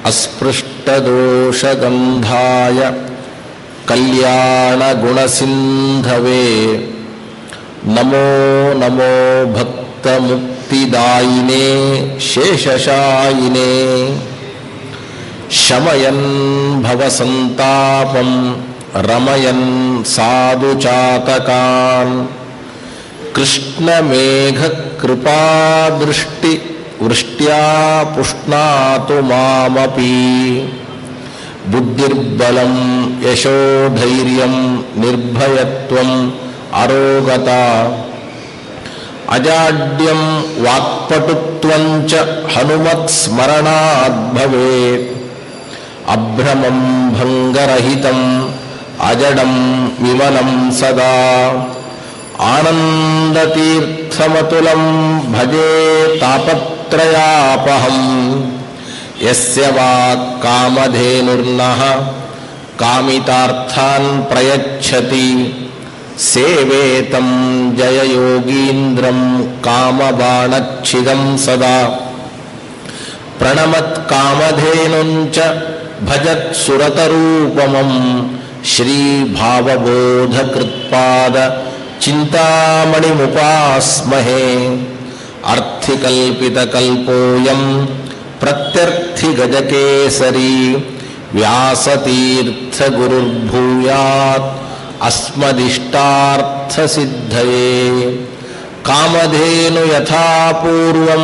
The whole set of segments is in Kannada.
अस्पृष्टदोषगन्धाय कल्याणगुणसिन्धवे नमो नमो भक्तमुक्तिदायिने शेषशायिने शमयन् भवसन्तापं रमयन् साधुचातकान् कृष्णमेघकृपादृष्टि वृष्ट्या पुष्णातु मामपि बुद्धिर्बलं यशोधैर्यं निर्भयत्वम् अरोगता अजाड्यं वाक्पटुत्वं च हनुमत्स्मरणाद् भवेत् अभ्रमं भङ्गरहितम् अजडं विमलं सदा आनन्दतीर्थमतुलं भजे तापत्रयापहम् यस्य वा कामधेनुर्नः कामितार्थान् प्रयच्छति सेवेतं जययोगीन्द्रं कामबाणच्छिदं सदा प्रणमत्कामधेनुञ्च भजत्सुरतरूपमं श्रीभावबोधकृत्पाद चिन्तामणिमुपास्महे अर्थिकल्पितकल्पोऽयं प्रत्यर्थिगजकेसरी व्यासतीर्थगुरुर्भूयात् अस्मदिष्टार्थसिद्धये कामधेनु यथा पूर्वं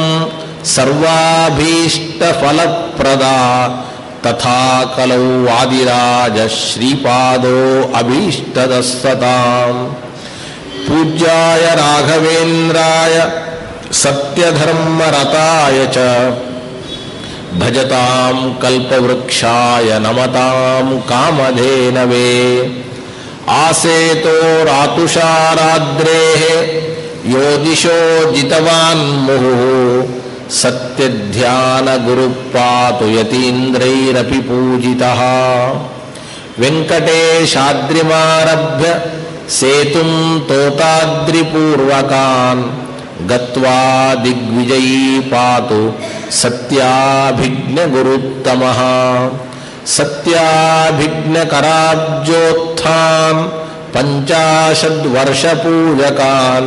सर्वाभीष्टफलप्रदा तथा कलौ वादिराज श्रीपादो अभीष्टदस्सताम् पूज्याय राघवेन्द्राय सत्यधर्मरताय च भजतां कल्पवृक्षाय नमतां कामधेनवे आसेतो रातुषाराद्रेः यो दिशो जितवान् मुहुः सत्यध्यानगुरुः पातु यतीन्द्रैरपि पूजितः वेङ्कटेशाद्रिमारभ्य सेतुं तोताद्रिपूर्वकान् गत्वा दिग्विजयी पातु सत्याभिज्ञगुरुत्तमः सत्याभिज्ञकराब्जोत्थान् पञ्चाशद्वर्षपूजकान्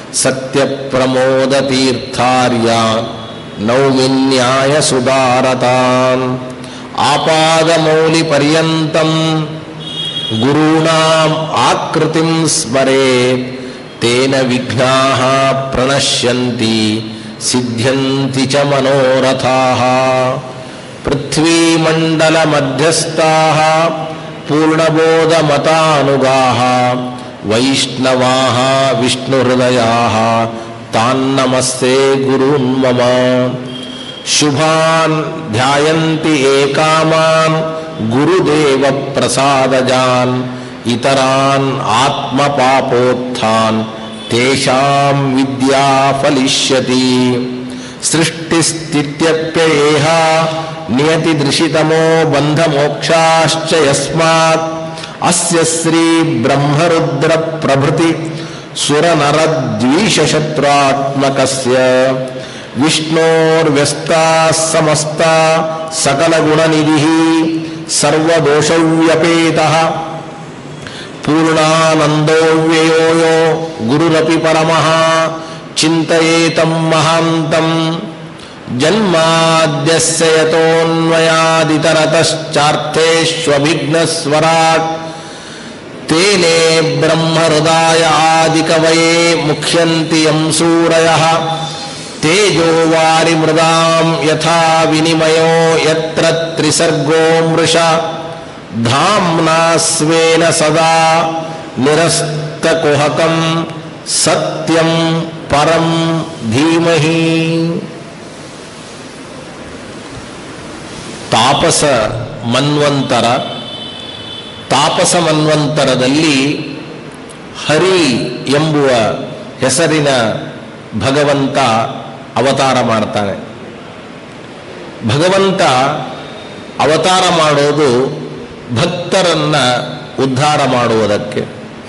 सत्यप्रमोदतीर्थार्यान् नौमिन्यायसुदारतान् आपादमौलिपर्यन्तं गुरूणाम् आकृतिं स्मरेत् तेन विघ्नाः प्रणश्यन्ति सिद्ध्यन्ति च मनोरथाः पृथ्वीमण्डलमध्यस्थाः पूर्णबोधमतानुगाः वैष्णवाः विष्णुहृदयाः तान्नमस्ते गुरून् मम शुभान् ध्यायन्ति एकामान् गुरुदेवप्रसादजान् इतरान् आत्मपापोत्थान् तेषां विद्या फलिष्यति सृष्टिस्थित्यप्ययेह नियतिदृशितमो बन्धमोक्षाश्च यस्मात् अस्य श्रीब्रह्मरुद्रप्रभृति सुरनरद्वीषशत्रुत्मकस्य विष्णोर्व्यस्ताः समस्ता सकलगुणनिधिः सर्वदोषव्यपेतः पूर्णानन्दोऽव्ययो यो गुरुरपि परमः चिन्तयेतं महान्तम् जन्माद्यस्य यतोऽन्वयादितरतश्चार्थेष्वभिघ्नस्वराट् तेने ब्रह्महृदाय आदिकवये मुख्यन्ति यं सूरयः तेजो वारिमृदां यथा विनिमयो यत्र त्रिसर्गो मृषा धाम्ना स्वेन सदा निरस्तकुहकं सत्यं परं धीमहि ತಾಪಸ ಮನ್ವಂತರ ತಾಪಸ ಮನ್ವಂತರದಲ್ಲಿ ಹರಿ ಎಂಬುವ ಹೆಸರಿನ ಭಗವಂತ ಅವತಾರ ಮಾಡ್ತಾನೆ ಭಗವಂತ ಅವತಾರ ಮಾಡೋದು ಭಕ್ತರನ್ನ ಉದ್ಧಾರ ಮಾಡುವುದಕ್ಕೆ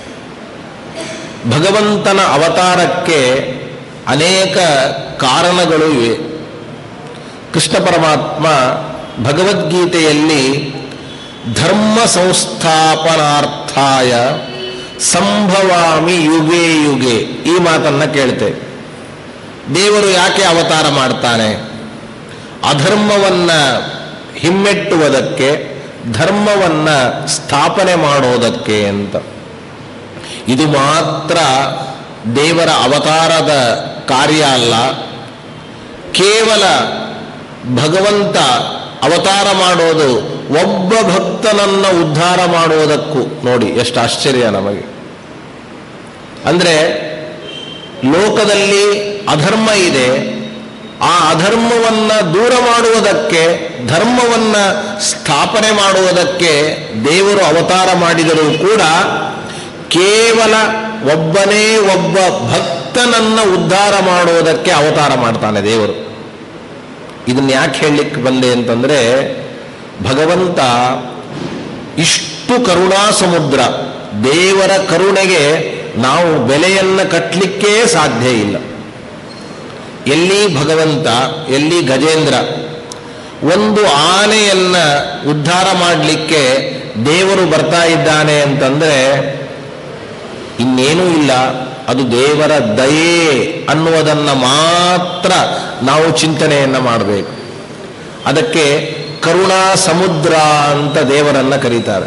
ಭಗವಂತನ ಅವತಾರಕ್ಕೆ ಅನೇಕ ಕಾರಣಗಳು ಇವೆ ಕೃಷ್ಣ ಪರಮಾತ್ಮ ಭಗವದ್ಗೀತೆಯಲ್ಲಿ ಧರ್ಮ ಸಂಸ್ಥಾಪನಾರ್ಥಾಯ ಸಂಭವಾಮಿ ಯುಗೆ ಯುಗೆ ಈ ಮಾತನ್ನ ಕೇಳ್ತೇವೆ ದೇವರು ಯಾಕೆ ಅವತಾರ ಮಾಡ್ತಾನೆ ಅಧರ್ಮವನ್ನ ಹಿಮ್ಮೆಟ್ಟುವುದಕ್ಕೆ ಧರ್ಮವನ್ನ ಸ್ಥಾಪನೆ ಮಾಡೋದಕ್ಕೆ ಅಂತ ಇದು ಮಾತ್ರ ದೇವರ ಅವತಾರದ ಕಾರ್ಯ ಅಲ್ಲ ಕೇವಲ ಭಗವಂತ ಅವತಾರ ಮಾಡೋದು ಒಬ್ಬ ಭಕ್ತನನ್ನ ಉದ್ಧಾರ ಮಾಡುವುದಕ್ಕೂ ನೋಡಿ ಎಷ್ಟು ಆಶ್ಚರ್ಯ ನಮಗೆ ಅಂದ್ರೆ ಲೋಕದಲ್ಲಿ ಅಧರ್ಮ ಇದೆ ಆ ಅಧರ್ಮವನ್ನ ದೂರ ಮಾಡುವುದಕ್ಕೆ ಧರ್ಮವನ್ನ ಸ್ಥಾಪನೆ ಮಾಡುವುದಕ್ಕೆ ದೇವರು ಅವತಾರ ಮಾಡಿದರೂ ಕೂಡ ಕೇವಲ ಒಬ್ಬನೇ ಒಬ್ಬ ಭಕ್ತನನ್ನ ಉದ್ಧಾರ ಮಾಡುವುದಕ್ಕೆ ಅವತಾರ ಮಾಡ್ತಾನೆ ದೇವರು ಇದನ್ನ ಯಾಕೆ ಹೇಳಲಿಕ್ಕೆ ಬಂದೆ ಅಂತಂದ್ರೆ ಭಗವಂತ ಇಷ್ಟು ಕರುಣಾ ಸಮುದ್ರ ದೇವರ ಕರುಣೆಗೆ ನಾವು ಬೆಲೆಯನ್ನು ಕಟ್ಟಲಿಕ್ಕೇ ಸಾಧ್ಯ ಇಲ್ಲ ಎಲ್ಲಿ ಭಗವಂತ ಎಲ್ಲಿ ಗಜೇಂದ್ರ ಒಂದು ಆನೆಯನ್ನ ಉದ್ಧಾರ ಮಾಡಲಿಕ್ಕೆ ದೇವರು ಬರ್ತಾ ಇದ್ದಾನೆ ಅಂತಂದ್ರೆ ಇನ್ನೇನೂ ಇಲ್ಲ ಅದು ದೇವರ ದಯೆ ಅನ್ನುವುದನ್ನ ಮಾತ್ರ ನಾವು ಚಿಂತನೆಯನ್ನ ಮಾಡಬೇಕು ಅದಕ್ಕೆ ಕರುಣಾ ಸಮುದ್ರ ಅಂತ ದೇವರನ್ನ ಕರೀತಾರೆ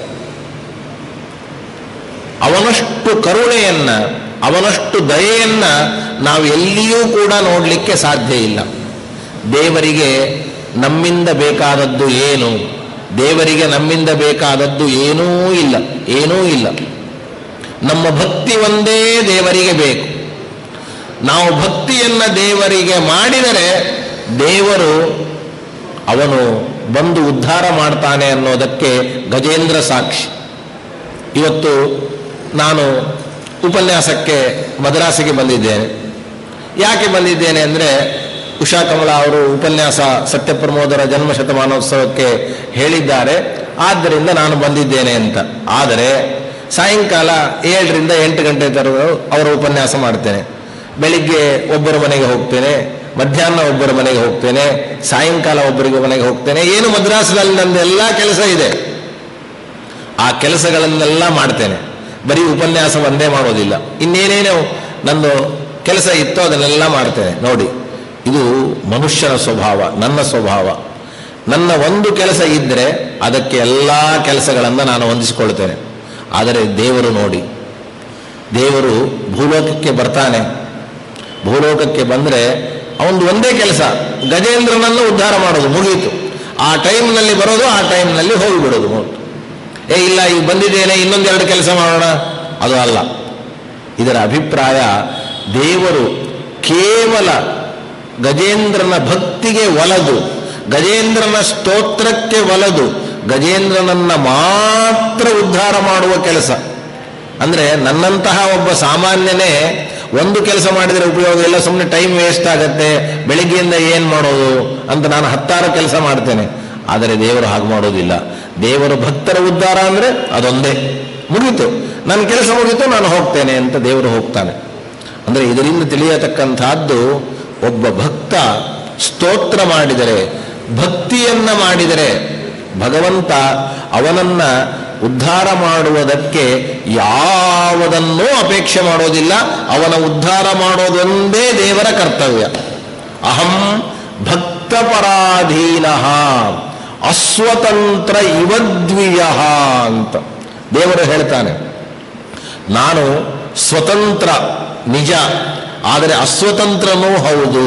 ಅವನಷ್ಟು ಕರುಣೆಯನ್ನ ಅವನಷ್ಟು ದಯೆಯನ್ನ ನಾವು ಎಲ್ಲಿಯೂ ಕೂಡ ನೋಡಲಿಕ್ಕೆ ಸಾಧ್ಯ ಇಲ್ಲ ದೇವರಿಗೆ ನಮ್ಮಿಂದ ಬೇಕಾದದ್ದು ಏನು ದೇವರಿಗೆ ನಮ್ಮಿಂದ ಬೇಕಾದದ್ದು ಏನೂ ಇಲ್ಲ ಏನೂ ಇಲ್ಲ ನಮ್ಮ ಭಕ್ತಿ ಒಂದೇ ದೇವರಿಗೆ ಬೇಕು ನಾವು ಭಕ್ತಿಯನ್ನ ದೇವರಿಗೆ ಮಾಡಿದರೆ ದೇವರು ಅವನು ಬಂದು ಉದ್ಧಾರ ಮಾಡ್ತಾನೆ ಅನ್ನೋದಕ್ಕೆ ಗಜೇಂದ್ರ ಸಾಕ್ಷಿ ಇವತ್ತು ನಾನು ಉಪನ್ಯಾಸಕ್ಕೆ ಮದ್ರಾಸಿಗೆ ಬಂದಿದ್ದೇನೆ ಯಾಕೆ ಬಂದಿದ್ದೇನೆ ಅಂದರೆ ಉಷಾ ಕಮಲ ಅವರು ಉಪನ್ಯಾಸ ಸತ್ಯಪ್ರಮೋದರ ಜನ್ಮ ಶತಮಾನೋತ್ಸವಕ್ಕೆ ಹೇಳಿದ್ದಾರೆ ಆದ್ದರಿಂದ ನಾನು ಬಂದಿದ್ದೇನೆ ಅಂತ ಆದರೆ ಸಾಯಂಕಾಲ ಏಳರಿಂದ ಎಂಟು ಗಂಟೆ ತರಲು ಅವರ ಉಪನ್ಯಾಸ ಮಾಡ್ತೇನೆ ಬೆಳಿಗ್ಗೆ ಒಬ್ಬರ ಮನೆಗೆ ಹೋಗ್ತೇನೆ ಮಧ್ಯಾಹ್ನ ಒಬ್ಬರ ಮನೆಗೆ ಹೋಗ್ತೇನೆ ಸಾಯಂಕಾಲ ಒಬ್ಬರಿಗೆ ಮನೆಗೆ ಹೋಗ್ತೇನೆ ಏನು ಮದ್ರಾಸದಲ್ಲಿ ನಂದು ಎಲ್ಲ ಕೆಲಸ ಇದೆ ಆ ಕೆಲಸಗಳನ್ನೆಲ್ಲ ಮಾಡ್ತೇನೆ ಬರೀ ಉಪನ್ಯಾಸ ಒಂದೇ ಮಾಡೋದಿಲ್ಲ ಇನ್ನೇನೇನೋ ನಂದು ಕೆಲಸ ಇತ್ತೋ ಅದನ್ನೆಲ್ಲ ಮಾಡ್ತೇನೆ ನೋಡಿ ಇದು ಮನುಷ್ಯನ ಸ್ವಭಾವ ನನ್ನ ಸ್ವಭಾವ ನನ್ನ ಒಂದು ಕೆಲಸ ಇದ್ದರೆ ಅದಕ್ಕೆ ಎಲ್ಲ ಕೆಲಸಗಳನ್ನು ನಾನು ಹೊಂದಿಸಿಕೊಳ್ತೇನೆ ಆದರೆ ದೇವರು ನೋಡಿ ದೇವರು ಭೂಲೋಕಕ್ಕೆ ಬರ್ತಾನೆ ಭೂಲೋಕಕ್ಕೆ ಬಂದರೆ ಅವನದು ಒಂದೇ ಕೆಲಸ ಗಜೇಂದ್ರನನ್ನು ಉದ್ಧಾರ ಮಾಡೋದು ಮುಗೀತು ಆ ಟೈಮ್ನಲ್ಲಿ ಬರೋದು ಆ ಟೈಮ್ನಲ್ಲಿ ಹೋಗಿಬಿಡೋದು ಮುಗೀತು ಏ ಇಲ್ಲ ಈಗ ಬಂದಿದ್ದೇನೆ ಇನ್ನೊಂದೆರಡು ಕೆಲಸ ಮಾಡೋಣ ಅದು ಅಲ್ಲ ಇದರ ಅಭಿಪ್ರಾಯ ದೇವರು ಕೇವಲ ಗಜೇಂದ್ರನ ಭಕ್ತಿಗೆ ಒಲದು ಗಜೇಂದ್ರನ ಸ್ತೋತ್ರಕ್ಕೆ ಒಲದು ಗಜೇಂದ್ರನನ್ನ ಮಾತ್ರ ಉದ್ಧಾರ ಮಾಡುವ ಕೆಲಸ ಅಂದ್ರೆ ನನ್ನಂತಹ ಒಬ್ಬ ಸಾಮಾನ್ಯನೇ ಒಂದು ಕೆಲಸ ಮಾಡಿದರೆ ಉಪಯೋಗ ಇಲ್ಲ ಸುಮ್ಮನೆ ಟೈಮ್ ವೇಸ್ಟ್ ಆಗತ್ತೆ ಬೆಳಿಗ್ಗೆಯಿಂದ ಏನು ಮಾಡೋದು ಅಂತ ನಾನು ಹತ್ತಾರು ಕೆಲಸ ಮಾಡ್ತೇನೆ ಆದರೆ ದೇವರು ಹಾಗೆ ಮಾಡೋದಿಲ್ಲ ದೇವರು ಭಕ್ತರ ಉದ್ಧಾರ ಅಂದ್ರೆ ಅದೊಂದೇ ಮುಗೀತು ನನ್ನ ಕೆಲಸ ಮುಗೀತು ನಾನು ಹೋಗ್ತೇನೆ ಅಂತ ದೇವರು ಹೋಗ್ತಾನೆ ಅಂದ್ರೆ ಇದರಿಂದ ತಿಳಿಯತಕ್ಕಂಥದ್ದು ಒಬ್ಬ ಭಕ್ತ ಸ್ತೋತ್ರ ಮಾಡಿದರೆ ಭಕ್ತಿಯನ್ನ ಮಾಡಿದರೆ ಭಗವಂತ ಅವನನ್ನ ಉದ್ಧಾರ ಮಾಡುವುದಕ್ಕೆ ಯಾವುದನ್ನೂ ಅಪೇಕ್ಷೆ ಮಾಡೋದಿಲ್ಲ ಅವನ ಉದ್ಧಾರ ಮಾಡೋದೊಂದೇ ದೇವರ ಕರ್ತವ್ಯ ಅಹಂ ಭಕ್ತಪರಾಧೀನ ಅಸ್ವತಂತ್ರ ಇವದ್ವಿಯ ಅಂತ ದೇವರು ಹೇಳ್ತಾನೆ ನಾನು ಸ್ವತಂತ್ರ ನಿಜ ಆದರೆ ಅಸ್ವತಂತ್ರನೂ ಹೌದು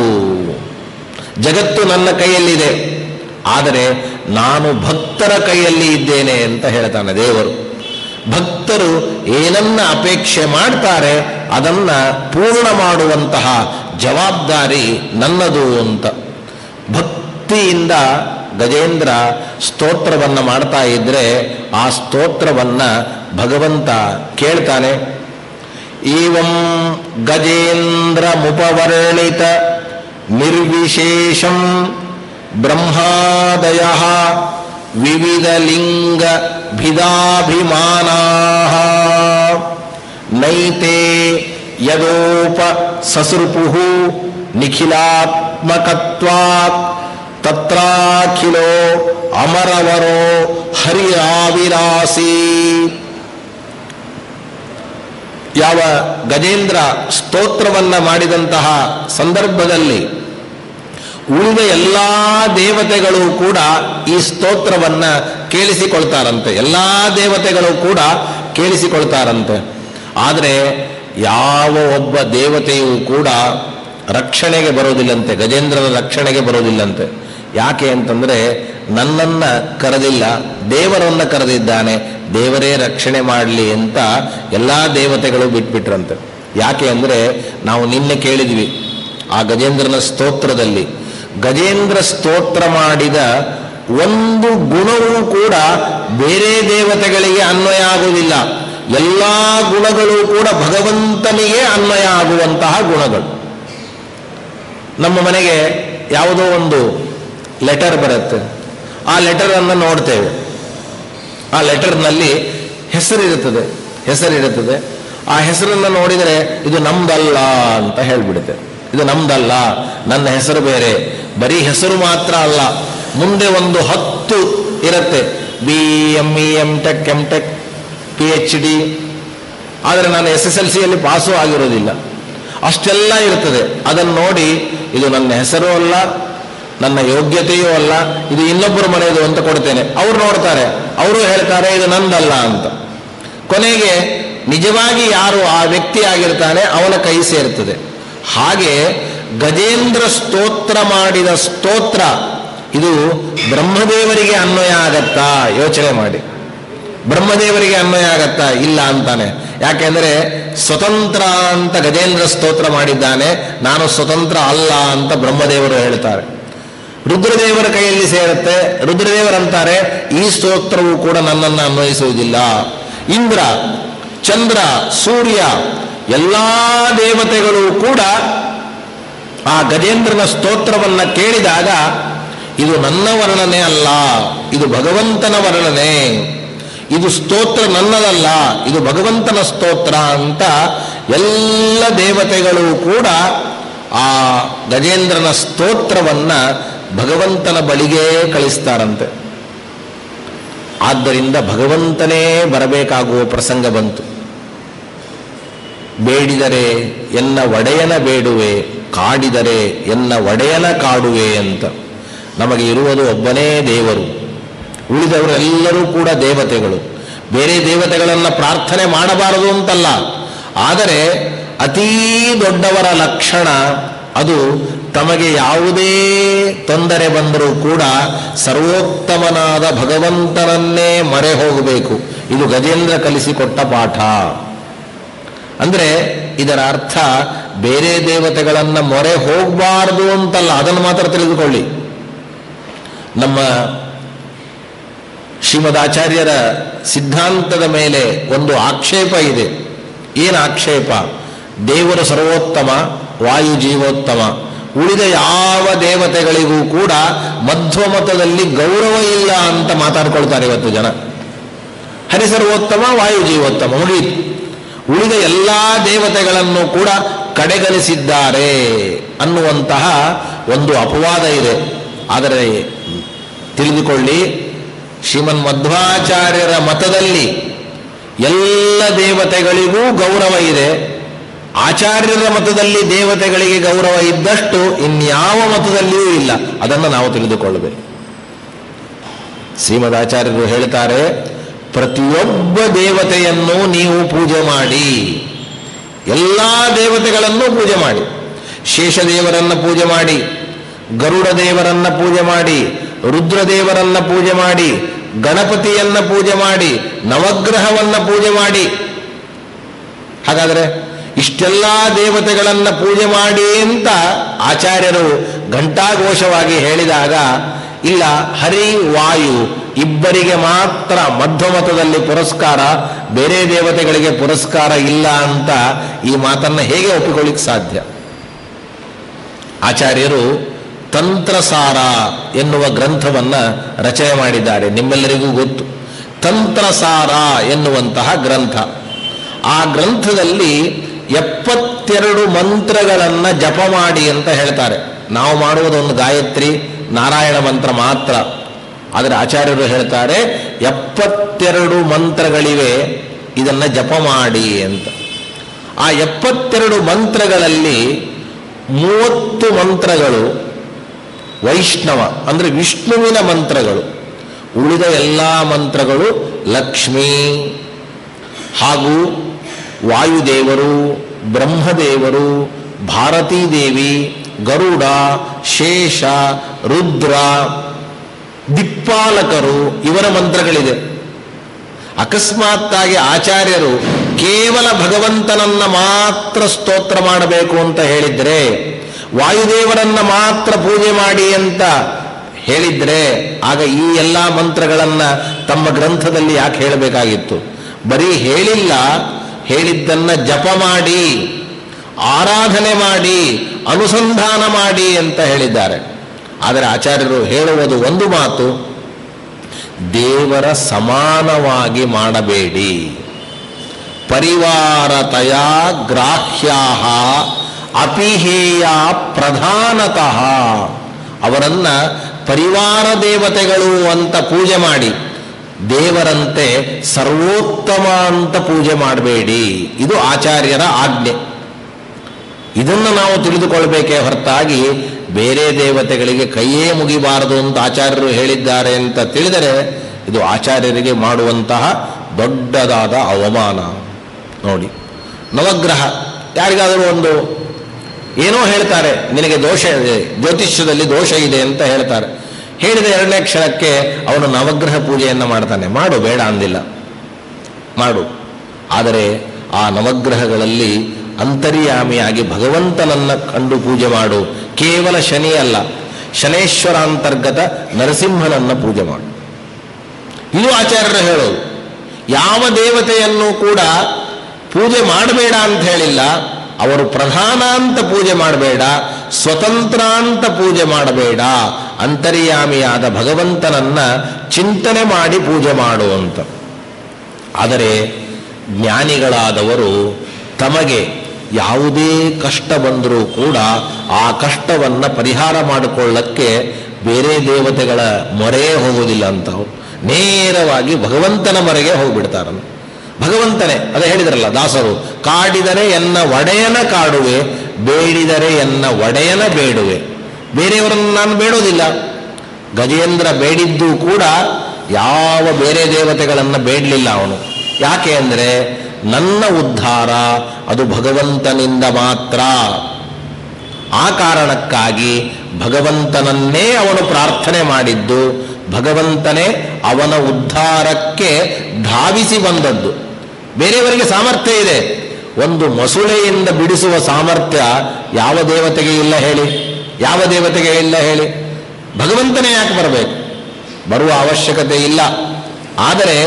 ಜಗತ್ತು ನನ್ನ ಕೈಯಲ್ಲಿದೆ ಆದರೆ ನಾನು ಭಕ್ತರ ಕೈಯಲ್ಲಿ ಇದ್ದೇನೆ ಅಂತ ಹೇಳ್ತಾನೆ ದೇವರು ಭಕ್ತರು ಏನನ್ನ ಅಪೇಕ್ಷೆ ಮಾಡ್ತಾರೆ ಅದನ್ನ ಪೂರ್ಣ ಮಾಡುವಂತಹ ಜವಾಬ್ದಾರಿ ನನ್ನದು ಅಂತ ಭಕ್ತಿಯಿಂದ ಗಜೇಂದ್ರ ಸ್ತೋತ್ರವನ್ನ ಮಾಡ್ತಾ ಇದ್ರೆ ಆ ಸ್ತೋತ್ರವನ್ನ ಭಗವಂತ ಕೇಳ್ತಾನೆ ಏವಂ ಗಜೇಂದ್ರ ಮುಪವರ್ಣಿತ ನಿರ್ವಿಶೇಷಂ ಬ್ರಹ್ಮಾದಯ ವಿವಿಧ ಲಿಂಗ ಭಿದಾಭಿಮಾನಾ ನೈತೆ ಯದೋಪ ಸಸೃಪು ನಿಖಿಲಾತ್ಮಕತ್ವಾತ್ ತತ್ರಾಖಿಲೋ ಅಮರವರೋ ಹರಿಯಾವಿರಾಸಿ ಯಾವ ಗಜೇಂದ್ರ ಸ್ತೋತ್ರವನ್ನ ಮಾಡಿದಂತಹ ಸಂದರ್ಭದಲ್ಲಿ ಉಳಿದ ಎಲ್ಲ ದೇವತೆಗಳು ಕೂಡ ಈ ಸ್ತೋತ್ರವನ್ನ ಕೇಳಿಸಿಕೊಳ್ತಾರಂತೆ ಎಲ್ಲ ದೇವತೆಗಳು ಕೂಡ ಕೇಳಿಸಿಕೊಳ್ತಾರಂತೆ ಆದರೆ ಯಾವ ಒಬ್ಬ ದೇವತೆಯೂ ಕೂಡ ರಕ್ಷಣೆಗೆ ಬರೋದಿಲ್ಲಂತೆ ಗಜೇಂದ್ರನ ರಕ್ಷಣೆಗೆ ಬರೋದಿಲ್ಲಂತೆ ಯಾಕೆ ಅಂತಂದ್ರೆ ನನ್ನನ್ನ ಕರೆದಿಲ್ಲ ದೇವರನ್ನ ಕರೆದಿದ್ದಾನೆ ದೇವರೇ ರಕ್ಷಣೆ ಮಾಡಲಿ ಅಂತ ಎಲ್ಲ ದೇವತೆಗಳು ಬಿಟ್ಬಿಟ್ರಂತೆ ಯಾಕೆ ಅಂದರೆ ನಾವು ನಿನ್ನೆ ಕೇಳಿದ್ವಿ ಆ ಗಜೇಂದ್ರನ ಸ್ತೋತ್ರದಲ್ಲಿ ಗಜೇಂದ್ರ ಸ್ತೋತ್ರ ಮಾಡಿದ ಒಂದು ಗುಣವೂ ಕೂಡ ಬೇರೆ ದೇವತೆಗಳಿಗೆ ಅನ್ವಯ ಆಗುವುದಿಲ್ಲ ಎಲ್ಲ ಗುಣಗಳು ಕೂಡ ಭಗವಂತನಿಗೆ ಅನ್ವಯ ಆಗುವಂತಹ ಗುಣಗಳು ನಮ್ಮ ಮನೆಗೆ ಯಾವುದೋ ಒಂದು ಲೆಟರ್ ಬರುತ್ತೆ ಆ ಲೆಟರನ್ನು ನೋಡ್ತೇವೆ ಆ ಲೆಟರ್ನಲ್ಲಿ ಹೆಸರಿರುತ್ತದೆ ಹೆಸರಿರುತ್ತದೆ ಆ ಹೆಸರನ್ನು ನೋಡಿದರೆ ಇದು ನಮ್ದಲ್ಲ ಅಂತ ಹೇಳ್ಬಿಡುತ್ತೆ ಇದು ನಮ್ದಲ್ಲ ನನ್ನ ಹೆಸರು ಬೇರೆ ಬರೀ ಹೆಸರು ಮಾತ್ರ ಅಲ್ಲ ಮುಂದೆ ಒಂದು ಹತ್ತು ಇರುತ್ತೆ B M E M tech M tech P H D ಆದರೆ ನಾನು ಎಸ್ ಎಸ್ ಎಲ್ ಸಿಯಲ್ಲಿ ಪಾಸು ಆಗಿರೋದಿಲ್ಲ ಅಷ್ಟೆಲ್ಲ ಇರ್ತದೆ ಅದನ್ನು ನೋಡಿ ಇದು ನನ್ನ ಹೆಸರು ಅಲ್ಲ ನನ್ನ ಯೋಗ್ಯತೆಯೂ ಅಲ್ಲ ಇದು ಇನ್ನೊಬ್ಬರ ಮನೆಯದು ಅಂತ ಕೊಡ್ತೇನೆ ಅವ್ರು ನೋಡ್ತಾರೆ ಅವರು ಹೇಳ್ತಾರೆ ಇದು ನಂದಲ್ಲ ಅಂತ ಕೊನೆಗೆ ನಿಜವಾಗಿ ಯಾರು ಆ ವ್ಯಕ್ತಿ ಆಗಿರ್ತಾನೆ ಅವನ ಕೈ ಸೇರ್ತದೆ ಹಾಗೆ ಗಜೇಂದ್ರ ಸ್ತೋತ್ರ ಮಾಡಿದ ಸ್ತೋತ್ರ ಇದು ಬ್ರಹ್ಮದೇವರಿಗೆ ಅನ್ವಯ ಆಗತ್ತಾ ಯೋಚನೆ ಮಾಡಿ ಬ್ರಹ್ಮದೇವರಿಗೆ ಅನ್ವಯ ಆಗತ್ತಾ ಇಲ್ಲ ಅಂತಾನೆ ಯಾಕೆಂದ್ರೆ ಸ್ವತಂತ್ರ ಅಂತ ಗಜೇಂದ್ರ ಸ್ತೋತ್ರ ಮಾಡಿದ್ದಾನೆ ನಾನು ಸ್ವತಂತ್ರ ಅಲ್ಲ ಅಂತ ಬ್ರಹ್ಮದೇವರು ಹೇಳ್ತಾರೆ ರುದ್ರದೇವರ ಕೈಯಲ್ಲಿ ಸೇರುತ್ತೆ ರುದ್ರದೇವರಂತಾರೆ ಈ ಸ್ತೋತ್ರವು ಕೂಡ ನನ್ನನ್ನು ಅನ್ವಯಿಸುವುದಿಲ್ಲ ಇಂದ್ರ ಚಂದ್ರ ಸೂರ್ಯ ಎಲ್ಲ ದೇವತೆಗಳು ಕೂಡ ಆ ಗಜೇಂದ್ರನ ಸ್ತೋತ್ರವನ್ನ ಕೇಳಿದಾಗ ಇದು ನನ್ನ ವರ್ಣನೆ ಅಲ್ಲ ಇದು ಭಗವಂತನ ವರ್ಣನೆ ಇದು ಸ್ತೋತ್ರ ನನ್ನದಲ್ಲ ಇದು ಭಗವಂತನ ಸ್ತೋತ್ರ ಅಂತ ಎಲ್ಲ ದೇವತೆಗಳು ಕೂಡ ಆ ಗಜೇಂದ್ರನ ಸ್ತೋತ್ರವನ್ನ ಭಗವಂತನ ಬಳಿಗೇ ಕಳಿಸ್ತಾರಂತೆ ಆದ್ದರಿಂದ ಭಗವಂತನೇ ಬರಬೇಕಾಗುವ ಪ್ರಸಂಗ ಬಂತು ಬೇಡಿದರೆ ಎನ್ನ ಒಡೆಯನ ಬೇಡುವೆ ಕಾಡಿದರೆ ಎನ್ನ ಒಡೆಯನ ಕಾಡುವೆ ಅಂತ ನಮಗೆ ಇರುವುದು ಒಬ್ಬನೇ ದೇವರು ಉಳಿದವರೆಲ್ಲರೂ ಕೂಡ ದೇವತೆಗಳು ಬೇರೆ ದೇವತೆಗಳನ್ನು ಪ್ರಾರ್ಥನೆ ಮಾಡಬಾರದು ಅಂತಲ್ಲ ಆದರೆ ಅತೀ ದೊಡ್ಡವರ ಲಕ್ಷಣ ಅದು ತಮಗೆ ಯಾವುದೇ ತೊಂದರೆ ಬಂದರೂ ಕೂಡ ಸರ್ವೋತ್ತಮನಾದ ಭಗವಂತನನ್ನೇ ಮರೆ ಹೋಗಬೇಕು ಇದು ಗಜೇಂದ್ರ ಕಲಿಸಿಕೊಟ್ಟ ಪಾಠ ಅಂದ್ರೆ ಇದರ ಅರ್ಥ ಬೇರೆ ದೇವತೆಗಳನ್ನ ಮೊರೆ ಹೋಗಬಾರದು ಅಂತಲ್ಲ ಅದನ್ನು ಮಾತ್ರ ತಿಳಿದುಕೊಳ್ಳಿ ನಮ್ಮ ಶ್ರೀಮದ್ ಆಚಾರ್ಯರ ಸಿದ್ಧಾಂತದ ಮೇಲೆ ಒಂದು ಆಕ್ಷೇಪ ಇದೆ ಏನು ಆಕ್ಷೇಪ ದೇವರು ಸರ್ವೋತ್ತಮ ವಾಯು ಜೀವೋತ್ತಮ ಉಳಿದ ಯಾವ ದೇವತೆಗಳಿಗೂ ಕೂಡ ಮಧ್ವಮತದಲ್ಲಿ ಗೌರವ ಇಲ್ಲ ಅಂತ ಮಾತಾಡ್ಕೊಳ್ತಾರೆ ಇವತ್ತು ಜನ ಹರಿ ಸರ್ವೋತ್ತಮ ವಾಯು ಜೀವೋತ್ತಮ ಮುಗೀತು ಉಳಿದ ಎಲ್ಲ ದೇವತೆಗಳನ್ನು ಕೂಡ ಕಡೆಗಣಿಸಿದ್ದಾರೆ ಅನ್ನುವಂತಹ ಒಂದು ಅಪವಾದ ಇದೆ ಆದರೆ ತಿಳಿದುಕೊಳ್ಳಿ ಶ್ರೀಮನ್ ಮಧ್ವಾಚಾರ್ಯರ ಮತದಲ್ಲಿ ಎಲ್ಲ ದೇವತೆಗಳಿಗೂ ಗೌರವ ಇದೆ ಆಚಾರ್ಯರ ಮತದಲ್ಲಿ ದೇವತೆಗಳಿಗೆ ಗೌರವ ಇದ್ದಷ್ಟು ಇನ್ಯಾವ ಮತದಲ್ಲಿಯೂ ಇಲ್ಲ ಅದನ್ನು ನಾವು ತಿಳಿದುಕೊಳ್ಳಬೇಕು ಶ್ರೀಮದ್ ಆಚಾರ್ಯರು ಹೇಳ್ತಾರೆ ಪ್ರತಿಯೊಬ್ಬ ದೇವತೆಯನ್ನು ನೀವು ಪೂಜೆ ಮಾಡಿ ಎಲ್ಲ ದೇವತೆಗಳನ್ನು ಪೂಜೆ ಮಾಡಿ ಶೇಷದೇವರನ್ನ ಪೂಜೆ ಮಾಡಿ ಗರುಡ ದೇವರನ್ನ ಪೂಜೆ ಮಾಡಿ ರುದ್ರದೇವರನ್ನ ಪೂಜೆ ಮಾಡಿ ಗಣಪತಿಯನ್ನ ಪೂಜೆ ಮಾಡಿ ನವಗ್ರಹವನ್ನ ಪೂಜೆ ಮಾಡಿ ಹಾಗಾದರೆ ಇಷ್ಟೆಲ್ಲ ದೇವತೆಗಳನ್ನ ಪೂಜೆ ಮಾಡಿ ಅಂತ ಆಚಾರ್ಯರು ಘಂಟಾಘೋಷವಾಗಿ ಹೇಳಿದಾಗ ಇಲ್ಲ ಹರಿ ವಾಯು ಇಬ್ಬರಿಗೆ ಮಾತ್ರ ಮಧ್ವಮತದಲ್ಲಿ ಪುರಸ್ಕಾರ ಬೇರೆ ದೇವತೆಗಳಿಗೆ ಪುರಸ್ಕಾರ ಇಲ್ಲ ಅಂತ ಈ ಮಾತನ್ನ ಹೇಗೆ ಒಪ್ಪಿಕೊಳ್ಳಿಕ್ಕೆ ಸಾಧ್ಯ ಆಚಾರ್ಯರು ತಂತ್ರಸಾರ ಎನ್ನುವ ಗ್ರಂಥವನ್ನ ರಚನೆ ಮಾಡಿದ್ದಾರೆ ನಿಮ್ಮೆಲ್ಲರಿಗೂ ಗೊತ್ತು ತಂತ್ರಸಾರ ಎನ್ನುವಂತಹ ಗ್ರಂಥ ಆ ಗ್ರಂಥದಲ್ಲಿ ಎಪ್ಪತ್ತೆರಡು ಮಂತ್ರಗಳನ್ನ ಜಪ ಮಾಡಿ ಅಂತ ಹೇಳ್ತಾರೆ ನಾವು ಮಾಡುವುದೊಂದು ಗಾಯತ್ರಿ ನಾರಾಯಣ ಮಂತ್ರ ಮಾತ್ರ ಆದರೆ ಆಚಾರ್ಯರು ಹೇಳ್ತಾರೆ ಎಪ್ಪತ್ತೆರಡು ಮಂತ್ರಗಳಿವೆ ಇದನ್ನ ಜಪ ಮಾಡಿ ಅಂತ ಆ ಎಪ್ಪತ್ತೆರಡು ಮಂತ್ರಗಳಲ್ಲಿ ಮೂವತ್ತು ಮಂತ್ರಗಳು ವೈಷ್ಣವ ಅಂದರೆ ವಿಷ್ಣುವಿನ ಮಂತ್ರಗಳು ಉಳಿದ ಎಲ್ಲ ಮಂತ್ರಗಳು ಲಕ್ಷ್ಮೀ ಹಾಗೂ ವಾಯುದೇವರು ಬ್ರಹ್ಮದೇವರು ಭಾರತೀ ದೇವಿ ಗರುಡ ಶೇಷ ರುದ್ರ ದಿಕ್ಪಾಲಕರು ಇವರ ಮಂತ್ರಗಳಿದೆ ಅಕಸ್ಮಾತ್ತಾಗಿ ಆಚಾರ್ಯರು ಕೇವಲ ಭಗವಂತನನ್ನ ಮಾತ್ರ ಸ್ತೋತ್ರ ಮಾಡಬೇಕು ಅಂತ ಹೇಳಿದ್ರೆ ವಾಯುದೇವರನ್ನ ಮಾತ್ರ ಪೂಜೆ ಮಾಡಿ ಅಂತ ಹೇಳಿದ್ರೆ ಆಗ ಈ ಎಲ್ಲ ಮಂತ್ರಗಳನ್ನ ತಮ್ಮ ಗ್ರಂಥದಲ್ಲಿ ಯಾಕೆ ಹೇಳಬೇಕಾಗಿತ್ತು ಬರೀ ಹೇಳಿಲ್ಲ ಹೇಳಿದ್ದನ್ನ ಜಪ ಮಾಡಿ ಆರಾಧನೆ ಮಾಡಿ ಅನುಸಂಧಾನ ಮಾಡಿ ಅಂತ ಹೇಳಿದ್ದಾರೆ ಆದರೆ ಆಚಾರ್ಯರು ಹೇಳುವುದು ಒಂದು ಮಾತು ದೇವರ ಸಮಾನವಾಗಿ ಮಾಡಬೇಡಿ ಪರಿವಾರತಯ ಗ್ರಾಹ್ಯಾ ಅಪಿಹೇಯ ಪ್ರಧಾನತಃ ಅವರನ್ನ ಪರಿವಾರ ದೇವತೆಗಳು ಅಂತ ಪೂಜೆ ಮಾಡಿ ದೇವರಂತೆ ಸರ್ವೋತ್ತಮ ಅಂತ ಪೂಜೆ ಮಾಡಬೇಡಿ ಇದು ಆಚಾರ್ಯರ ಆಜ್ಞೆ ಇದನ್ನು ನಾವು ತಿಳಿದುಕೊಳ್ಬೇಕೇ ಹೊರತಾಗಿ ಬೇರೆ ದೇವತೆಗಳಿಗೆ ಕೈಯೇ ಮುಗಿಬಾರದು ಅಂತ ಆಚಾರ್ಯರು ಹೇಳಿದ್ದಾರೆ ಅಂತ ತಿಳಿದರೆ ಇದು ಆಚಾರ್ಯರಿಗೆ ಮಾಡುವಂತಹ ದೊಡ್ಡದಾದ ಅವಮಾನ ನೋಡಿ ನವಗ್ರಹ ಯಾರಿಗಾದರೂ ಒಂದು ಏನೋ ಹೇಳ್ತಾರೆ ನಿನಗೆ ದೋಷ ಇದೆ ಜ್ಯೋತಿಷ್ಯದಲ್ಲಿ ದೋಷ ಇದೆ ಅಂತ ಹೇಳ್ತಾರೆ ಹೇಳಿದ ಎರಡನೇ ಕ್ಷಣಕ್ಕೆ ಅವನು ನವಗ್ರಹ ಪೂಜೆಯನ್ನು ಮಾಡ್ತಾನೆ ಮಾಡು ಬೇಡ ಅಂದಿಲ್ಲ ಮಾಡು ಆದರೆ ಆ ನವಗ್ರಹಗಳಲ್ಲಿ ಅಂತರ್ಯಾಮಿಯಾಗಿ ಭಗವಂತನನ್ನ ಕಂಡು ಪೂಜೆ ಮಾಡು ಕೇವಲ ಶನಿ ಅಲ್ಲ ಶನೇಶ್ವರ ಅಂತರ್ಗತ ನರಸಿಂಹನನ್ನ ಪೂಜೆ ಮಾಡು ಇದು ಆಚಾರ್ಯರು ಹೇಳೋದು ಯಾವ ದೇವತೆಯನ್ನು ಕೂಡ ಪೂಜೆ ಮಾಡಬೇಡ ಅಂತ ಹೇಳಿಲ್ಲ ಅವರು ಪ್ರಧಾನ ಅಂತ ಪೂಜೆ ಮಾಡಬೇಡ ಸ್ವತಂತ್ರ ಅಂತ ಪೂಜೆ ಮಾಡಬೇಡ ಅಂತರ್ಯಾಮಿಯಾದ ಭಗವಂತನನ್ನ ಚಿಂತನೆ ಮಾಡಿ ಪೂಜೆ ಮಾಡು ಅಂತ ಆದರೆ ಜ್ಞಾನಿಗಳಾದವರು ತಮಗೆ ಯಾವುದೇ ಕಷ್ಟ ಬಂದರೂ ಕೂಡ ಆ ಕಷ್ಟವನ್ನು ಪರಿಹಾರ ಮಾಡಿಕೊಳ್ಳಕ್ಕೆ ಬೇರೆ ದೇವತೆಗಳ ಮೊರೆ ಹೋಗುವುದಿಲ್ಲ ಅಂತ ಅವ್ರು. ನೇರವಾಗಿ ಭಗವಂತನ ಮೊರೆಗೆ ಹೋಗ್ಬಿಡ್ತಾರಂತ ಭಗವಂತನೇ ಅದೇ ಹೇಳಿದ್ರಲ್ಲ ದಾಸರು ಕಾಡಿದರೆ ಎನ್ನ ಒಡೆಯನ ಕಾಡುವೆ ಬೇಡಿದರೆ ಎನ್ನ ಒಡೆಯನ ಬೇಡುವೆ ಬೇರೆಯವರನ್ನು ನಾನು ಬೇಡೋದಿಲ್ಲ ಗಜೇಂದ್ರ ಬೇಡಿದ್ದು ಕೂಡ ಯಾವ ಬೇರೆ ದೇವತೆಗಳನ್ನು ಬೇಡಲಿಲ್ಲ ಅವನು ಯಾಕೆ ಅಂದರೆ ನನ್ನ ಉದ್ಧಾರ ಅದು ಭಗವಂತನಿಂದ ಮಾತ್ರ ಆ ಕಾರಣಕ್ಕಾಗಿ ಭಗವಂತನನ್ನೇ ಅವನು ಪ್ರಾರ್ಥನೆ ಮಾಡಿದ್ದು ಭಗವಂತನೇ ಅವನ ಉದ್ಧಾರಕ್ಕೆ ಧಾವಿಸಿ ಬಂದದ್ದು ಬೇರೆಯವರಿಗೆ ಸಾಮರ್ಥ್ಯ ಇದೆ ಒಂದು ಮೊಸುಳೆಯಿಂದ ಬಿಡಿಸುವ ಸಾಮರ್ಥ್ಯ ಯಾವ ದೇವತೆಗೆ ಇಲ್ಲ ಹೇಳಿ ಯಾವ ದೇವತೆಗೆ ಇಲ್ಲ ಹೇಳಿ ಭಗವಂತನೇ ಯಾಕೆ ಬರಬೇಕು ಬರುವ ಅವಶ್ಯಕತೆ ಇಲ್ಲ ಆದರೆ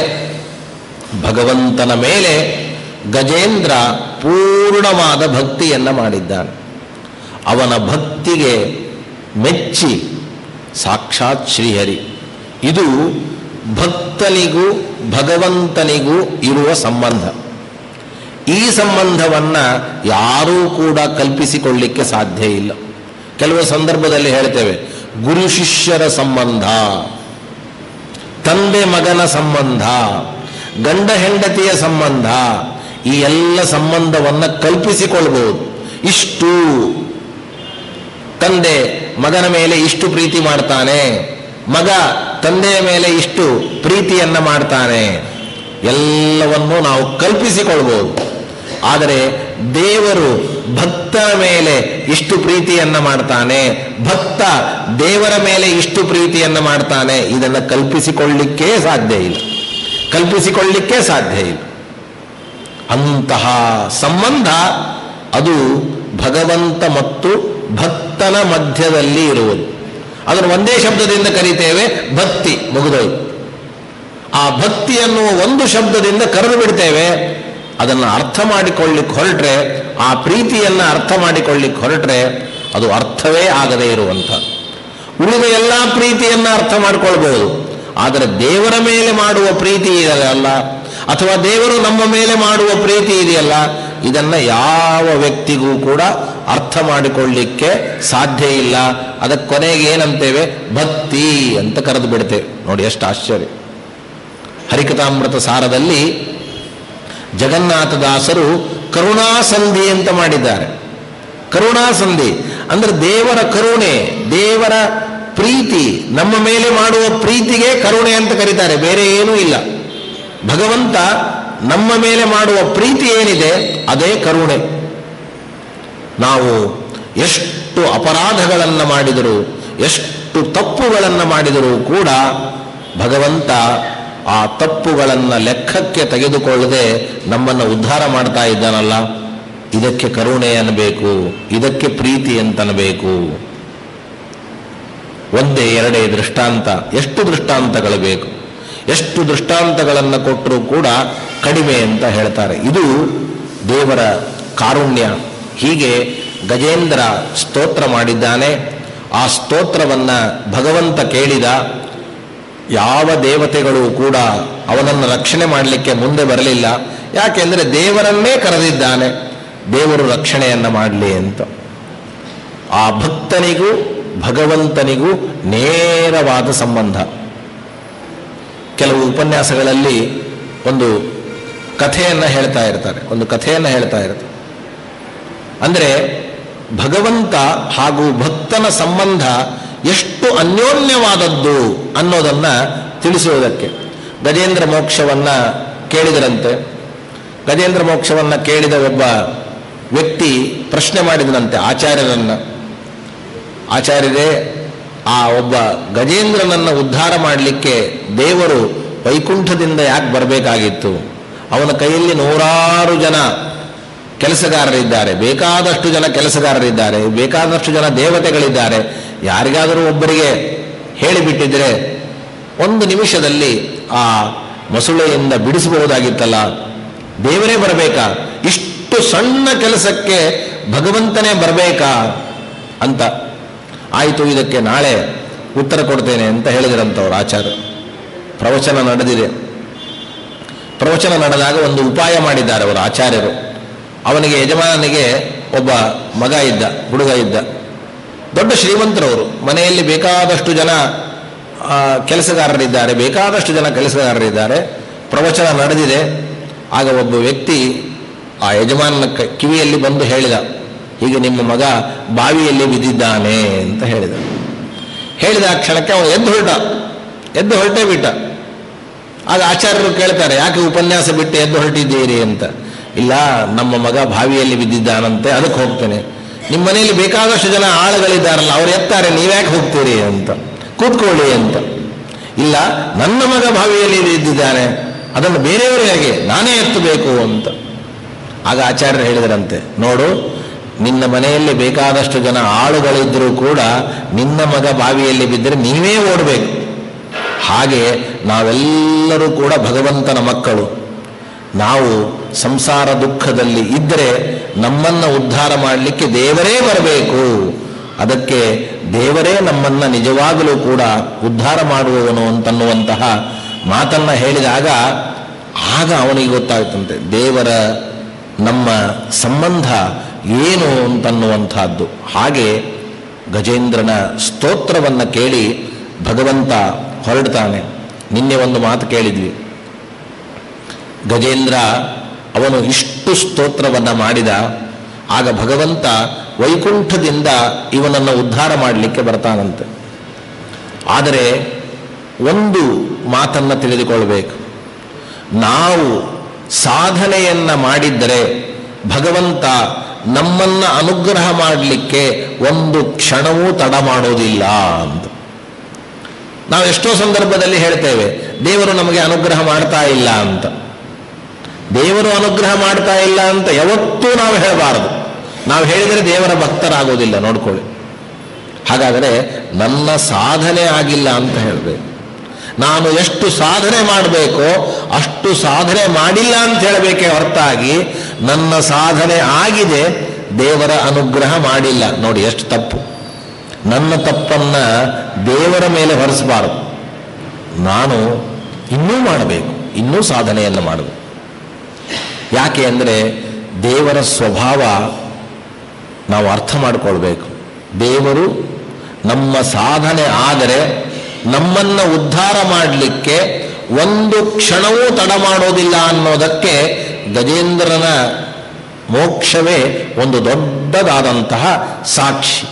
ಭಗವಂತನ ಮೇಲೆ ಗಜೇಂದ್ರ ಪೂರ್ಣವಾದ ಭಕ್ತಿಯನ್ನು ಮಾಡಿದ್ದಾನೆ ಅವನ ಭಕ್ತಿಗೆ ಮೆಚ್ಚಿ ಸಾಕ್ಷಾತ್ ಶ್ರೀಹರಿ ಇದು ಭಕ್ತನಿಗೂ ಭಗವಂತನಿಗೂ ಇರುವ ಸಂಬಂಧ ಈ ಸಂಬಂಧವನ್ನ ಯಾರೂ ಕೂಡ ಕಲ್ಪಿಸಿಕೊಳ್ಳಿಕ್ಕೆ ಸಾಧ್ಯ ಇಲ್ಲ ಕೆಲವು ಸಂದರ್ಭದಲ್ಲಿ ಹೇಳ್ತೇವೆ ಗುರು ಶಿಷ್ಯರ ಸಂಬಂಧ ತಂದೆ ಮಗನ ಸಂಬಂಧ ಗಂಡ ಹೆಂಡತಿಯ ಸಂಬಂಧ ಈ ಎಲ್ಲ ಸಂಬಂಧವನ್ನ ಕಲ್ಪಿಸಿಕೊಳ್ಬಹುದು ಇಷ್ಟು ತಂದೆ ಮಗನ ಮೇಲೆ ಇಷ್ಟು ಪ್ರೀತಿ ಮಾಡ್ತಾನೆ ಮಗ ತಂದೆಯ ಮೇಲೆ ಇಷ್ಟು ಪ್ರೀತಿಯನ್ನ ಮಾಡ್ತಾನೆ ಎಲ್ಲವನ್ನೂ ನಾವು ಕಲ್ಪಿಸಿಕೊಳ್ಬಹುದು ಆದರೆ ದೇವರು ಭಕ್ತರ ಮೇಲೆ ಇಷ್ಟು ಪ್ರೀತಿಯನ್ನ ಮಾಡ್ತಾನೆ ಭಕ್ತ ದೇವರ ಮೇಲೆ ಇಷ್ಟು ಪ್ರೀತಿಯನ್ನ ಮಾಡ್ತಾನೆ ಇದನ್ನು ಕಲ್ಪಿಸಿಕೊಳ್ಳಿಕ್ಕೇ ಸಾಧ್ಯ ಇಲ್ಲ ಕಲ್ಪಿಸಿಕೊಳ್ಳಿಕ್ಕೆ ಸಾಧ್ಯ ಇಲ್ಲ ಅಂತಹ ಸಂಬಂಧ ಅದು ಭಗವಂತ ಮತ್ತು ಭಕ್ತನ ಮಧ್ಯದಲ್ಲಿ ಇರುವುದು ಅದನ್ನು ಒಂದೇ ಶಬ್ದದಿಂದ ಕರಿತೇವೆ ಭಕ್ತಿ ಮುಗಿದೋಯ್ತು ಆ ಭಕ್ತಿ ಅನ್ನುವ ಒಂದು ಶಬ್ದದಿಂದ ಕರೆದು ಬಿಡ್ತೇವೆ ಅದನ್ನು ಅರ್ಥ ಮಾಡಿಕೊಳ್ಳಿಕ್ಕೆ ಹೊರಟ್ರೆ ಆ ಪ್ರೀತಿಯನ್ನು ಅರ್ಥ ಮಾಡಿಕೊಳ್ಳಿಕ್ಕೆ ಹೊರಟ್ರೆ ಅದು ಅರ್ಥವೇ ಆಗದೇ ಇರುವಂಥ ಉಳಿದ ಎಲ್ಲ ಪ್ರೀತಿಯನ್ನು ಅರ್ಥ ಮಾಡ್ಕೊಳ್ಬಹುದು ಆದರೆ ದೇವರ ಮೇಲೆ ಮಾಡುವ ಪ್ರೀತಿ ಇದೆಯಲ್ಲ ಅಥವಾ ದೇವರು ನಮ್ಮ ಮೇಲೆ ಮಾಡುವ ಪ್ರೀತಿ ಇದೆಯಲ್ಲ ಇದನ್ನು ಯಾವ ವ್ಯಕ್ತಿಗೂ ಕೂಡ ಅರ್ಥ ಮಾಡಿಕೊಳ್ಳಿಕ್ಕೆ ಸಾಧ್ಯ ಇಲ್ಲ ಅದಕ್ಕೆ ಕೊನೆಗೆ ಏನಂತೇವೆ ಭಕ್ತಿ ಅಂತ ಕರೆದು ಬಿಡ್ತೇವೆ ನೋಡಿ ಎಷ್ಟು ಆಶ್ಚರ್ಯ ಹರಿಕಥಾಮೃತ ಸಾರದಲ್ಲಿ ಜಗನ್ನಾಥದಾಸರು ಕರುಣಾಸಂಧಿ ಅಂತ ಮಾಡಿದ್ದಾರೆ ಕರುಣಾಸಂಧಿ ಅಂದ್ರೆ ದೇವರ ಕರುಣೆ ದೇವರ ಪ್ರೀತಿ ನಮ್ಮ ಮೇಲೆ ಮಾಡುವ ಪ್ರೀತಿಗೆ ಕರುಣೆ ಅಂತ ಕರೀತಾರೆ ಬೇರೆ ಏನೂ ಇಲ್ಲ ಭಗವಂತ ನಮ್ಮ ಮೇಲೆ ಮಾಡುವ ಪ್ರೀತಿ ಏನಿದೆ ಅದೇ ಕರುಣೆ ನಾವು ಎಷ್ಟು ಅಪರಾಧಗಳನ್ನು ಮಾಡಿದರೂ ಎಷ್ಟು ತಪ್ಪುಗಳನ್ನು ಮಾಡಿದರೂ ಕೂಡ ಭಗವಂತ ಆ ತಪ್ಪುಗಳನ್ನು ಲೆಕ್ಕಕ್ಕೆ ತೆಗೆದುಕೊಳ್ಳದೆ ನಮ್ಮನ್ನು ಉದ್ಧಾರ ಮಾಡ್ತಾ ಇದ್ದಾನಲ್ಲ ಇದಕ್ಕೆ ಕರುಣೆ ಅನ್ನಬೇಕು ಇದಕ್ಕೆ ಪ್ರೀತಿ ಅಂತನಬೇಕು ಒಂದೇ ಎರಡೇ ದೃಷ್ಟಾಂತ ಎಷ್ಟು ದೃಷ್ಟಾಂತಗಳು ಬೇಕು ಎಷ್ಟು ದೃಷ್ಟಾಂತಗಳನ್ನು ಕೊಟ್ಟರೂ ಕೂಡ ಕಡಿಮೆ ಅಂತ ಹೇಳ್ತಾರೆ ಇದು ದೇವರ ಕಾರುಣ್ಯ ಹೀಗೆ ಗಜೇಂದ್ರ ಸ್ತೋತ್ರ ಮಾಡಿದ್ದಾನೆ ಆ ಸ್ತೋತ್ರವನ್ನು ಭಗವಂತ ಕೇಳಿದ ಯಾವ ದೇವತೆಗಳು ಕೂಡ ಅವನನ್ನು ರಕ್ಷಣೆ ಮಾಡಲಿಕ್ಕೆ ಮುಂದೆ ಬರಲಿಲ್ಲ ಯಾಕೆಂದರೆ ದೇವರನ್ನೇ ಕರೆದಿದ್ದಾನೆ ದೇವರು ರಕ್ಷಣೆಯನ್ನು ಮಾಡಲಿ ಅಂತ ಆ ಭಕ್ತನಿಗೂ ಭಗವಂತನಿಗೂ ನೇರವಾದ ಸಂಬಂಧ ಕೆಲವು ಉಪನ್ಯಾಸಗಳಲ್ಲಿ ಒಂದು ಕಥೆಯನ್ನು ಹೇಳ್ತಾ ಇರ್ತಾರೆ ಒಂದು ಕಥೆಯನ್ನು ಹೇಳ್ತಾ ಇರ್ತಾರೆ ಅಂದರೆ ಭಗವಂತ ಹಾಗೂ ಭಕ್ತನ ಸಂಬಂಧ ಎಷ್ಟು ಅನ್ಯೋನ್ಯವಾದದ್ದು ಅನ್ನೋದನ್ನ ತಿಳಿಸುವುದಕ್ಕೆ ಗಜೇಂದ್ರ ಮೋಕ್ಷವನ್ನ ಕೇಳಿದರಂತೆ ಗಜೇಂದ್ರ ಮೋಕ್ಷವನ್ನ ಕೇಳಿದ ಒಬ್ಬ ವ್ಯಕ್ತಿ ಪ್ರಶ್ನೆ ಮಾಡಿದನಂತೆ ಆಚಾರ್ಯರನ್ನ ಆಚಾರ್ಯರೇ ಆ ಒಬ್ಬ ಗಜೇಂದ್ರನನ್ನ ಉದ್ಧಾರ ಮಾಡಲಿಕ್ಕೆ ದೇವರು ವೈಕುಂಠದಿಂದ ಯಾಕೆ ಬರಬೇಕಾಗಿತ್ತು ಅವನ ಕೈಯಲ್ಲಿ ನೂರಾರು ಜನ ಕೆಲಸಗಾರರಿದ್ದಾರೆ ಬೇಕಾದಷ್ಟು ಜನ ಕೆಲಸಗಾರರಿದ್ದಾರೆ ಬೇಕಾದಷ್ಟು ಜನ ದೇವತೆಗಳಿದ್ದಾರೆ ಯಾರಿಗಾದರೂ ಒಬ್ಬರಿಗೆ ಹೇಳಿಬಿಟ್ಟಿದ್ರೆ ಒಂದು ನಿಮಿಷದಲ್ಲಿ ಆ ಮೊಸಳೆಯಿಂದ ಬಿಡಿಸಬಹುದಾಗಿತ್ತಲ್ಲ ದೇವರೇ ಬರಬೇಕಾ ಇಷ್ಟು ಸಣ್ಣ ಕೆಲಸಕ್ಕೆ ಭಗವಂತನೇ ಬರಬೇಕಾ ಅಂತ ಆಯಿತು ಇದಕ್ಕೆ ನಾಳೆ ಉತ್ತರ ಕೊಡ್ತೇನೆ ಅಂತ ಹೇಳಿದ್ರಂಥವ್ರು ಆಚಾರ್ಯ ಪ್ರವಚನ ನಡೆದಿದೆ ಪ್ರವಚನ ನಡೆದಾಗ ಒಂದು ಉಪಾಯ ಮಾಡಿದ್ದಾರೆ ಅವರು ಆಚಾರ್ಯರು ಅವನಿಗೆ ಯಜಮಾನನಿಗೆ ಒಬ್ಬ ಮಗ ಇದ್ದ ಹುಡುಗ ಇದ್ದ ದೊಡ್ಡ ಶ್ರೀಮಂತರವರು ಮನೆಯಲ್ಲಿ ಬೇಕಾದಷ್ಟು ಜನ ಆ, ಕೆಲಸಗಾರರಿದ್ದಾರೆ ಬೇಕಾದಷ್ಟು ಜನ ಕೆಲಸಗಾರರಿದ್ದಾರೆ ಪ್ರವಚನ ನಡೆದಿದೆ ಆಗ ಒಬ್ಬ ವ್ಯಕ್ತಿ ಆ ಯಜಮಾನನ ಕ- ಕಿವಿಯಲ್ಲಿ ಬಂದು ಹೇಳಿದ ಹೀಗೆ ನಿಮ್ಮ ಮಗ ಬಾವಿಯಲ್ಲಿ ಬಿದ್ದಿದ್ದಾನೆ ಅಂತ ಹೇಳಿದ ಹೇಳಿದ ಆ ಕ್ಷಣಕ್ಕೆ ಅವನು ಎದ್ದು ಹೊರಟ ಎದ್ದು ಹೊರಟೇ ಬಿಟ್ಟ ಆಗ ಆಚಾರ್ಯರು ಕೇಳ್ತಾರೆ ಯಾಕೆ ಉಪನ್ಯಾಸ ಬಿಟ್ಟು ಎದ್ದು ಹೊರಟಿದ್ದೀರಿ ಅಂತ ಇಲ್ಲ ನಮ್ಮ ಮಗ ಬಾವಿಯಲ್ಲಿ ಬಿದ್ದಿದ್ದಾನಂತೆ ಅದಕ್ಕೆ ಹೋಗ್ತೇನೆ ನಿಮ್ಮ ಮನೆಯಲ್ಲಿ ಬೇಕಾದಷ್ಟು ಜನ ಆಳುಗಳಿದ್ದಾರಲ್ಲ ಅವ್ರು ಎತ್ತಾರೆ ನೀವ್ಯಾಕೆ ಹೋಗ್ತೀರಿ ಅಂತ ಕೂತ್ಕೊಳ್ಳಿ ಅಂತ ಇಲ್ಲ ನನ್ನ ಮಗ ಬಾವಿಯಲ್ಲಿ ಬಿದ್ದಿದ್ದಾನೆ ಅದನ್ನು ಬೇರೆಯವರು ಹೇಗೆ ನಾನೇ ಎತ್ತಬೇಕು ಅಂತ ಆಗ ಆಚಾರ್ಯರು ಹೇಳಿದರಂತೆ ನೋಡು ನಿನ್ನ ಮನೆಯಲ್ಲಿ ಬೇಕಾದಷ್ಟು ಜನ ಆಳುಗಳಿದ್ದರೂ ಕೂಡ ನಿನ್ನ ಮಗ ಬಾವಿಯಲ್ಲಿ ಬಿದ್ದರೆ ನೀವೇ ಓಡಬೇಕು ಹಾಗೆ ನಾವೆಲ್ಲರೂ ಕೂಡ ಭಗವಂತನ ಮಕ್ಕಳು ನಾವು ಸಂಸಾರ ದುಃಖದಲ್ಲಿ ಇದ್ದರೆ ನಮ್ಮನ್ನು ಉದ್ಧಾರ ಮಾಡಲಿಕ್ಕೆ ದೇವರೇ ಬರಬೇಕು ಅದಕ್ಕೆ ದೇವರೇ ನಮ್ಮನ್ನು ನಿಜವಾಗಲೂ ಕೂಡ ಉದ್ಧಾರ ಮಾಡುವವನು ಅಂತನ್ನುವಂತಹ ಮಾತನ್ನ ಹೇಳಿದಾಗ ಆಗ ಅವನಿಗೆ ಗೊತ್ತಾಗ್ತಂತೆ ದೇವರ ನಮ್ಮ ಸಂಬಂಧ ಏನು ಅಂತನ್ನುವಂತಹದ್ದು ಹಾಗೆ ಗಜೇಂದ್ರನ ಸ್ತೋತ್ರವನ್ನು ಕೇಳಿ ಭಗವಂತ ಹೊರಡ್ತಾನೆ ನಿನ್ನೆ ಒಂದು ಮಾತು ಕೇಳಿದ್ವಿ ಗಜೇಂದ್ರ ಅವನು ಇಷ್ಟು ಸ್ತೋತ್ರವನ್ನು ಮಾಡಿದ ಆಗ ಭಗವಂತ ವೈಕುಂಠದಿಂದ ಇವನನ್ನು ಉದ್ಧಾರ ಮಾಡಲಿಕ್ಕೆ ಬರ್ತಾನಂತೆ ಆದರೆ ಒಂದು ಮಾತನ್ನು ತಿಳಿದುಕೊಳ್ಬೇಕು ನಾವು ಸಾಧನೆಯನ್ನ ಮಾಡಿದ್ದರೆ ಭಗವಂತ ನಮ್ಮನ್ನ ಅನುಗ್ರಹ ಮಾಡಲಿಕ್ಕೆ ಒಂದು ಕ್ಷಣವೂ ತಡ ಮಾಡೋದಿಲ್ಲ ಅಂತ ನಾವು ಎಷ್ಟೋ ಸಂದರ್ಭದಲ್ಲಿ ಹೇಳ್ತೇವೆ ದೇವರು ನಮಗೆ ಅನುಗ್ರಹ ಮಾಡ್ತಾ ಇಲ್ಲ ಅಂತ ದೇವರು ಅನುಗ್ರಹ ಮಾಡ್ತಾ ಇಲ್ಲ ಅಂತ ಯಾವತ್ತೂ ನಾವು ಹೇಳಬಾರದು ನಾವು ಹೇಳಿದರೆ ದೇವರ ಭಕ್ತರಾಗೋದಿಲ್ಲ ನೋಡ್ಕೊಳ್ಳಿ ಹಾಗಾದರೆ ನನ್ನ ಸಾಧನೆ ಆಗಿಲ್ಲ ಅಂತ ಹೇಳಬೇಕು ನಾನು ಎಷ್ಟು ಸಾಧನೆ ಮಾಡಬೇಕೋ ಅಷ್ಟು ಸಾಧನೆ ಮಾಡಿಲ್ಲ ಅಂತ ಹೇಳಬೇಕೇ ಹೊರತಾಗಿ ನನ್ನ ಸಾಧನೆ ಆಗಿದೆ ದೇವರ ಅನುಗ್ರಹ ಮಾಡಿಲ್ಲ ನೋಡಿ ಎಷ್ಟು ತಪ್ಪು ನನ್ನ ತಪ್ಪನ್ನ ದೇವರ ಮೇಲೆ ಹೊರಿಸಬಾರದು ನಾನು ಇನ್ನೂ ಮಾಡಬೇಕು ಇನ್ನೂ ಸಾಧನೆಯನ್ನು ಮಾಡಬೇಕು ಯಾಕೆ ಅಂದರೆ ದೇವರ ಸ್ವಭಾವ ನಾವು ಅರ್ಥ ಮಾಡಿಕೊಳ್ಬೇಕು ದೇವರು ನಮ್ಮ ಸಾಧನೆ ಆದರೆ ನಮ್ಮನ್ನು ಉದ್ಧಾರ ಮಾಡಲಿಕ್ಕೆ ಒಂದು ಕ್ಷಣವೂ ತಡ ಮಾಡೋದಿಲ್ಲ ಅನ್ನೋದಕ್ಕೆ ಗಜೇಂದ್ರನ ಮೋಕ್ಷವೇ ಒಂದು ದೊಡ್ಡದಾದಂತಹ ಸಾಕ್ಷಿ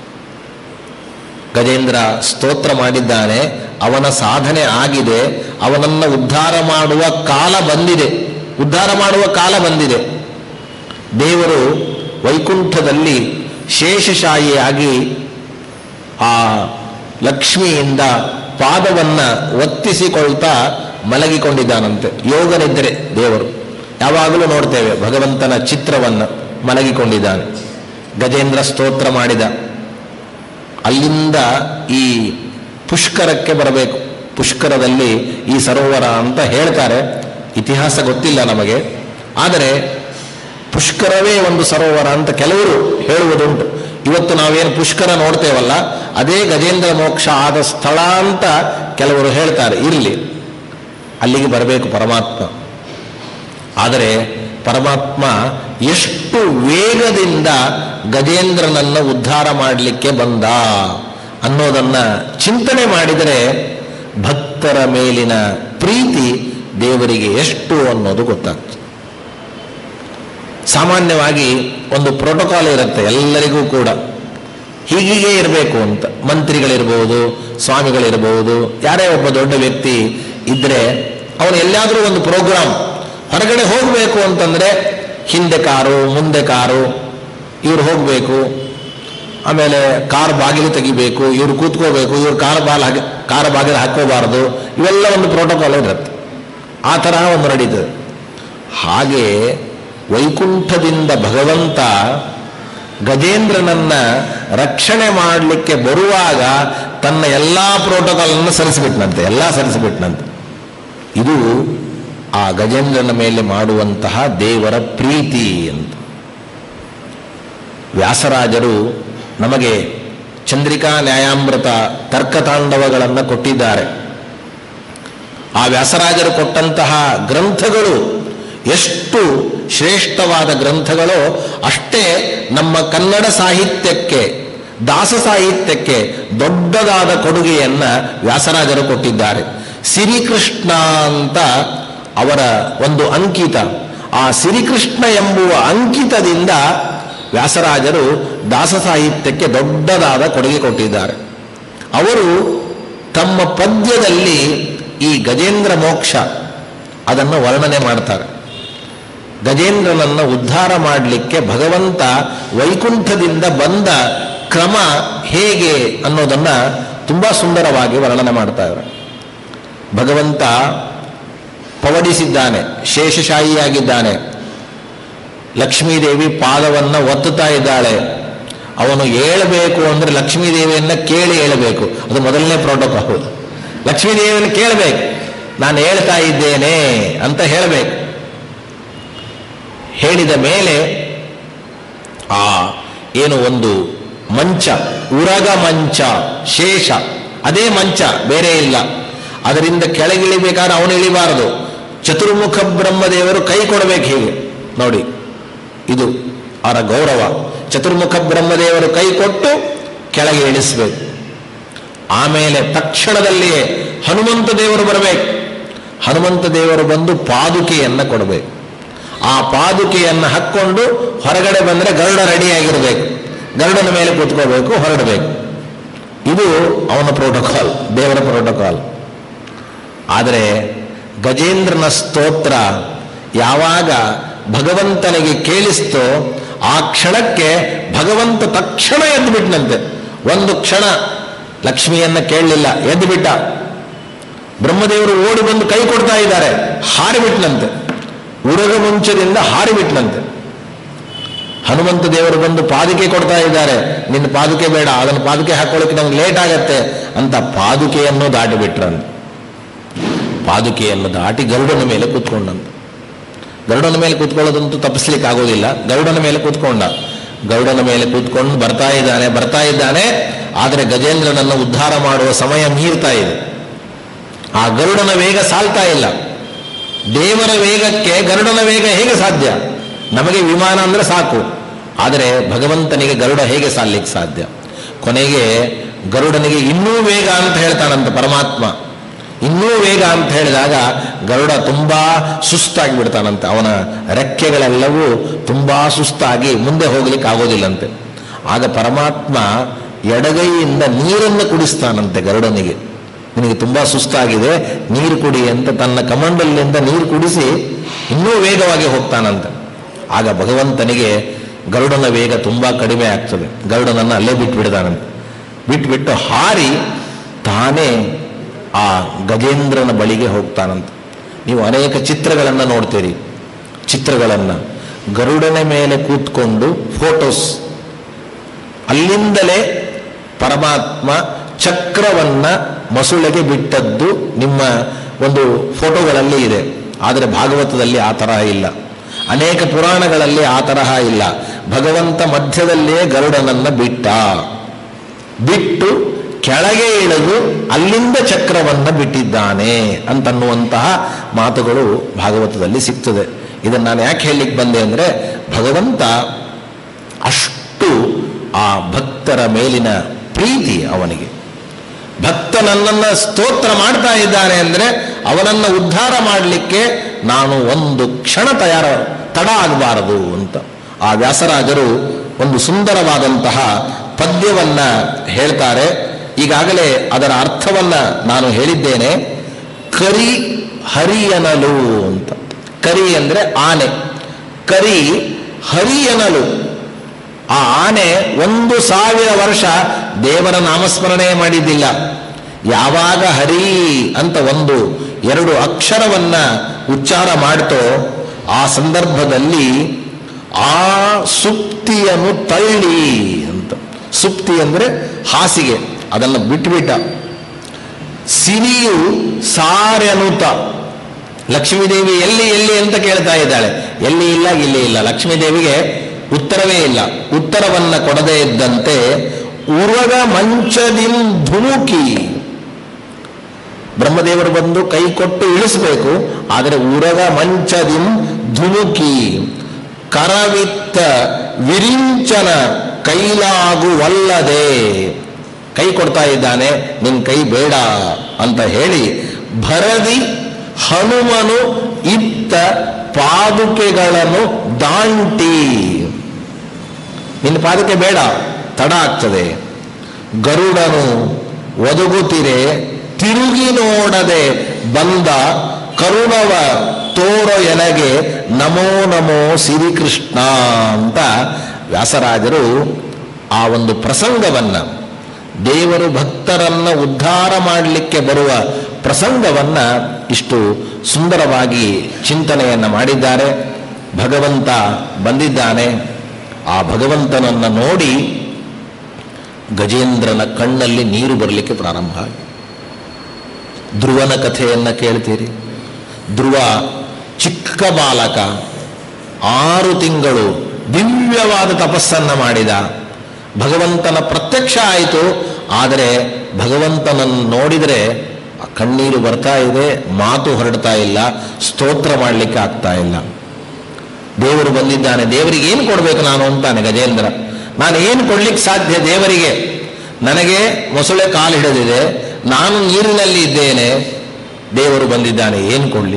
ಗಜೇಂದ್ರ ಸ್ತೋತ್ರ ಮಾಡಿದ್ದಾನೆ ಅವನ ಸಾಧನೆ ಆಗಿದೆ ಅವನನ್ನು ಉದ್ಧಾರ ಮಾಡುವ ಕಾಲ ಬಂದಿದೆ ಉದ್ಧಾರ ಮಾಡುವ ಕಾಲ ಬಂದಿದೆ ದೇವರು ವೈಕುಂಠದಲ್ಲಿ ಶೇಷಶಾಹಿಯಾಗಿ ಆ ಲಕ್ಷ್ಮಿಯಿಂದ ಪಾದವನ್ನು ಒತ್ತಿಸಿಕೊಳ್ತಾ ಮಲಗಿಕೊಂಡಿದ್ದಾನಂತೆ ಯೋಗನಿದ್ರೆ ದೇವರು ಯಾವಾಗಲೂ ನೋಡ್ತೇವೆ ಭಗವಂತನ ಚಿತ್ರವನ್ನು ಮಲಗಿಕೊಂಡಿದ್ದಾನೆ ಗಜೇಂದ್ರ ಸ್ತೋತ್ರ ಮಾಡಿದ ಅಲ್ಲಿಂದ ಈ ಪುಷ್ಕರಕ್ಕೆ ಬರಬೇಕು ಪುಷ್ಕರದಲ್ಲಿ ಈ ಸರೋವರ ಅಂತ ಹೇಳ್ತಾರೆ ಇತಿಹಾಸ ಗೊತ್ತಿಲ್ಲ ನಮಗೆ ಆದರೆ ಪುಷ್ಕರವೇ ಒಂದು ಸರೋವರ ಅಂತ ಕೆಲವರು ಹೇಳುವುದುಂಟು ಇವತ್ತು ನಾವೇನು ಪುಷ್ಕರ ನೋಡ್ತೇವಲ್ಲ ಅದೇ ಗಜೇಂದ್ರ ಮೋಕ್ಷ ಆದ ಸ್ಥಳ ಅಂತ ಕೆಲವರು ಹೇಳ್ತಾರೆ ಇರಲಿ ಅಲ್ಲಿಗೆ ಬರಬೇಕು ಪರಮಾತ್ಮ ಆದರೆ ಪರಮಾತ್ಮ ಎಷ್ಟು ವೇಗದಿಂದ ಗಜೇಂದ್ರನನ್ನು ಉದ್ಧಾರ ಮಾಡಲಿಕ್ಕೆ ಬಂದ ಅನ್ನೋದನ್ನ ಚಿಂತನೆ ಮಾಡಿದರೆ ಭಕ್ತರ ಮೇಲಿನ ಪ್ರೀತಿ ದೇವರಿಗೆ ಎಷ್ಟು ಅನ್ನೋದು ಗೊತ್ತಾಗ್ತದೆ ಸಾಮಾನ್ಯವಾಗಿ ಒಂದು ಪ್ರೋಟೋಕಾಲ್ ಇರುತ್ತೆ ಎಲ್ಲರಿಗೂ ಕೂಡ ಹೀಗೀಗೆ ಇರಬೇಕು ಅಂತ ಮಂತ್ರಿಗಳಿರ್ಬೋದು ಸ್ವಾಮಿಗಳಿರ್ಬೋದು ಯಾರೇ ಒಬ್ಬ ದೊಡ್ಡ ವ್ಯಕ್ತಿ ಇದ್ರೆ ಅವನು ಎಲ್ಲಾದರೂ ಒಂದು ಪ್ರೋಗ್ರಾಮ್ ಹೊರಗಡೆ ಹೋಗಬೇಕು ಅಂತಂದ್ರೆ ಹಿಂದೆ ಕಾರು ಮುಂದೆ ಕಾರು ಇವ್ರು ಹೋಗಬೇಕು ಆಮೇಲೆ ಕಾರ್ ಬಾಗಿಲು ತೆಗಿಬೇಕು ಇವ್ರು ಕೂತ್ಕೋಬೇಕು ಇವ್ರು ಕಾರ್ ಬಾಲ್ ಹಾಕಿ ಕಾರ್ ಬಾಗಿಲು ಹಾಕೋಬಾರದು ಇವೆಲ್ಲ ಒಂದು ಪ್ರೋಟೋಕಾಲ್ ಇರುತ್ತೆ ಆ ತರಹ ಒಂದು ನಡೀತದೆ ಹಾಗೆ ವೈಕುಂಠದಿಂದ ಭಗವಂತ ಗಜೇಂದ್ರನನ್ನ ರಕ್ಷಣೆ ಮಾಡಲಿಕ್ಕೆ ಬರುವಾಗ ತನ್ನ ಎಲ್ಲ ಪ್ರೋಟೋಕಾಲನ್ನು ಸರಿಸಿಬಿಟ್ನಂತೆ ಎಲ್ಲ ಸರಿಸಿಬಿಟ್ನಂತೆ ಇದು ಆ ಗಜೇಂದ್ರನ ಮೇಲೆ ಮಾಡುವಂತಹ ದೇವರ ಪ್ರೀತಿ ಅಂತ ವ್ಯಾಸರಾಜರು ನಮಗೆ ಚಂದ್ರಿಕಾ ನ್ಯಾಯಾಮೃತ ತರ್ಕತಾಂಡವಗಳನ್ನು ಕೊಟ್ಟಿದ್ದಾರೆ ಆ ವ್ಯಾಸರಾಜರು ಕೊಟ್ಟಂತಹ ಗ್ರಂಥಗಳು ಎಷ್ಟು ಶ್ರೇಷ್ಠವಾದ ಗ್ರಂಥಗಳೋ ಅಷ್ಟೇ ನಮ್ಮ ಕನ್ನಡ ಸಾಹಿತ್ಯಕ್ಕೆ ದಾಸ ಸಾಹಿತ್ಯಕ್ಕೆ ದೊಡ್ಡದಾದ ಕೊಡುಗೆಯನ್ನ ವ್ಯಾಸರಾಜರು ಕೊಟ್ಟಿದ್ದಾರೆ ಸಿರಿಕೃಷ್ಣ ಅಂತ ಅವರ ಒಂದು ಅಂಕಿತ ಆ ಸಿರಿಕೃಷ್ಣ ಎಂಬುವ ಅಂಕಿತದಿಂದ ವ್ಯಾಸರಾಜರು ದಾಸ ಸಾಹಿತ್ಯಕ್ಕೆ ದೊಡ್ಡದಾದ ಕೊಡುಗೆ ಕೊಟ್ಟಿದ್ದಾರೆ ಅವರು ತಮ್ಮ ಪದ್ಯದಲ್ಲಿ ಈ ಗಜೇಂದ್ರ ಮೋಕ್ಷ ಅದನ್ನು ವರ್ಣನೆ ಮಾಡ್ತಾರೆ ಗಜೇಂದ್ರನನ್ನು ಉದ್ಧಾರ ಮಾಡಲಿಕ್ಕೆ ಭಗವಂತ ವೈಕುಂಠದಿಂದ ಬಂದ ಕ್ರಮ ಹೇಗೆ ಅನ್ನೋದನ್ನ ತುಂಬಾ ಸುಂದರವಾಗಿ ವರ್ಣನೆ ಮಾಡ್ತಾ ಇದ್ದಾರೆ ಭಗವಂತ ಪವಡಿಸಿದ್ದಾನೆ ಶೇಷಶಾಹಿಯಾಗಿದ್ದಾನೆ ಲಕ್ಷ್ಮೀದೇವಿ ಪಾದವನ್ನು ಒತ್ತುತ್ತಾ ಇದ್ದಾಳೆ ಅವನು ಏಳಬೇಕು ಅಂದ್ರೆ ಲಕ್ಷ್ಮೀದೇವಿಯನ್ನ ಕೇಳಿ ಏಳಬೇಕು ಅದು ಮೊದಲನೇ ಪ್ರೋಟೋಕಾಲ್ ಲಕ್ಷ್ಮೀದೇವಿಯನ್ನು ಕೇಳಬೇಕು ನಾನು ಹೇಳ್ತಾ ಇದ್ದೇನೆ ಅಂತ ಹೇಳಬೇಕು ಹೇಳಿದ ಮೇಲೆ ಆ ಏನು ಒಂದು ಮಂಚ ಉರಗ ಮಂಚ ಶೇಷ ಅದೇ ಮಂಚ ಬೇರೆ ಇಲ್ಲ ಅದರಿಂದ ಕೆಳಗಿಳಿಬೇಕಾದ್ರೆ ಅವನು ಇಳಿಬಾರದು ಚತುರ್ಮುಖ ಬ್ರಹ್ಮದೇವರು ಕೈ ಕೊಡಬೇಕು ಹೀಗೆ ನೋಡಿ ಇದು ಅವರ ಗೌರವ ಚತುರ್ಮುಖ ಬ್ರಹ್ಮದೇವರು ಕೈ ಕೊಟ್ಟು ಕೆಳಗೆ ಇಳಿಸಬೇಕು ಆಮೇಲೆ ತಕ್ಷಣದಲ್ಲಿಯೇ ಹನುಮಂತ ದೇವರು ಬರಬೇಕು ಹನುಮಂತ ದೇವರು ಬಂದು ಪಾದುಕೆಯನ್ನು ಕೊಡಬೇಕು ಆ ಪಾದುಕೆಯನ್ನು ಹಾಕ್ಕೊಂಡು ಹೊರಗಡೆ ಬಂದರೆ ಗರುಡ ರೆಡಿಯಾಗಿರಬೇಕು ಗರುಡನ ಮೇಲೆ ಕೂತ್ಕೋಬೇಕು ಹೊರಡಬೇಕು ಇದು ಅವನ ಪ್ರೋಟೋಕಾಲ್ ದೇವರ ಪ್ರೋಟೋಕಾಲ್ ಆದರೆ ಗಜೇಂದ್ರನ ಸ್ತೋತ್ರ ಯಾವಾಗ ಭಗವಂತನಿಗೆ ಕೇಳಿಸ್ತೋ ಆ ಕ್ಷಣಕ್ಕೆ ಭಗವಂತ ತಕ್ಷಣ ಎದ್ದು ಬಿಟ್ನಂತೆ ಒಂದು ಕ್ಷಣ ಲಕ್ಷ್ಮಿಯನ್ನ ಕೇಳಲಿಲ್ಲ ಎದ್ದು ಬಿಟ್ಟ ಬ್ರಹ್ಮದೇವರು ಓಡಿ ಬಂದು ಕೈ ಕೊಡ್ತಾ ಇದ್ದಾರೆ ಹಾರಿಬಿಟ್ನಂತೆ ಉರಗ ಮುಂಚದಿಂದ ಹಾರಿಬಿಟ್ನಂತೆ ಹನುಮಂತ ದೇವರು ಬಂದು ಪಾದುಕೆ ಕೊಡ್ತಾ ಇದ್ದಾರೆ ನಿನ್ನ ಪಾದುಕೆ ಬೇಡ ಅದನ್ನು ಪಾದುಕೆ ಹಾಕೊಳ್ಳಿಕ್ಕೆ ನಮ್ಗೆ ಲೇಟ್ ಆಗತ್ತೆ ಅಂತ ಪಾದುಕೆಯನ್ನು ದಾಟಿಬಿಟ್ರಂತೆ ಪಾದುಕೆಯನ್ನು ದಾಟಿ ಗರುಡನ ಮೇಲೆ ಕೂತ್ಕೊಂಡಂತ ಗರುಡನ ಮೇಲೆ ಕೂತ್ಕೊಳ್ಳೋದಂತೂ ತಪ್ಪಿಸ್ಲಿಕ್ಕೆ ಆಗೋದಿಲ್ಲ ಗರುಡನ ಮೇಲೆ ಕೂತ್ಕೊಂಡ ಗರುಡನ ಮೇಲೆ ಕೂತ್ಕೊಂಡು ಬರ್ತಾ ಇದ್ದಾನೆ ಬರ್ತಾ ಇದ್ದಾನೆ ಆದರೆ ಗಜೇಂದ್ರನನ್ನು ಉದ್ಧಾರ ಮಾಡುವ ಸಮಯ ಮೀರ್ತಾ ಇದೆ ಆ ಗರುಡನ ವೇಗ ಸಾಲ್ತಾ ಇಲ್ಲ ದೇವರ ವೇಗಕ್ಕೆ ಗರುಡನ ವೇಗ ಹೇಗೆ ಸಾಧ್ಯ ನಮಗೆ ವಿಮಾನ ಅಂದರೆ ಸಾಕು ಆದರೆ ಭಗವಂತನಿಗೆ ಗರುಡ ಹೇಗೆ ಸಾಲಿಕ್ಕೆ ಸಾಧ್ಯ ಕೊನೆಗೆ ಗರುಡನಿಗೆ ಇನ್ನೂ ವೇಗ ಅಂತ ಹೇಳ್ತಾನಂತ ಪರಮಾತ್ಮ ಇನ್ನೂ ವೇಗ ಅಂತ ಹೇಳಿದಾಗ ಗರುಡ ತುಂಬಾ ಸುಸ್ತಾಗಿ ಬಿಡ್ತಾನಂತೆ ಅವನ ರೆಕ್ಕೆಗಳೆಲ್ಲವೂ ತುಂಬಾ ಸುಸ್ತಾಗಿ ಮುಂದೆ ಹೋಗ್ಲಿಕ್ಕೆ ಆಗೋದಿಲ್ಲಂತೆ ಆಗ ಪರಮಾತ್ಮ ಎಡಗೈಯಿಂದ ನೀರನ್ನು ಕುಡಿಸ್ತಾನಂತೆ ಗರುಡನಿಗೆ ನಿನಗೆ ತುಂಬಾ ಸುಸ್ತಾಗಿದೆ ನೀರು ಕುಡಿ ಅಂತ ತನ್ನ ಕಮಂಡಲಿಂದ ನೀರು ಕುಡಿಸಿ ಇನ್ನೂ ವೇಗವಾಗಿ ಹೋಗ್ತಾನಂತೆ ಆಗ ಭಗವಂತನಿಗೆ ಗರುಡನ ವೇಗ ತುಂಬಾ ಕಡಿಮೆ ಆಗ್ತದೆ ಗರುಡನನ್ನು ಅಲ್ಲೇ ಬಿಟ್ಟು ಬಿಡ್ತಾನಂತೆ ಬಿಟ್ಬಿಟ್ಟು ಹಾರಿ ತಾನೇ ಆ ಗಜೇಂದ್ರನ ಬಳಿಗೆ ಹೋಗ್ತಾನಂತೆ ನೀವು ಅನೇಕ ಚಿತ್ರಗಳನ್ನು ನೋಡ್ತೀರಿ ಚಿತ್ರಗಳನ್ನು ಗರುಡನ ಮೇಲೆ ಕೂತ್ಕೊಂಡು ಫೋಟೋಸ್ ಅಲ್ಲಿಂದಲೇ ಪರಮಾತ್ಮ ಚಕ್ರವನ್ನ ಮಸುಳೆಗೆ ಬಿಟ್ಟದ್ದು ನಿಮ್ಮ ಒಂದು ಫೋಟೋಗಳಲ್ಲಿ ಇದೆ ಆದರೆ ಭಾಗವತದಲ್ಲಿ ಆ ತರಹ ಇಲ್ಲ ಅನೇಕ ಪುರಾಣಗಳಲ್ಲಿ ಆ ತರಹ ಇಲ್ಲ ಭಗವಂತ ಮಧ್ಯದಲ್ಲೇ ಗರುಡನನ್ನ ಬಿಟ್ಟ ಬಿಟ್ಟು ಕೆಳಗೆ ಇಳಿದು ಅಲ್ಲಿಂದ ಚಕ್ರವನ್ನ ಬಿಟ್ಟಿದ್ದಾನೆ ಅಂತನ್ನುವಂತಹ ಮಾತುಗಳು ಭಾಗವತದಲ್ಲಿ ಸಿಗ್ತದೆ ಇದನ್ನು ನಾನು ಯಾಕೆ ಹೇಳಲಿಕ್ಕೆ ಬಂದೆ ಅಂದರೆ ಭಗವಂತ ಅಷ್ಟು ಆ ಭಕ್ತರ ಮೇಲಿನ ಪ್ರೀತಿ ಅವನಿಗೆ ಭಕ್ತ ನನ್ನನ್ನು ಸ್ತೋತ್ರ ಮಾಡ್ತಾ ಇದ್ದಾನೆ ಅಂದರೆ ಅವನನ್ನು ಉದ್ಧಾರ ಮಾಡಲಿಕ್ಕೆ ನಾನು ಒಂದು ಕ್ಷಣ ತಯಾರ ತಡ ಆಗಬಾರದು ಅಂತ ಆ ವ್ಯಾಸರಾಜರು ಒಂದು ಸುಂದರವಾದಂತಹ ಪದ್ಯವನ್ನ ಹೇಳ್ತಾರೆ ಈಗಾಗಲೇ ಅದರ ಅರ್ಥವನ್ನ ನಾನು ಹೇಳಿದ್ದೇನೆ ಕರಿ ಹರಿಯನಲು ಅಂತ ಕರಿ ಅಂದರೆ ಆನೆ ಕರಿ ಹರಿಯನಲು ಆ ಆನೆ ಒಂದು ಸಾವಿರ ವರ್ಷ ದೇವರ ನಾಮಸ್ಮರಣೆ ಮಾಡಿದ್ದಿಲ್ಲ ಯಾವಾಗ ಹರಿ ಅಂತ ಒಂದು ಎರಡು ಅಕ್ಷರವನ್ನ ಉಚ್ಚಾರ ಮಾಡ್ತೋ ಆ ಸಂದರ್ಭದಲ್ಲಿ ಆ ಸುಪ್ತಿಯನ್ನು ತಳ್ಳಿ ಅಂತ ಸುಪ್ತಿ ಅಂದರೆ ಹಾಸಿಗೆ ಅದನ್ನು ಬಿಟ್ಟುಬಿಟ್ಟ ಸಿರಿಯು ಸಾರೆನುತ ಲಕ್ಷ್ಮೀದೇವಿ ಎಲ್ಲಿ ಎಲ್ಲಿ ಅಂತ ಕೇಳ್ತಾ ಇದ್ದಾಳೆ ಎಲ್ಲಿ ಇಲ್ಲ ಇಲ್ಲಿ ಇಲ್ಲ ಲಕ್ಷ್ಮೀದೇವಿಗೆ ಉತ್ತರವೇ ಇಲ್ಲ ಉತ್ತರವನ್ನ ಕೊಡದೇ ಇದ್ದಂತೆ ಉರಗ ಮಂಚದಿನ್ ಧುಮುಕಿ ಬ್ರಹ್ಮದೇವರು ಬಂದು ಕೈ ಕೊಟ್ಟು ಇಳಿಸಬೇಕು ಆದರೆ ಉರಗ ಮಂಚದಿಂ ಧುಮುಕಿ ಕರವಿತ್ತ ವಿರಿಂಚನ ಕೈಲಾಗುವಲ್ಲದೆ ಕೈ ಕೊಡ್ತಾ ಇದ್ದಾನೆ ನಿನ್ ಕೈ ಬೇಡ ಅಂತ ಹೇಳಿ ಭರದಿ ಹನುಮನು ಇತ್ತ ಪಾದುಕೆಗಳನ್ನು ದಾಂಟಿ ನಿನ್ನ ಪಾದಕ್ಕೆ ಬೇಡ ತಡ ಆಗ್ತದೆ ಗರುಡನು ಒದಗುತ್ತಿರೆ ತಿರುಗಿ ನೋಡದೆ ಬಂದ ಕರುಣವ ತೋರೋ ಎನಗೆ ನಮೋ ನಮೋ ಶ್ರೀಕೃಷ್ಣ ಅಂತ ವ್ಯಾಸರಾಜರು ಆ ಒಂದು ಪ್ರಸಂಗವನ್ನ ದೇವರು ಭಕ್ತರನ್ನ ಉದ್ಧಾರ ಮಾಡಲಿಕ್ಕೆ ಬರುವ ಪ್ರಸಂಗವನ್ನ ಇಷ್ಟು ಸುಂದರವಾಗಿ ಚಿಂತನೆಯನ್ನ ಮಾಡಿದ್ದಾರೆ ಭಗವಂತ ಬಂದಿದ್ದಾನೆ ಆ ಭಗವಂತನನ್ನ ನೋಡಿ ಗಜೇಂದ್ರನ ಕಣ್ಣಲ್ಲಿ ನೀರು ಬರಲಿಕ್ಕೆ ಪ್ರಾರಂಭ ಆಗಿದೆ ಧ್ರುವನ ಕಥೆಯನ್ನ ಕೇಳ್ತೀರಿ ಧ್ರುವ ಚಿಕ್ಕ ಬಾಲಕ ಆರು ತಿಂಗಳು ದಿವ್ಯವಾದ ತಪಸ್ಸನ್ನ ಮಾಡಿದ ಭಗವಂತನ ಪ್ರತ್ಯಕ್ಷ ಆಯಿತು ಆದರೆ ಭಗವಂತನನ್ನು ನೋಡಿದರೆ ಆ ಕಣ್ಣೀರು ಬರ್ತಾ ಇದೆ ಮಾತು ಹೊರಡ್ತಾ ಇಲ್ಲ ಸ್ತೋತ್ರ ಮಾಡಲಿಕ್ಕೆ ಆಗ್ತಾ ಇಲ್ಲ ದೇವರು ಬಂದಿದ್ದಾನೆ ದೇವರಿಗೆ ಏನು ಕೊಡಬೇಕು ನಾನು ಅಂತಾನೆ ಗಜೇಂದ್ರ ನಾನು ಏನು ಕೊಡ್ಲಿಕ್ಕೆ ಸಾಧ್ಯ ದೇವರಿಗೆ ನನಗೆ ಮೊಸಳೆ ಕಾಲು ಹಿಡಿದಿದೆ ನಾನು ನೀರಿನಲ್ಲಿ ಇದ್ದೇನೆ ದೇವರು ಬಂದಿದ್ದಾನೆ ಏನು ಕೊಡಲಿ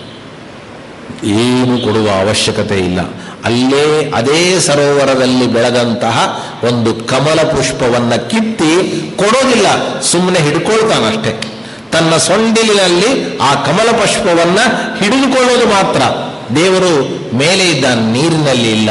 ಏನು ಕೊಡುವ ಅವಶ್ಯಕತೆ ಇಲ್ಲ ಅಲ್ಲೇ ಅದೇ ಸರೋವರದಲ್ಲಿ ಬೆಳೆದಂತಹ ಒಂದು ಕಮಲ ಪುಷ್ಪವನ್ನ ಕಿತ್ತಿ ಕೊಡೋದಿಲ್ಲ ಸುಮ್ಮನೆ ಹಿಡ್ಕೊಳ್ತಾನಷ್ಟೆ ತನ್ನ ಸೊಂಡಿಲಿನಲ್ಲಿ ಆ ಕಮಲ ಪುಷ್ಪವನ್ನ ಹಿಡಿದುಕೊಳ್ಳೋದು ಮಾತ್ರ ದೇವರು ಮೇಲೆ ಇದ್ದಾನೆ ನೀರಿನಲ್ಲಿ ಇಲ್ಲ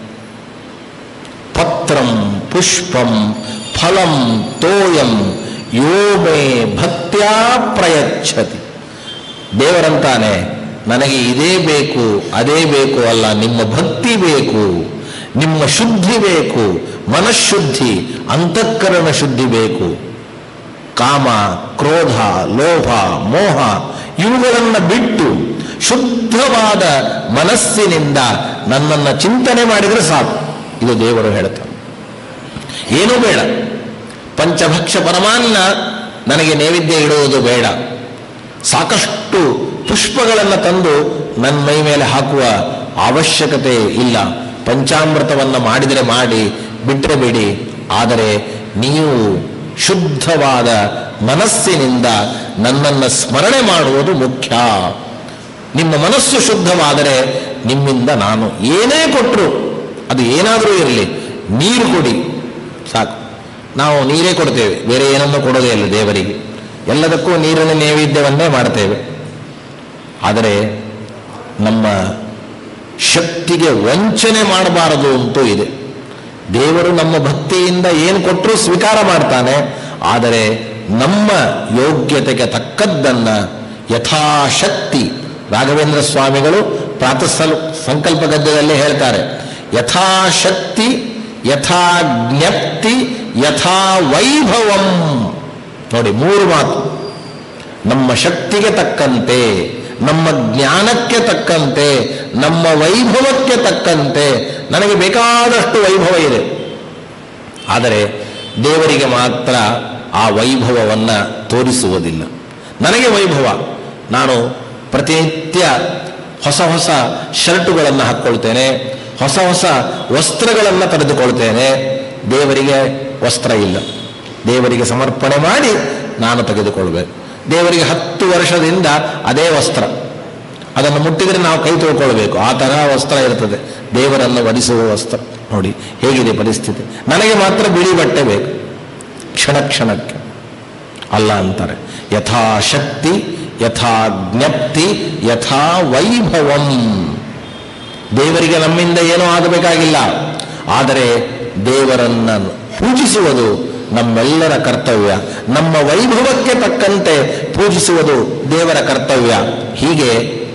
ಪತ್ರಂ ಪುಷ್ಪಂ ಫಲಂ ತೋಯಂ ಯೋಮೇ ಭಕ್ತ್ಯಾ ಪ್ರಯಚ್ಛತಿ ದೇವರಂತಾನೆ ನನಗೆ ಇದೇ ಬೇಕು ಅದೇ ಬೇಕು ಅಲ್ಲ ನಿಮ್ಮ ಭಕ್ತಿ ಬೇಕು ನಿಮ್ಮ ಶುದ್ಧಿ ಬೇಕು ಮನಃಶುದ್ಧಿ ಅಂತಃಕರಣ ಶುದ್ಧಿ ಬೇಕು ಕಾಮ ಕ್ರೋಧ ಲೋಭ ಮೋಹ ಇವುಗಳನ್ನು ಬಿಟ್ಟು ಶುದ್ಧವಾದ ಮನಸ್ಸಿನಿಂದ ನನ್ನನ್ನು ಚಿಂತನೆ ಮಾಡಿದರೆ ಸಾಕು ಇದು ದೇವರು ಹೇಳ್ತಾರೆ ಏನೂ ಬೇಡ ಪಂಚಭಕ್ಷ ಪರಮಾನ್ನ ನನಗೆ ನೈವೇದ್ಯ ಇಡುವುದು ಬೇಡ ಸಾಕಷ್ಟು ಪುಷ್ಪಗಳನ್ನು ತಂದು ನನ್ನ ಮೈ ಮೇಲೆ ಹಾಕುವ ಅವಶ್ಯಕತೆ ಇಲ್ಲ ಪಂಚಾಮೃತವನ್ನು ಮಾಡಿದರೆ ಮಾಡಿ ಬಿಟ್ಟರೆ ಬಿಡಿ ಆದರೆ ನೀವು ಶುದ್ಧವಾದ ಮನಸ್ಸಿನಿಂದ ನನ್ನನ್ನು ಸ್ಮರಣೆ ಮಾಡುವುದು ಮುಖ್ಯ ನಿಮ್ಮ ಮನಸ್ಸು ಶುದ್ಧವಾದರೆ ನಿಮ್ಮಿಂದ ನಾನು ಏನೇ ಕೊಟ್ಟರು ಅದು ಏನಾದರೂ ಇರಲಿ ನೀರು ಕೊಡಿ ಸಾಕು ನಾವು ನೀರೇ ಕೊಡ್ತೇವೆ ಬೇರೆ ಏನನ್ನೂ ಕೊಡೋದೇ ಇಲ್ಲ ದೇವರಿಗೆ ಎಲ್ಲದಕ್ಕೂ ನೀರಿನ ನೈವೇದ್ಯವನ್ನೇ ಮಾಡ್ತೇವೆ ಆದರೆ ನಮ್ಮ ಶಕ್ತಿಗೆ ವಂಚನೆ ಮಾಡಬಾರದು ಅಂತೂ ಇದೆ ದೇವರು ನಮ್ಮ ಭಕ್ತಿಯಿಂದ ಏನು ಕೊಟ್ಟರೂ ಸ್ವೀಕಾರ ಮಾಡ್ತಾನೆ ಆದರೆ ನಮ್ಮ ಯೋಗ್ಯತೆಗೆ ತಕ್ಕದ್ದನ್ನ ಯಥಾಶಕ್ತಿ ರಾಘವೇಂದ್ರ ಸ್ವಾಮಿಗಳು ಪ್ರಾತಃ ಸಂಕಲ್ಪ ಗದ್ಯದಲ್ಲಿ ಹೇಳ್ತಾರೆ ಯಥಾಶಕ್ತಿ ಯಥಾ ಜ್ಞಪ್ತಿ ಯಥಾ ವೈಭವಂ ನೋಡಿ ಮೂರು ಮಾತು ನಮ್ಮ ಶಕ್ತಿಗೆ ತಕ್ಕಂತೆ ನಮ್ಮ ಜ್ಞಾನಕ್ಕೆ ತಕ್ಕಂತೆ ನಮ್ಮ ವೈಭವಕ್ಕೆ ತಕ್ಕಂತೆ ನನಗೆ ಬೇಕಾದಷ್ಟು ವೈಭವ ಇದೆ ಆದರೆ ದೇವರಿಗೆ ಮಾತ್ರ ಆ ವೈಭವವನ್ನು ತೋರಿಸುವುದಿಲ್ಲ ನನಗೆ ವೈಭವ ನಾನು ಪ್ರತಿನಿತ್ಯ ಹೊಸ ಹೊಸ ಶರ್ಟುಗಳನ್ನು ಹಾಕ್ಕೊಳ್ತೇನೆ ಹೊಸ ಹೊಸ ವಸ್ತ್ರಗಳನ್ನು ತೆಗೆದುಕೊಳ್ತೇನೆ ದೇವರಿಗೆ ವಸ್ತ್ರ ಇಲ್ಲ ದೇವರಿಗೆ ಸಮರ್ಪಣೆ ಮಾಡಿ ನಾನು ತೆಗೆದುಕೊಳ್ಬೇಕು ದೇವರಿಗೆ ಹತ್ತು ವರ್ಷದಿಂದ ಅದೇ ವಸ್ತ್ರ ಅದನ್ನು ಮುಟ್ಟಿದರೆ ನಾವು ಕೈ ತೊಳ್ಕೊಳ್ಬೇಕು ಆ ತರಹ ವಸ್ತ್ರ ಇರ್ತದೆ ದೇವರನ್ನು ವರಿಸುವ ವಸ್ತ್ರ ನೋಡಿ ಹೇಗಿದೆ ಪರಿಸ್ಥಿತಿ ನನಗೆ ಮಾತ್ರ ಬಿಳಿ ಬಟ್ಟೆ ಬೇಕು ಕ್ಷಣ ಕ್ಷಣಕ್ಕೆ ಅಲ್ಲ ಅಂತಾರೆ ಯಥಾಶಕ್ತಿ ಯಥಾ ಜ್ಞಪ್ತಿ ಯಥಾ ವೈಭವಂ ದೇವರಿಗೆ ನಮ್ಮಿಂದ ಏನೂ ಆಗಬೇಕಾಗಿಲ್ಲ ಆದರೆ ದೇವರನ್ನು ಪೂಜಿಸುವುದು ನಮ್ಮೆಲ್ಲರ ಕರ್ತವ್ಯ ನಮ್ಮ ವೈಭವಕ್ಕೆ ತಕ್ಕಂತೆ ಪೂಜಿಸುವುದು ದೇವರ ಕರ್ತವ್ಯ ಹೀಗೆ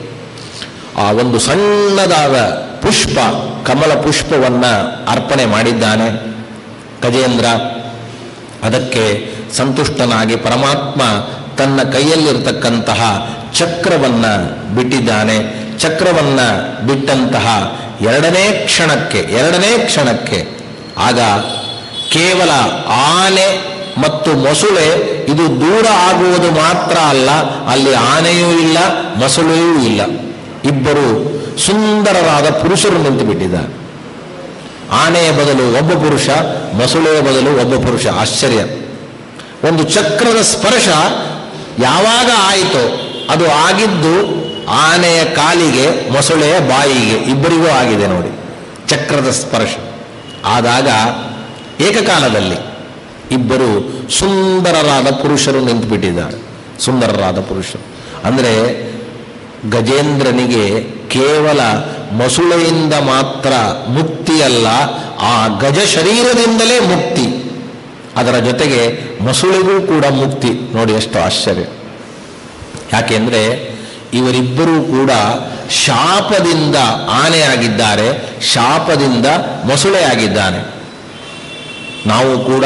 ಆ ಒಂದು ಸಣ್ಣದಾದ ಪುಷ್ಪ ಕಮಲ ಪುಷ್ಪವನ್ನು ಅರ್ಪಣೆ ಮಾಡಿದ್ದಾನೆ ಗಜೇಂದ್ರ ಅದಕ್ಕೆ ಸಂತುಷ್ಟನಾಗಿ ಪರಮಾತ್ಮ ತನ್ನ ಕೈಯಲ್ಲಿರತಕ್ಕಂತಹ ಚಕ್ರವನ್ನ ಬಿಟ್ಟಿದ್ದಾನೆ ಚಕ್ರವನ್ನ ಬಿಟ್ಟಂತಹ ಎರಡನೇ ಕ್ಷಣಕ್ಕೆ ಎರಡನೇ ಕ್ಷಣಕ್ಕೆ ಆಗ ಕೇವಲ ಆನೆ ಮತ್ತು ಮೊಸುಳೆ ಇದು ದೂರ ಆಗುವುದು ಮಾತ್ರ ಅಲ್ಲ ಅಲ್ಲಿ ಆನೆಯೂ ಇಲ್ಲ ಮೊಸಳೆಯೂ ಇಲ್ಲ ಇಬ್ಬರು ಸುಂದರರಾದ ಪುರುಷರು ನಿಂತು ಬಿಟ್ಟಿದ್ದಾರೆ ಆನೆಯ ಬದಲು ಒಬ್ಬ ಪುರುಷ ಮೊಸಳೆಯ ಬದಲು ಒಬ್ಬ ಪುರುಷ ಆಶ್ಚರ್ಯ ಒಂದು ಚಕ್ರದ ಸ್ಪರ್ಶ ಯಾವಾಗ ಆಯಿತೋ ಅದು ಆಗಿದ್ದು ಆನೆಯ ಕಾಲಿಗೆ ಮೊಸಳೆಯ ಬಾಯಿಗೆ ಇಬ್ಬರಿಗೂ ಆಗಿದೆ ನೋಡಿ ಚಕ್ರದ ಸ್ಪರ್ಶ ಆದಾಗ ಏಕಕಾಲದಲ್ಲಿ ಇಬ್ಬರು ಸುಂದರರಾದ ಪುರುಷರು ನಿಂತು ಬಿಟ್ಟಿದ್ದಾರೆ ಸುಂದರರಾದ ಪುರುಷರು ಅಂದರೆ ಗಜೇಂದ್ರನಿಗೆ ಕೇವಲ ಮೊಸುಳೆಯಿಂದ ಮಾತ್ರ ಮುಕ್ತಿಯಲ್ಲ ಆ ಗಜ ಶರೀರದಿಂದಲೇ ಮುಕ್ತಿ ಅದರ ಜೊತೆಗೆ ಮೊಸುಳೆಗೂ ಕೂಡ ಮುಕ್ತಿ ನೋಡಿ ಎಷ್ಟು ಆಶ್ಚರ್ಯ ಯಾಕೆಂದ್ರೆ ಇವರಿಬ್ಬರೂ ಕೂಡ ಶಾಪದಿಂದ ಆನೆ ಆಗಿದ್ದಾರೆ ಶಾಪದಿಂದ ಮೊಸುಳೆ ಆಗಿದ್ದಾನೆ ನಾವು ಕೂಡ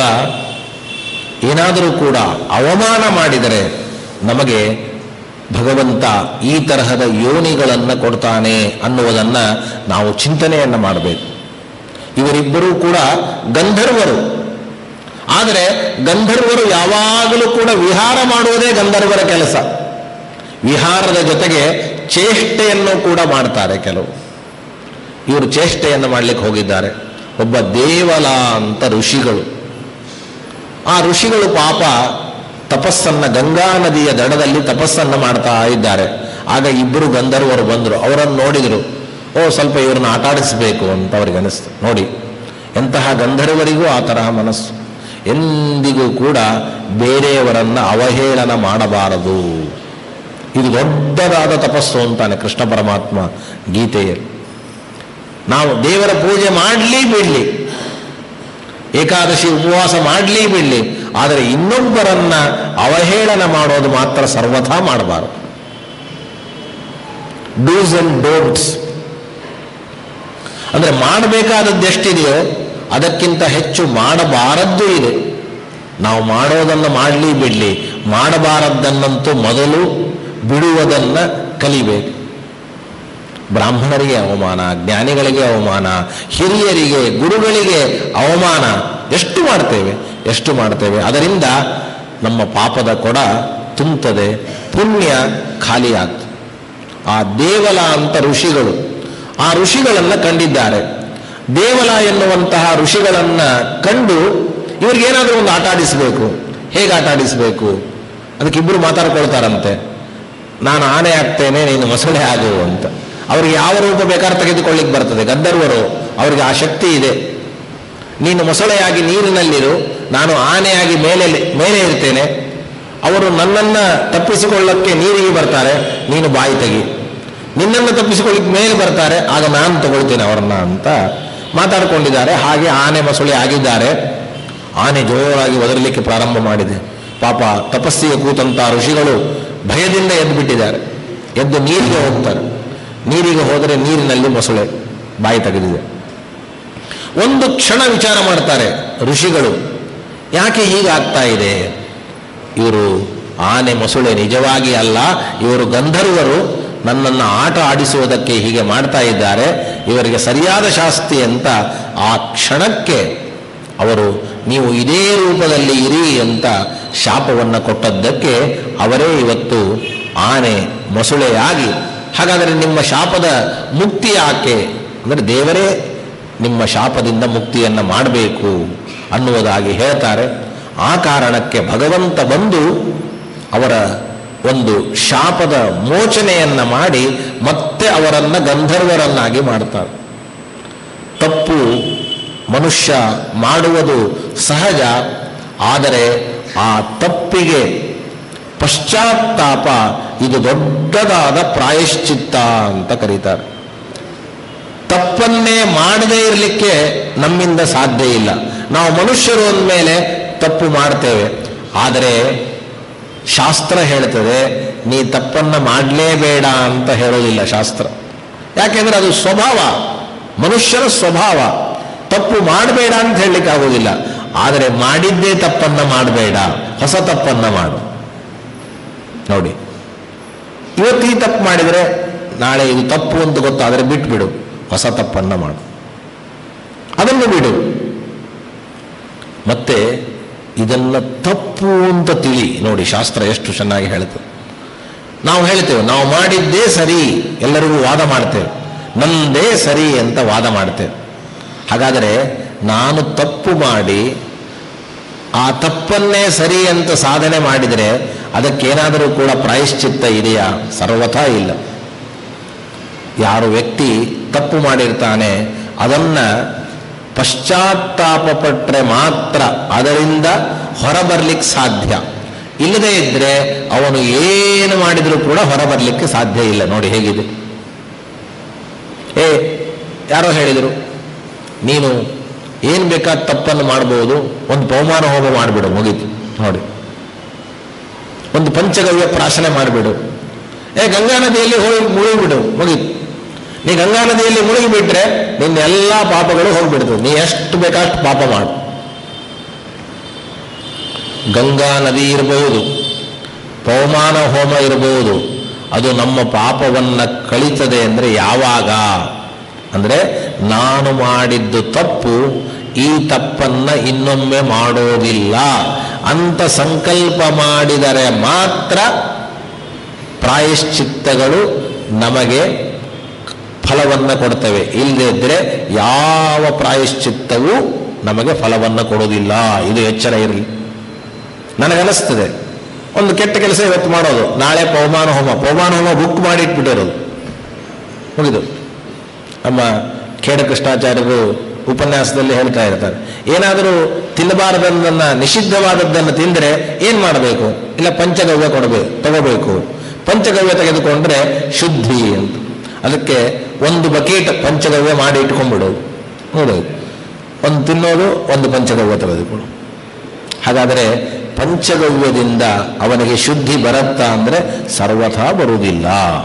ಏನಾದರೂ ಕೂಡ ಅವಮಾನ ಮಾಡಿದರೆ ನಮಗೆ ಭಗವಂತ ಈ ತರಹದ ಯೋನಿಗಳನ್ನು ಕೊಡ್ತಾನೆ ಅನ್ನುವುದನ್ನು ನಾವು ಚಿಂತನೆಯನ್ನು ಮಾಡಬೇಕು ಇವರಿಬ್ಬರೂ ಕೂಡ ಗಂಧರ್ವರು ಆದರೆ ಗಂಧರ್ವರು ಯಾವಾಗಲೂ ಕೂಡ ವಿಹಾರ ಮಾಡುವುದೇ ಗಂಧರ್ವರ ಕೆಲಸ ವಿಹಾರದ ಜೊತೆಗೆ ಚೇಷ್ಟೆಯನ್ನು ಕೂಡ ಮಾಡ್ತಾರೆ ಕೆಲವು ಇವರು ಚೇಷ್ಟೆಯನ್ನು ಮಾಡಲಿಕ್ಕೆ ಹೋಗಿದ್ದಾರೆ ಒಬ್ಬ ದೇವಲ ಅಂತ ಋಷಿಗಳು ಆ ಋಷಿಗಳು ಪಾಪ ತಪಸ್ಸನ್ನ ಗಂಗಾ ನದಿಯ ದಡದಲ್ಲಿ ತಪಸ್ಸನ್ನು ಮಾಡ್ತಾ ಇದ್ದಾರೆ ಆಗ ಇಬ್ಬರು ಗಂಧರ್ವರು ಬಂದರು ಅವರನ್ನು ನೋಡಿದರು ಓ ಸ್ವಲ್ಪ ಇವ್ರನ್ನ ಆಟಾಡಿಸಬೇಕು ಅಂತ ಅವ್ರಿಗೆ ಅನಿಸ್ತು ನೋಡಿ ಎಂತಹ ಗಂಧರ್ವರಿಗೂ ಆ ತರಹ ಮನಸ್ಸು ಎಂದಿಗೂ ಕೂಡ ಬೇರೆಯವರನ್ನ ಅವಹೇಳನ ಮಾಡಬಾರದು ಇದು ದೊಡ್ಡದಾದ ತಪಸ್ಸು ಅಂತಾನೆ ಕೃಷ್ಣ ಪರಮಾತ್ಮ ಗೀತೆಯಲ್ಲಿ ನಾವು ದೇವರ ಪೂಜೆ ಮಾಡಲಿ ಬಿಡಲಿ ಏಕಾದಶಿ ಉಪವಾಸ ಮಾಡಲಿ ಬಿಡಲಿ ಆದರೆ ಇನ್ನೊಬ್ಬರನ್ನ ಅವಹೇಳನ ಮಾಡೋದು ಮಾತ್ರ ಸರ್ವಥಾ ಮಾಡಬಾರದು ಡೂಸ್ ಅಂಡ್ ಡೋಂಟ್ಸ್ ಅಂದ್ರೆ ಮಾಡಬೇಕಾದದ್ದು ಎಷ್ಟಿದೆಯೋ ಅದಕ್ಕಿಂತ ಹೆಚ್ಚು ಮಾಡಬಾರದ್ದು ಇದೆ ನಾವು ಮಾಡೋದನ್ನು ಮಾಡಲಿ ಬಿಡಲಿ ಮಾಡಬಾರದ್ದನ್ನಂತೂ ಮೊದಲು ಬಿಡುವುದನ್ನ ಕಲಿಬೇಕು ಬ್ರಾಹ್ಮಣರಿಗೆ ಅವಮಾನ ಜ್ಞಾನಿಗಳಿಗೆ ಅವಮಾನ ಹಿರಿಯರಿಗೆ ಗುರುಗಳಿಗೆ ಅವಮಾನ ಎಷ್ಟು ಮಾಡ್ತೇವೆ ಎಷ್ಟು ಮಾಡ್ತೇವೆ ಅದರಿಂದ ನಮ್ಮ ಪಾಪದ ಕೊಡ ತುಂಬುತ್ತದೆ ಪುಣ್ಯ ಖಾಲಿ ಆಗ್ತದೆ ಆ ದೇವಲ ಅಂತ ಋಷಿಗಳು ಆ ಋಷಿಗಳನ್ನು ಕಂಡಿದ್ದಾರೆ ದೇವಲ ಎನ್ನುವಂತಹ ಋಷಿಗಳನ್ನ ಕಂಡು ಇವ್ರಿಗೇನಾದರೂ ಒಂದು ಆಟ ಆಡಿಸಬೇಕು ಹೇಗೆ ಆಟ ಆಡಿಸಬೇಕು ಅದಕ್ಕಿಬ್ಬರು ಮಾತಾಡ್ಕೊಳ್ತಾರಂತೆ ನಾನು ಆನೆ ಆಗ್ತೇನೆ ನೀನು ಮೊಸಳೆ ಆಗು ಅಂತ ಅವ್ರಿಗೆ ಯಾವ ರೂಪ ಬೇಕಾದ್ರೆ ತೆಗೆದುಕೊಳ್ಳಿಕ್ಕೆ ಬರ್ತದೆ ಗಂಧರ್ವರು ಅವರಿಗೆ ಆ ಶಕ್ತಿ ಇದೆ ನೀನು ಮೊಸಳೆಯಾಗಿ ನೀರಿನಲ್ಲಿರು ನಾನು ಆನೆಯಾಗಿ ಮೇಲೆ ಮೇಲೆ ಇರ್ತೇನೆ ಅವರು ನನ್ನನ್ನು ತಪ್ಪಿಸಿಕೊಳ್ಳಕ್ಕೆ ನೀರಿಗೆ ಬರ್ತಾರೆ ನೀನು ಬಾಯಿ ತೆಗಿ ನಿನ್ನನ್ನು ತಪ್ಪಿಸಿಕೊಳ್ಳಿಕ್ಕೆ ಮೇಲೆ ಬರ್ತಾರೆ ಆಗ ನಾನು ತಗೊಳ್ತೇನೆ ಅವರನ್ನ ಅಂತ ಮಾತಾಡ್ಕೊಂಡಿದ್ದಾರೆ ಹಾಗೆ ಆನೆ ಮೊಸಳೆ ಆಗಿದ್ದಾರೆ ಆನೆ ಜೋರಾಗಿ ಒದರಲಿಕ್ಕೆ ಪ್ರಾರಂಭ ಮಾಡಿದೆ ಪಾಪ ತಪಸ್ಸಿಗೆ ಕೂತಂತ ಋಷಿಗಳು ಭಯದಿಂದ ಎದ್ದು ಬಿಟ್ಟಿದ್ದಾರೆ ಎದ್ದು ನೀರಿಗೆ ಹೋಗ್ತಾರೆ ನೀರಿಗೆ ಹೋದರೆ ನೀರಿನಲ್ಲಿ ಮೊಸಳೆ ಬಾಯಿ ತೆಗೆದಿದೆ ಒಂದು ಕ್ಷಣ ವಿಚಾರ ಮಾಡ್ತಾರೆ ಋಷಿಗಳು ಯಾಕೆ ಹೀಗಾಗ್ತಾ ಇದೆ ಇವರು ಆನೆ ಮೊಸಳೆ ನಿಜವಾಗಿ ಅಲ್ಲ ಇವರು ಗಂಧರ್ವರು ನನ್ನನ್ನು ಆಟ ಆಡಿಸುವುದಕ್ಕೆ ಹೀಗೆ ಮಾಡ್ತಾ ಇದ್ದಾರೆ ಇವರಿಗೆ ಸರಿಯಾದ ಶಾಸ್ತಿ ಅಂತ ಆ ಕ್ಷಣಕ್ಕೆ ಅವರು ನೀವು ಇದೇ ರೂಪದಲ್ಲಿ ಇರಿ ಅಂತ ಶಾಪವನ್ನು ಕೊಟ್ಟದ್ದಕ್ಕೆ ಅವರೇ ಇವತ್ತು ಆನೆ ಮೊಸಳೆಯಾಗಿ ಹಾಗಾದರೆ ನಿಮ್ಮ ಶಾಪದ ಮುಕ್ತಿ ಯಾಕೆ ಅಂದರೆ ದೇವರೇ ನಿಮ್ಮ ಶಾಪದಿಂದ ಮುಕ್ತಿಯನ್ನು ಮಾಡಬೇಕು ಅನ್ನುವುದಾಗಿ ಹೇಳ್ತಾರೆ ಆ ಕಾರಣಕ್ಕೆ ಭಗವಂತ ಬಂದು ಅವರ ಒಂದು ಶಾಪದ ಮೋಚನೆಯನ್ನ ಮಾಡಿ ಮತ್ತೆ ಅವರನ್ನ ಗಂಧರ್ವರನ್ನಾಗಿ ಮಾಡ್ತಾರೆ ತಪ್ಪು ಮನುಷ್ಯ ಮಾಡುವುದು ಸಹಜ ಆದರೆ ಆ ತಪ್ಪಿಗೆ ಪಶ್ಚಾತ್ತಾಪ ಇದು ದೊಡ್ಡದಾದ ಪ್ರಾಯಶ್ಚಿತ್ತ ಅಂತ ಕರೀತಾರೆ ತಪ್ಪನ್ನೇ ಮಾಡದೇ ಇರಲಿಕ್ಕೆ ನಮ್ಮಿಂದ ಸಾಧ್ಯ ಇಲ್ಲ ನಾವು ಮನುಷ್ಯರು ಅಂದಮೇಲೆ ತಪ್ಪು ಮಾಡ್ತೇವೆ ಆದರೆ ಶಾಸ್ತ್ರ ಹೇಳ್ತದೆ ನೀ ತಪ್ಪನ್ನ ಮಾಡಲೇಬೇಡ ಅಂತ ಹೇಳೋದಿಲ್ಲ ಶಾಸ್ತ್ರ ಯಾಕೆಂದ್ರೆ ಅದು ಸ್ವಭಾವ ಮನುಷ್ಯರ ಸ್ವಭಾವ ತಪ್ಪು ಮಾಡಬೇಡ ಅಂತ ಹೇಳಲಿಕ್ಕೆ ಆಗೋದಿಲ್ಲ ಆದರೆ ಮಾಡಿದ್ದೇ ತಪ್ಪನ್ನ ಮಾಡಬೇಡ ಹೊಸ ತಪ್ಪನ್ನ ಮಾಡು ನೋಡಿ ಇವತ್ತು ಈ ತಪ್ಪು ಮಾಡಿದರೆ ನಾಳೆ ಇದು ತಪ್ಪು ಅಂತ ಗೊತ್ತಾದರೆ ಬಿಟ್ಬಿಡು ಹೊಸ ತಪ್ಪನ್ನ ಮಾಡು ಅದನ್ನು ಬಿಡು ಮತ್ತೆ ಇದೆಲ್ಲ ತಪ್ಪು ಅಂತ ತಿಳಿ ನೋಡಿ ಶಾಸ್ತ್ರ ಎಷ್ಟು ಚೆನ್ನಾಗಿ ಹೇಳುತ್ತೆ ನಾವು ಹೇಳ್ತೇವೆ ನಾವು ಮಾಡಿದ್ದೇ ಸರಿ ಎಲ್ಲರಿಗೂ ವಾದ ಮಾಡ್ತೇವೆ ನಂದೇ ಸರಿ ಅಂತ ವಾದ ಮಾಡ್ತೇವೆ ಹಾಗಾದರೆ ನಾನು ತಪ್ಪು ಮಾಡಿ ಆ ತಪ್ಪನ್ನೇ ಸರಿ ಅಂತ ಸಾಧನೆ ಮಾಡಿದರೆ ಅದಕ್ಕೇನಾದರೂ ಕೂಡ ಪ್ರಾಯಶ್ಚಿತ್ತ ಇದೆಯಾ ಸರ್ವಥಾ ಇಲ್ಲ ಯಾರು ವ್ಯಕ್ತಿ ತಪ್ಪು ಮಾಡಿರ್ತಾನೆ ಅದನ್ನ ಪಶ್ಚಾತ್ತಾಪ ಪಟ್ಟರೆ ಮಾತ್ರ ಅದರಿಂದ ಹೊರಬರ್ಲಿಕ್ಕೆ ಸಾಧ್ಯ ಇಲ್ಲದೇ ಇದ್ರೆ ಅವನು ಏನು ಮಾಡಿದರೂ ಕೂಡ ಹೊರಬರ್ಲಿಕ್ಕೆ ಸಾಧ್ಯ ಇಲ್ಲ ನೋಡಿ ಹೇಗಿದೆ ಏ ಯಾರೋ ಹೇಳಿದರು ನೀನು ಏನು ಬೇಕಾದ ತಪ್ಪನ್ನು ಮಾಡ್ಬೋದು ಒಂದು ಪವಮಾನ ಹೋಮ ಮಾಡಿಬಿಡು ಮುಗೀತು ನೋಡಿ ಒಂದು ಪಂಚಗವ್ಯ ಪ್ರಾಶನೆ ಮಾಡಿಬಿಡು ಏ ಗಂಗಾ ನದಿಯಲ್ಲಿ ಹೋಗಿ ಮುಳುಗಿಬಿಡು ಮುಗೀತು ನೀ ಗಂಗಾ ನದಿಯಲ್ಲಿ ಮುಳುಗಿಬಿಟ್ರೆ ನಿನ್ನ ಎಲ್ಲ ಪಾಪಗಳು ಹೋಗ್ಬಿಡ್ತದೆ ನೀ ಎಷ್ಟು ಬೇಕಾಷ್ಟು ಪಾಪ ಮಾಡು ಗಂಗಾ ನದಿ ಇರಬಹುದು ಪವಮಾನ ಹೋಮ ಇರಬಹುದು ಅದು ನಮ್ಮ ಪಾಪವನ್ನ ಕಳಿತದೆ ಅಂದರೆ ಯಾವಾಗ ಅಂದರೆ ನಾನು ಮಾಡಿದ್ದು ತಪ್ಪು ಈ ತಪ್ಪನ್ನ ಇನ್ನೊಮ್ಮೆ ಮಾಡೋದಿಲ್ಲ ಅಂತ ಸಂಕಲ್ಪ ಮಾಡಿದರೆ ಮಾತ್ರ ಪ್ರಾಯಶ್ಚಿತ್ತಗಳು ನಮಗೆ ಫಲವನ್ನು ಕೊಡ್ತವೆ ಇಲ್ಲದೇ ಇದ್ದರೆ ಯಾವ ಪ್ರಾಯಶ್ಚಿತ್ತವೂ ನಮಗೆ ಫಲವನ್ನು ಕೊಡೋದಿಲ್ಲ ಇದು ಎಚ್ಚರ ಇರಲಿ ನನಗನ್ನಿಸ್ತದೆ ಒಂದು ಕೆಟ್ಟ ಕೆಲಸ ಇವತ್ತು ಮಾಡೋದು ನಾಳೆ ಪವಮಾನ ಹೋಮ ಪವಮಾನ ಹೋಮ ಬುಕ್ ಮಾಡಿ ಇಟ್ಬಿಟ್ಟಿರೋದು ಮುಗಿದು ನಮ್ಮ ಖೇಡ ಕೃಷ್ಣಾಚಾರ್ಯರು ಉಪನ್ಯಾಸದಲ್ಲಿ ಹೇಳ್ತಾ ಇರ್ತಾರೆ ಏನಾದರೂ ತಿನ್ನಬಾರದನ್ನ ನಿಷಿದ್ಧವಾದದ್ದನ್ನು ತಿಂದರೆ ಏನು ಮಾಡಬೇಕು ಇಲ್ಲ ಪಂಚಗವ್ಯ ಕೊಡಬೇಕು ತಗೋಬೇಕು ಪಂಚಗವ್ಯ ತೆಗೆದುಕೊಂಡ್ರೆ ಶುದ್ಧಿ ಅಂತ ಅದಕ್ಕೆ ಒಂದು ಬಕೀಟ್ ಪಂಚಗವ್ಯ ಮಾಡಿ ಇಟ್ಕೊಂಡ್ಬಿಡೋದು ನೋಡೋದು ಒಂದು ತಿನ್ನೋದು ಒಂದು ಪಂಚಗವ್ಯ ತೆಗೆದುಕೊಳ್ಳು ಹಾಗಾದರೆ ಪಂಚಗವ್ಯದಿಂದ ಅವನಿಗೆ ಶುದ್ಧಿ ಬರುತ್ತಾ ಅಂದರೆ ಸರ್ವಥಾ ಬರುವುದಿಲ್ಲ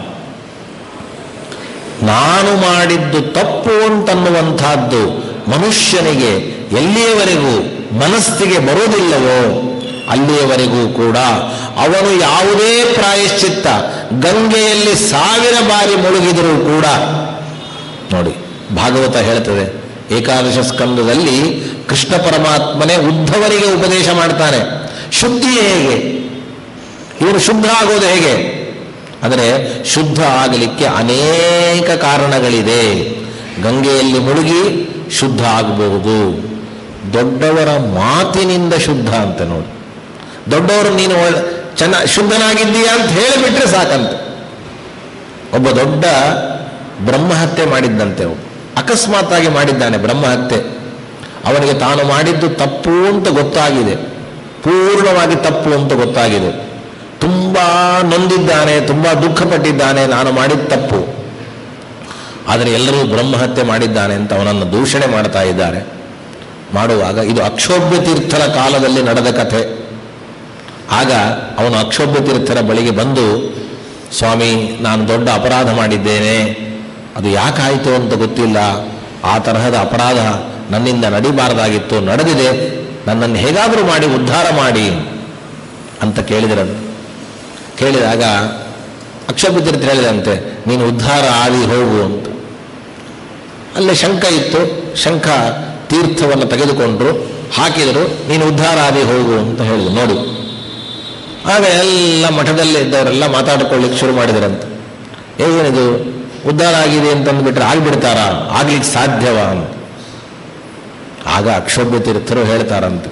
ನಾನು ಮಾಡಿದ್ದು ತಪ್ಪು ಅಂತನ್ನುವಂಥದ್ದು ಮನುಷ್ಯನಿಗೆ ಎಲ್ಲಿಯವರೆಗೂ ಮನಸ್ಸಿಗೆ ಬರುವುದಿಲ್ಲವೋ ಅಲ್ಲಿಯವರೆಗೂ ಕೂಡ ಅವನು ಯಾವುದೇ ಪ್ರಾಯಶ್ಚಿತ್ತ ಗಂಗೆಯಲ್ಲಿ ಸಾವಿರ ಬಾರಿ ಮುಳುಗಿದರೂ ಕೂಡ ನೋಡಿ ಭಾಗವತ ಹೇಳ್ತದೆ ಏಕಾದಶ ಸ್ಕಂದದಲ್ಲಿ ಕೃಷ್ಣ ಪರಮಾತ್ಮನೇ ಉದ್ಧವರಿಗೆ ಉಪದೇಶ ಮಾಡ್ತಾನೆ ಶುದ್ಧಿ ಹೇಗೆ ಇವನು ಶುದ್ಧ ಆಗೋದು ಹೇಗೆ ಅಂದರೆ ಶುದ್ಧ ಆಗಲಿಕ್ಕೆ ಅನೇಕ ಕಾರಣಗಳಿದೆ ಗಂಗೆಯಲ್ಲಿ ಮುಳುಗಿ ಶುದ್ಧ ಆಗಬಹುದು ದೊಡ್ಡವರ ಮಾತಿನಿಂದ ಶುದ್ಧ ಅಂತ ನೋಡಿ ದೊಡ್ಡವರು ನೀನು ಒಳ್ಳೆ ಚೆನ್ನ ಶುದ್ಧನಾಗಿದ್ದೀಯಾ ಅಂತ ಹೇಳಿಬಿಟ್ರೆ ಸಾಕಂತೆ ಒಬ್ಬ ದೊಡ್ಡ ಬ್ರಹ್ಮಹತ್ಯೆ ಮಾಡಿದ್ದಂತೆ ಒಬ್ಬ. ಅಕಸ್ಮಾತ್ತಾಗಿ ಮಾಡಿದ್ದಾನೆ ಬ್ರಹ್ಮಹತ್ಯೆ ಅವನಿಗೆ ತಾನು ಮಾಡಿದ್ದು ತಪ್ಪು ಅಂತ ಗೊತ್ತಾಗಿದೆ ಪೂರ್ಣವಾಗಿ ತಪ್ಪು ಅಂತ ಗೊತ್ತಾಗಿದೆ ತುಂಬ ನೊಂದಿದ್ದಾನೆ ತುಂಬ ದುಃಖಪಟ್ಟಿದ್ದಾನೆ ನಾನು ಮಾಡಿದ ತಪ್ಪು ಆದರೆ ಎಲ್ಲರೂ ಬ್ರಹ್ಮಹತ್ಯೆ ಮಾಡಿದ್ದಾನೆ ಅಂತ ಅವನನ್ನು ದೂಷಣೆ ಮಾಡ್ತಾ ಇದ್ದಾರೆ ಮಾಡುವಾಗ ಇದು ಅಕ್ಷೋಭ್ಯ ತೀರ್ಥರ ಕಾಲದಲ್ಲಿ ನಡೆದ ಕಥೆ ಆಗ ಅವನು ಅಕ್ಷೋಭ್ಯ ತೀರ್ಥರ ಬಳಿಗೆ ಬಂದು ಸ್ವಾಮಿ ನಾನು ದೊಡ್ಡ ಅಪರಾಧ ಮಾಡಿದ್ದೇನೆ ಅದು ಯಾಕಾಯಿತು ಅಂತ ಗೊತ್ತಿಲ್ಲ ಆ ತರಹದ ಅಪರಾಧ ನನ್ನಿಂದ ನಡಿಬಾರದಾಗಿತ್ತು ನಡೆದಿದೆ ನನ್ನನ್ನು ಹೇಗಾದರೂ ಮಾಡಿ ಉದ್ಧಾರ ಮಾಡಿ ಅಂತ ಕೇಳಿದ್ರಂತೆ ಕೇಳಿದಾಗ ಅಕ್ಷೋಭ್ಯ ತೀರ್ಥ ಹೇಳಿದಂತೆ ನೀನು ಉದ್ಧಾರ ಆಗಿ ಹೋಗು ಅಂತ ಅಲ್ಲೇ ಶಂಖ ಇತ್ತು ಶಂಖ ತೀರ್ಥವನ್ನು ತೆಗೆದುಕೊಂಡ್ರು ಹಾಕಿದರು ನೀನು ಉದ್ಧಾರ ಆದಿ ಹೋಗು ಅಂತ ಹೇಳಿದ್ರು ನೋಡಿ ಆಗ ಎಲ್ಲ ಮಠದಲ್ಲಿ ಇದ್ದವರೆಲ್ಲ ಮಾತಾಡ್ಕೊಳ್ಳಿಕ್ಕೆ ಶುರು ಮಾಡಿದರಂತೆ ಏನಿದು ಉದ್ಧಾರ ಆಗಿದೆ ಅಂತಂದ್ಬಿಟ್ರೆ ಆಗ್ಬಿಡ್ತಾರಾ ಆಗ್ಲಿಕ್ಕೆ ಸಾಧ್ಯವಾ ಅಂತ ಆಗ ಅಕ್ಷೋಭ್ಯ ತೀರ್ಥರು ಹೇಳ್ತಾರಂತೆ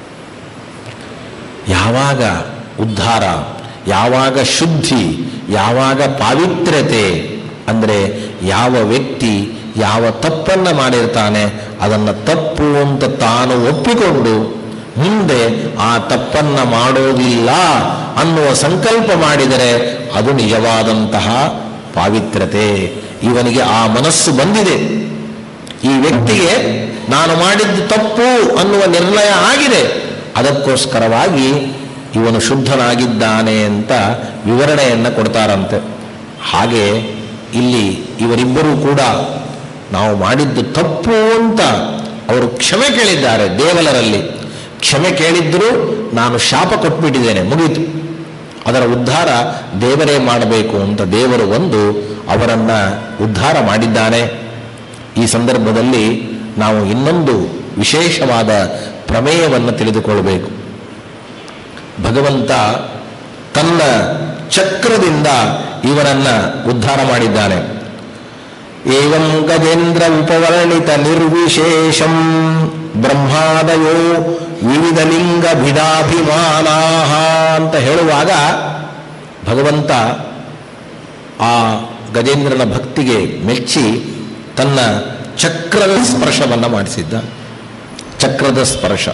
ಯಾವಾಗ ಉದ್ಧಾರ ಯಾವಾಗ ಶುದ್ಧಿ ಯಾವಾಗ ಪಾವಿತ್ರ್ಯತೆ ಅಂದರೆ ಯಾವ ವ್ಯಕ್ತಿ ಯಾವ ತಪ್ಪನ್ನು ಮಾಡಿರ್ತಾನೆ ಅದನ್ನು ತಪ್ಪು ಅಂತ ತಾನು ಒಪ್ಪಿಕೊಂಡು ಮುಂದೆ ಆ ತಪ್ಪನ್ನ ಮಾಡೋದಿಲ್ಲ ಅನ್ನುವ ಸಂಕಲ್ಪ ಮಾಡಿದರೆ ಅದು ನಿಜವಾದಂತಹ ಪಾವಿತ್ರ್ಯತೆ ಇವನಿಗೆ ಆ ಮನಸ್ಸು ಬಂದಿದೆ ಈ ವ್ಯಕ್ತಿಗೆ ನಾನು ಮಾಡಿದ್ದು ತಪ್ಪು ಅನ್ನುವ ನಿರ್ಣಯ ಆಗಿದೆ ಅದಕ್ಕೋಸ್ಕರವಾಗಿ ಇವನು ಶುದ್ಧನಾಗಿದ್ದಾನೆ ಅಂತ ವಿವರಣೆಯನ್ನು ಕೊಡ್ತಾರಂತೆ ಹಾಗೆ ಇಲ್ಲಿ ಇವರಿಬ್ಬರೂ ಕೂಡ ನಾವು ಮಾಡಿದ್ದು ತಪ್ಪು ಅಂತ ಅವರು ಕ್ಷಮೆ ಕೇಳಿದ್ದಾರೆ ದೇವಲರಲ್ಲಿ ಕ್ಷಮೆ ಕೇಳಿದ್ದರೂ ನಾನು ಶಾಪ ಕೊಟ್ಬಿಟ್ಟಿದ್ದೇನೆ ಮುಗೀತು ಅದರ ಉದ್ಧಾರ ದೇವರೇ ಮಾಡಬೇಕು ಅಂತ ದೇವರು ಒಂದು ಅವರನ್ನ ಉದ್ಧಾರ ಮಾಡಿದ್ದಾನೆ ಈ ಸಂದರ್ಭದಲ್ಲಿ ನಾವು ಇನ್ನೊಂದು ವಿಶೇಷವಾದ ಪ್ರಮೇಯವನ್ನು ತಿಳಿದುಕೊಳ್ಬೇಕು ಭಗವಂತ ತನ್ನ ಚಕ್ರದಿಂದ ಇವರನ್ನ ಉದ್ಧಾರ ಮಾಡಿದ್ದಾನೆ ಏವಂ ಗಜೇಂದ್ರ ಉಪವರ್ಣಿತ ನಿರ್ವಿಶೇಷಂ ಬ್ರಹ್ಮಾದಯೋ ವಿವಿಧ ಲಿಂಗ ಭಿದಾಭಿಮಾನಾ ಅಂತ ಹೇಳುವಾಗ ಭಗವಂತ ಆ ಗಜೇಂದ್ರನ ಭಕ್ತಿಗೆ ಮೆಚ್ಚಿ ತನ್ನ ಚಕ್ರದ ಸ್ಪರ್ಶವನ್ನು ಮಾಡಿಸಿದ್ದ ಚಕ್ರದ ಸ್ಪರ್ಶ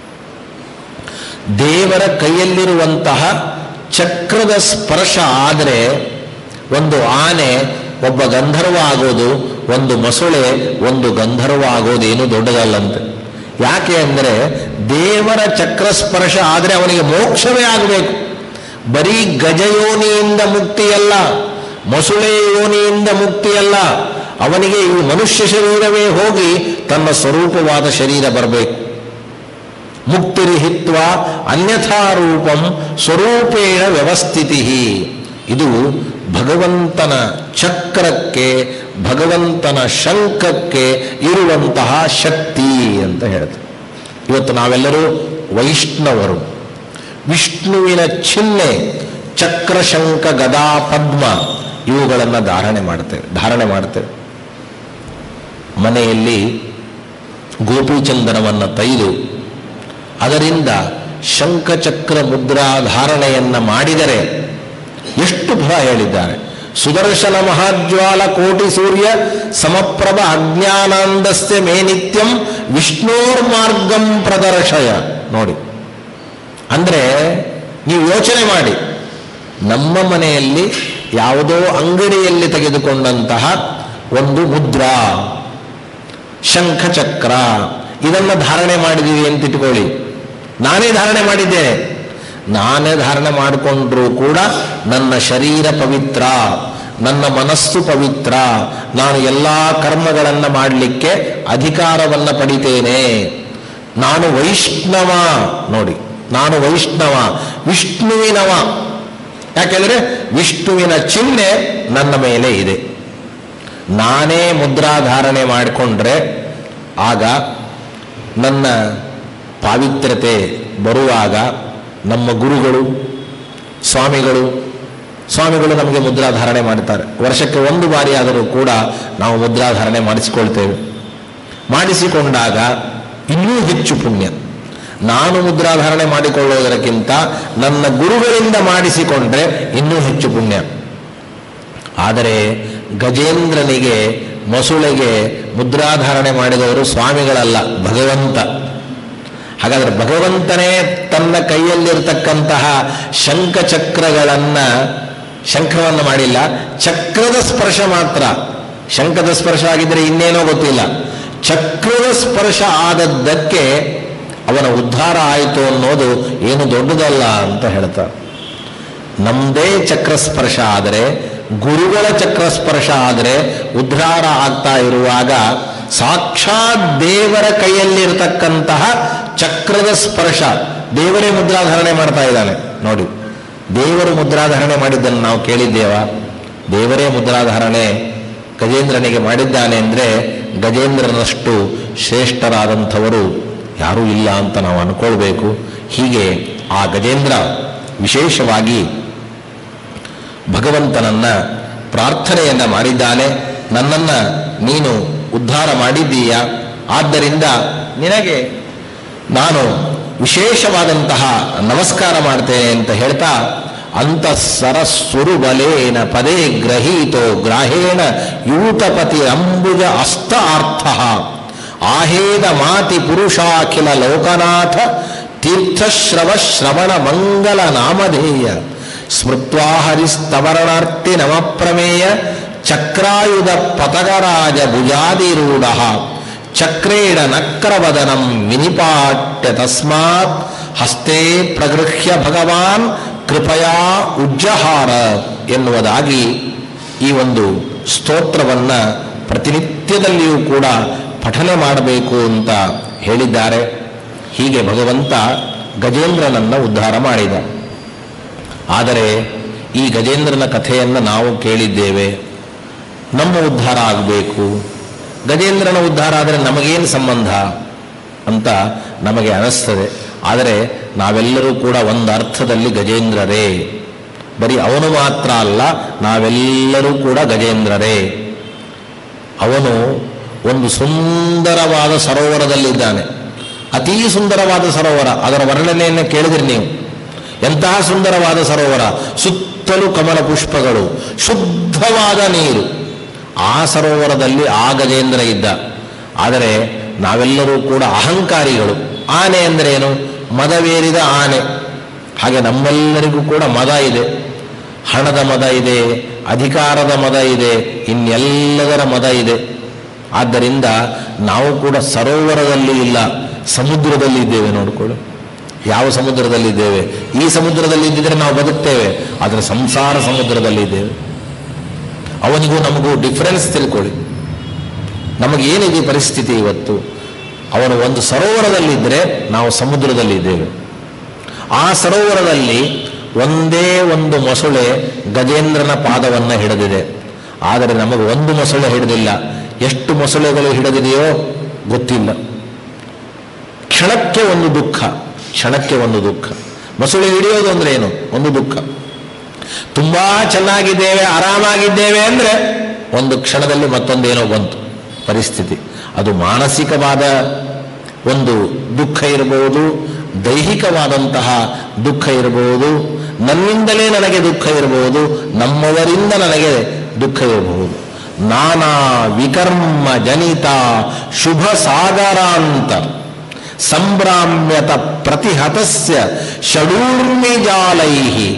ದೇವರ ಕೈಯಲ್ಲಿರುವಂತಹ ಚಕ್ರದ ಸ್ಪರ್ಶ ಆದರೆ ಒಂದು ಆನೆ ಒಬ್ಬ ಗಂಧರ್ವ ಆಗೋದು ಒಂದು ಮೊಸಳೆ ಒಂದು ಗಂಧರ್ವ ಆಗೋದೇನು ದೊಡ್ಡದಲ್ಲಂತೆ ಯಾಕೆ ಅಂದರೆ ದೇವರ ಚಕ್ರ ಸ್ಪರ್ಶ ಆದರೆ ಅವನಿಗೆ ಮೋಕ್ಷವೇ ಆಗಬೇಕು ಬರೀ ಗಜಯೋನಿಯಿಂದ ಮುಕ್ತಿಯಲ್ಲ ಮೊಸಳೆ ಯೋನಿಯಿಂದ ಮುಕ್ತಿಯಲ್ಲ ಅವನಿಗೆ ಈ ಮನುಷ್ಯ ಶರೀರವೇ ಹೋಗಿ ತನ್ನ ಸ್ವರೂಪವಾದ ಶರೀರ ಬರಬೇಕು ಮುಕ್ತಿರಿಹಿತ್ವ ಅನ್ಯಥಾ ರೂಪಂ ಸ್ವರೂಪೇಣ ವ್ಯವಸ್ಥಿತಿ ಇದು ಭಗವಂತನ ಚಕ್ರಕ್ಕೆ ಭಗವಂತನ ಶಂಖಕ್ಕೆ ಇರುವಂತಹ ಶಕ್ತಿ ಅಂತ ಹೇಳ್ತಾರೆ ಇವತ್ತು ನಾವೆಲ್ಲರೂ ವೈಷ್ಣವರು ವಿಷ್ಣುವಿನ ಚಿಹ್ನೆ ಚಕ್ರ ಶಂಖ ಗದಾ ಪದ್ಮ ಇವುಗಳನ್ನು ಧಾರಣೆ ಮಾಡ್ತೇವೆ ಧಾರಣೆ ಮಾಡ್ತೇವೆ ಮನೆಯಲ್ಲಿ ಗೋಪಿಚಂದನವನ್ನು ತೈದು ಅದರಿಂದ ಶಂಖಚಕ್ರ ಮುದ್ರಾ ಧಾರಣೆಯನ್ನ ಮಾಡಿದರೆ ಎಷ್ಟು ಫಲ ಹೇಳಿದ್ದಾರೆ ಸುದರ್ಶನ ಮಹಾಜ್ವಾಲ ಕೋಟಿ ಸೂರ್ಯ ಸಮಪ್ರಭ ಅಜ್ಞಾನಾಂದಸ್ಯ ಮೇ ನಿತ್ಯಂ ವಿಷ್ಣೋರ್ ಮಾರ್ಗಂ ಪ್ರದರ್ಶಯ ನೋಡಿ ಅಂದ್ರೆ ನೀವು ಯೋಚನೆ ಮಾಡಿ ನಮ್ಮ ಮನೆಯಲ್ಲಿ ಯಾವುದೋ ಅಂಗಡಿಯಲ್ಲಿ ತೆಗೆದುಕೊಂಡಂತಹ ಒಂದು ಮುದ್ರಾ ಶಂಖಚಕ್ರ ಇದನ್ನು ಧಾರಣೆ ಮಾಡಿದೀವಿ ಅಂತ ಇಟ್ಕೊಳ್ಳಿ ನಾನೇ ಧಾರಣೆ ಮಾಡಿದ್ದೇನೆ ನಾನೇ ಧಾರಣೆ ಮಾಡಿಕೊಂಡ್ರೂ ಕೂಡ ನನ್ನ ಶರೀರ ಪವಿತ್ರ ನನ್ನ ಮನಸ್ಸು ಪವಿತ್ರ ನಾನು ಎಲ್ಲ ಕರ್ಮಗಳನ್ನು ಮಾಡಲಿಕ್ಕೆ ಅಧಿಕಾರವನ್ನು ಪಡಿತೇನೆ ನಾನು ವೈಷ್ಣವ ನೋಡಿ ನಾನು ವೈಷ್ಣವ ವಿಷ್ಣುವಿನವ ಯಾಕೆಂದ್ರೆ ವಿಷ್ಣುವಿನ ಚಿಹ್ನೆ ನನ್ನ ಮೇಲೆ ಇದೆ ನಾನೇ ಮುದ್ರಾಧಾರಣೆ ಮಾಡಿಕೊಂಡ್ರೆ ಆಗ ನನ್ನ ಪಾವಿತ್ರ್ಯತೆ ಬರುವಾಗ ನಮ್ಮ ಗುರುಗಳು ಸ್ವಾಮಿಗಳು ಸ್ವಾಮಿಗಳು ನಮಗೆ ಮುದ್ರಾಧಾರಣೆ ಮಾಡ್ತಾರೆ ವರ್ಷಕ್ಕೆ ಒಂದು ಬಾರಿ ಆದರೂ ಕೂಡ ನಾವು ಮುದ್ರಾಧಾರಣೆ ಮಾಡಿಸಿಕೊಳ್ತೇವೆ ಮಾಡಿಸಿಕೊಂಡಾಗ ಇನ್ನೂ ಹೆಚ್ಚು ಪುಣ್ಯ ನಾನು ಮುದ್ರಾಧಾರಣೆ ಮಾಡಿಕೊಳ್ಳುವುದಕ್ಕಿಂತ ನನ್ನ ಗುರುಗಳಿಂದ ಮಾಡಿಸಿಕೊಂಡ್ರೆ ಇನ್ನೂ ಹೆಚ್ಚು ಪುಣ್ಯ ಆದರೆ ಗಜೇಂದ್ರನಿಗೆ ಮೊಸುಳೆಗೆ ಮುದ್ರಾಧಾರಣೆ ಮಾಡಿದವರು ಸ್ವಾಮಿಗಳಲ್ಲ ಭಗವಂತ ಹಾಗಾದ್ರೆ ಭಗವಂತನೇ ತನ್ನ ಕೈಯಲ್ಲಿರ್ತಕ್ಕಂತಹ ಶಂಖಚಕ್ರಗಳನ್ನ ಶಂಖವನ್ನು ಮಾಡಿಲ್ಲ ಚಕ್ರದ ಸ್ಪರ್ಶ ಮಾತ್ರ ಶಂಖದ ಸ್ಪರ್ಶ ಆಗಿದ್ರೆ ಇನ್ನೇನೋ ಗೊತ್ತಿಲ್ಲ ಚಕ್ರದ ಸ್ಪರ್ಶ ಆದದ್ದಕ್ಕೆ ಅವನ ಉದ್ಧಾರ ಆಯಿತು ಅನ್ನೋದು ಏನು ದೊಡ್ಡದಲ್ಲ ಅಂತ ಹೇಳ್ತಾರೆ ನಮ್ಮದೇ ಚಕ್ರಸ್ಪರ್ಶ ಆದರೆ ಗುರುಗಳ ಚಕ್ರಸ್ಪರ್ಶ ಆದರೆ ಉದ್ಧಾರ ಆಗ್ತಾ ಇರುವಾಗ ಸಾಕ್ಷಾತ್ ದೇವರ ಕೈಯಲ್ಲಿರತಕ್ಕಂತಹ ಚಕ್ರದ ಸ್ಪರ್ಶ ದೇವರೇ ಮುದ್ರಾಧಾರಣೆ ಮಾಡ್ತಾ ಇದ್ದಾನೆ ನೋಡಿ ದೇವರು ಮುದ್ರಾಧಾರಣೆ ಮಾಡಿದ್ದನ್ನು ನಾವು ಕೇಳಿದ್ದೇವಾ ದೇವರೇ ಮುದ್ರಾಧಾರಣೆ ಗಜೇಂದ್ರನಿಗೆ ಮಾಡಿದ್ದಾನೆ ಅಂದರೆ ಗಜೇಂದ್ರನಷ್ಟು ಶ್ರೇಷ್ಠರಾದಂಥವರು ಯಾರೂ ಇಲ್ಲ ಅಂತ ನಾವು ಅನ್ಕೊಳ್ಬೇಕು ಹೀಗೆ ಆ ಗಜೇಂದ್ರ ವಿಶೇಷವಾಗಿ ಭಗವಂತನನ್ನ ಪ್ರಾರ್ಥನೆಯನ್ನ ಮಾಡಿದ್ದಾನೆ ನನ್ನನ್ನ ನೀನು ಉದ್ಧಾರ ಮಾಡಿದ್ದೀಯ ಆದ್ದರಿಂದ ನಿನಗೆ ನಾನು ವಿಶೇಷವಾದಂತಹ ನಮಸ್ಕಾರ ಮಾಡ್ತೇನೆ ಅಂತ ಹೇಳ್ತಾ ಅಂತಃಸರ ಸುರುಬಲೇನ ಪದೇ ಗ್ರಹೀತೋ ಗ್ರಾಹೇಣ ಯೂತಪತಿ ಅಂಬುಜ ಅಸ್ತ ಅರ್ಥ ಆಹೇದ ಮಾತಿ ಪುರುಷಾಖಿಲ ಲೋಕನಾಥ ತೀರ್ಥಶ್ರವ ಶ್ರವಣ ಮಂಗಲ ನಾಮಧೇಯ ಸ್ಮೃತ್ವಾ ಹರಿಸ್ತವರಣಾರ್ತಿ ನಮಪ್ರಮೇಯ ಚಕ್ರಾಯುಧ ಪತಗರಾಜ ಭುಜಾದಿರೂಢ ಚಕ್ರೇಣ ನಕ್ರವದನಂ ವಿನಿಪಾಟ್ಯ ತಸ್ಮಾತ್ ಹಸ್ತೆ ಪ್ರಗೃಹ್ಯ ಭಗವಾನ್ ಕೃಪಯಾ ಉಜ್ಜಹಾರ ಎನ್ನುವುದಾಗಿ ಈ ಒಂದು ಸ್ತೋತ್ರವನ್ನ ಪ್ರತಿನಿತ್ಯದಲ್ಲಿಯೂ ಕೂಡ ಪಠನೆ ಮಾಡಬೇಕು ಅಂತ ಹೇಳಿದ್ದಾರೆ ಹೀಗೆ ಭಗವಂತ ಗಜೇಂದ್ರನನ್ನ ಉದ್ಧಾರ ಮಾಡಿದ ಆದರೆ ಈ ಗಜೇಂದ್ರನ ಕಥೆಯನ್ನು ನಾವು ಕೇಳಿದ್ದೇವೆ ನಮ್ಮ ಉದ್ಧಾರ ಆಗಬೇಕು ಗಜೇಂದ್ರನ ಉದ್ಧಾರ ಆದರೆ ನಮಗೇನು ಸಂಬಂಧ ಅಂತ ನಮಗೆ ಅನಿಸ್ತದೆ ಆದರೆ ನಾವೆಲ್ಲರೂ ಕೂಡ ಒಂದು ಅರ್ಥದಲ್ಲಿ ಗಜೇಂದ್ರರೇ ಬರೀ ಅವನು ಮಾತ್ರ ಅಲ್ಲ ನಾವೆಲ್ಲರೂ ಕೂಡ ಗಜೇಂದ್ರರೇ ಅವನು ಒಂದು ಸುಂದರವಾದ ಸರೋವರದಲ್ಲಿದ್ದಾನೆ ಅತೀ ಸುಂದರವಾದ ಸರೋವರ ಅದರ ವರ್ಣನೆಯನ್ನು ಕೇಳಿದ್ರಿ ನೀವು ಎಂತಹ ಸುಂದರವಾದ ಸರೋವರ ಸುತ್ತಲೂ ಕಮಲ ಪುಷ್ಪಗಳು ಶುದ್ಧವಾದ ನೀರು ಆ ಸರೋವರದಲ್ಲಿ ಆ ಗಜೇಂದ್ರ ಇದ್ದ ಆದರೆ ನಾವೆಲ್ಲರೂ ಕೂಡ ಅಹಂಕಾರಿಗಳು ಆನೆ ಅಂದ್ರೆ ಏನು ಮದವೇರಿದ ಆನೆ ಹಾಗೆ ನಮ್ಮೆಲ್ಲರಿಗೂ ಕೂಡ ಮದ ಇದೆ ಹಣದ ಮದ ಇದೆ ಅಧಿಕಾರದ ಮದ ಇದೆ ಇನ್ನೆಲ್ಲದರ ಮದ ಇದೆ ಆದ್ದರಿಂದ ನಾವು ಕೂಡ ಸರೋವರದಲ್ಲಿ ಇಲ್ಲ ಸಮುದ್ರದಲ್ಲಿ ಇದ್ದೇವೆ ನೋಡಿಕೊಳ್ಳು ಯಾವ ಸಮುದ್ರದಲ್ಲಿದ್ದೇವೆ ಈ ಸಮುದ್ರದಲ್ಲಿ ಇದ್ದಿದ್ರೆ ನಾವು ಬದುಕ್ತೇವೆ ಆದರೆ ಸಂಸಾರ ಸಮುದ್ರದಲ್ಲಿ ಇದ್ದೇವೆ ಅವನಿಗೂ ನಮಗೂ ಡಿಫರೆನ್ಸ್ ತಿಳ್ಕೊಳ್ಳಿ ನಮಗೇನಿದೆ ಪರಿಸ್ಥಿತಿ ಇವತ್ತು ಅವನು ಒಂದು ಸರೋವರದಲ್ಲಿದ್ದರೆ ನಾವು ಸಮುದ್ರದಲ್ಲಿ ಇದ್ದೇವೆ ಆ ಸರೋವರದಲ್ಲಿ ಒಂದೇ ಒಂದು ಮೊಸಳೆ ಗಜೇಂದ್ರನ ಪಾದವನ್ನು ಹಿಡಿದಿದೆ ಆದರೆ ನಮಗೆ ಒಂದು ಮೊಸಳೆ ಹಿಡಿದಿಲ್ಲ ಎಷ್ಟು ಮೊಸಳೆಗಳು ಹಿಡಿದಿದೆಯೋ ಗೊತ್ತಿಲ್ಲ ಕ್ಷಣಕ್ಕೆ ಒಂದು ದುಃಖ ಕ್ಷಣಕ್ಕೆ ಒಂದು ದುಃಖ ಮೊಸಳೆ ಹಿಡಿಯೋದು ಅಂದ್ರೆ ಏನು ಒಂದು ದುಃಖ ತುಂಬಾ ಚೆನ್ನಾಗಿದ್ದೇವೆ ಆರಾಮಾಗಿದ್ದೇವೆ ಅಂದ್ರೆ ಒಂದು ಕ್ಷಣದಲ್ಲಿ ಮತ್ತೊಂದೇನೋ ಬಂತು ಪರಿಸ್ಥಿತಿ ಅದು ಮಾನಸಿಕವಾದ ಒಂದು ದುಃಖ ಇರಬಹುದು ದೈಹಿಕವಾದಂತಹ ದುಃಖ ಇರಬಹುದು ನನ್ನಿಂದಲೇ ನನಗೆ ದುಃಖ ಇರಬಹುದು ನಮ್ಮವರಿಂದ ನನಗೆ ದುಃಖ ಇರಬಹುದು ನಾನಾ ವಿಕರ್ಮ ಜನಿತ ಶುಭ ಸಾಗರಾಂತ ಸಂಭ್ರಾಮ್ಯತ ಪ್ರತಿಹತಸ್ಯ ಷಡೂರ್ಮಿಜಾಲೈ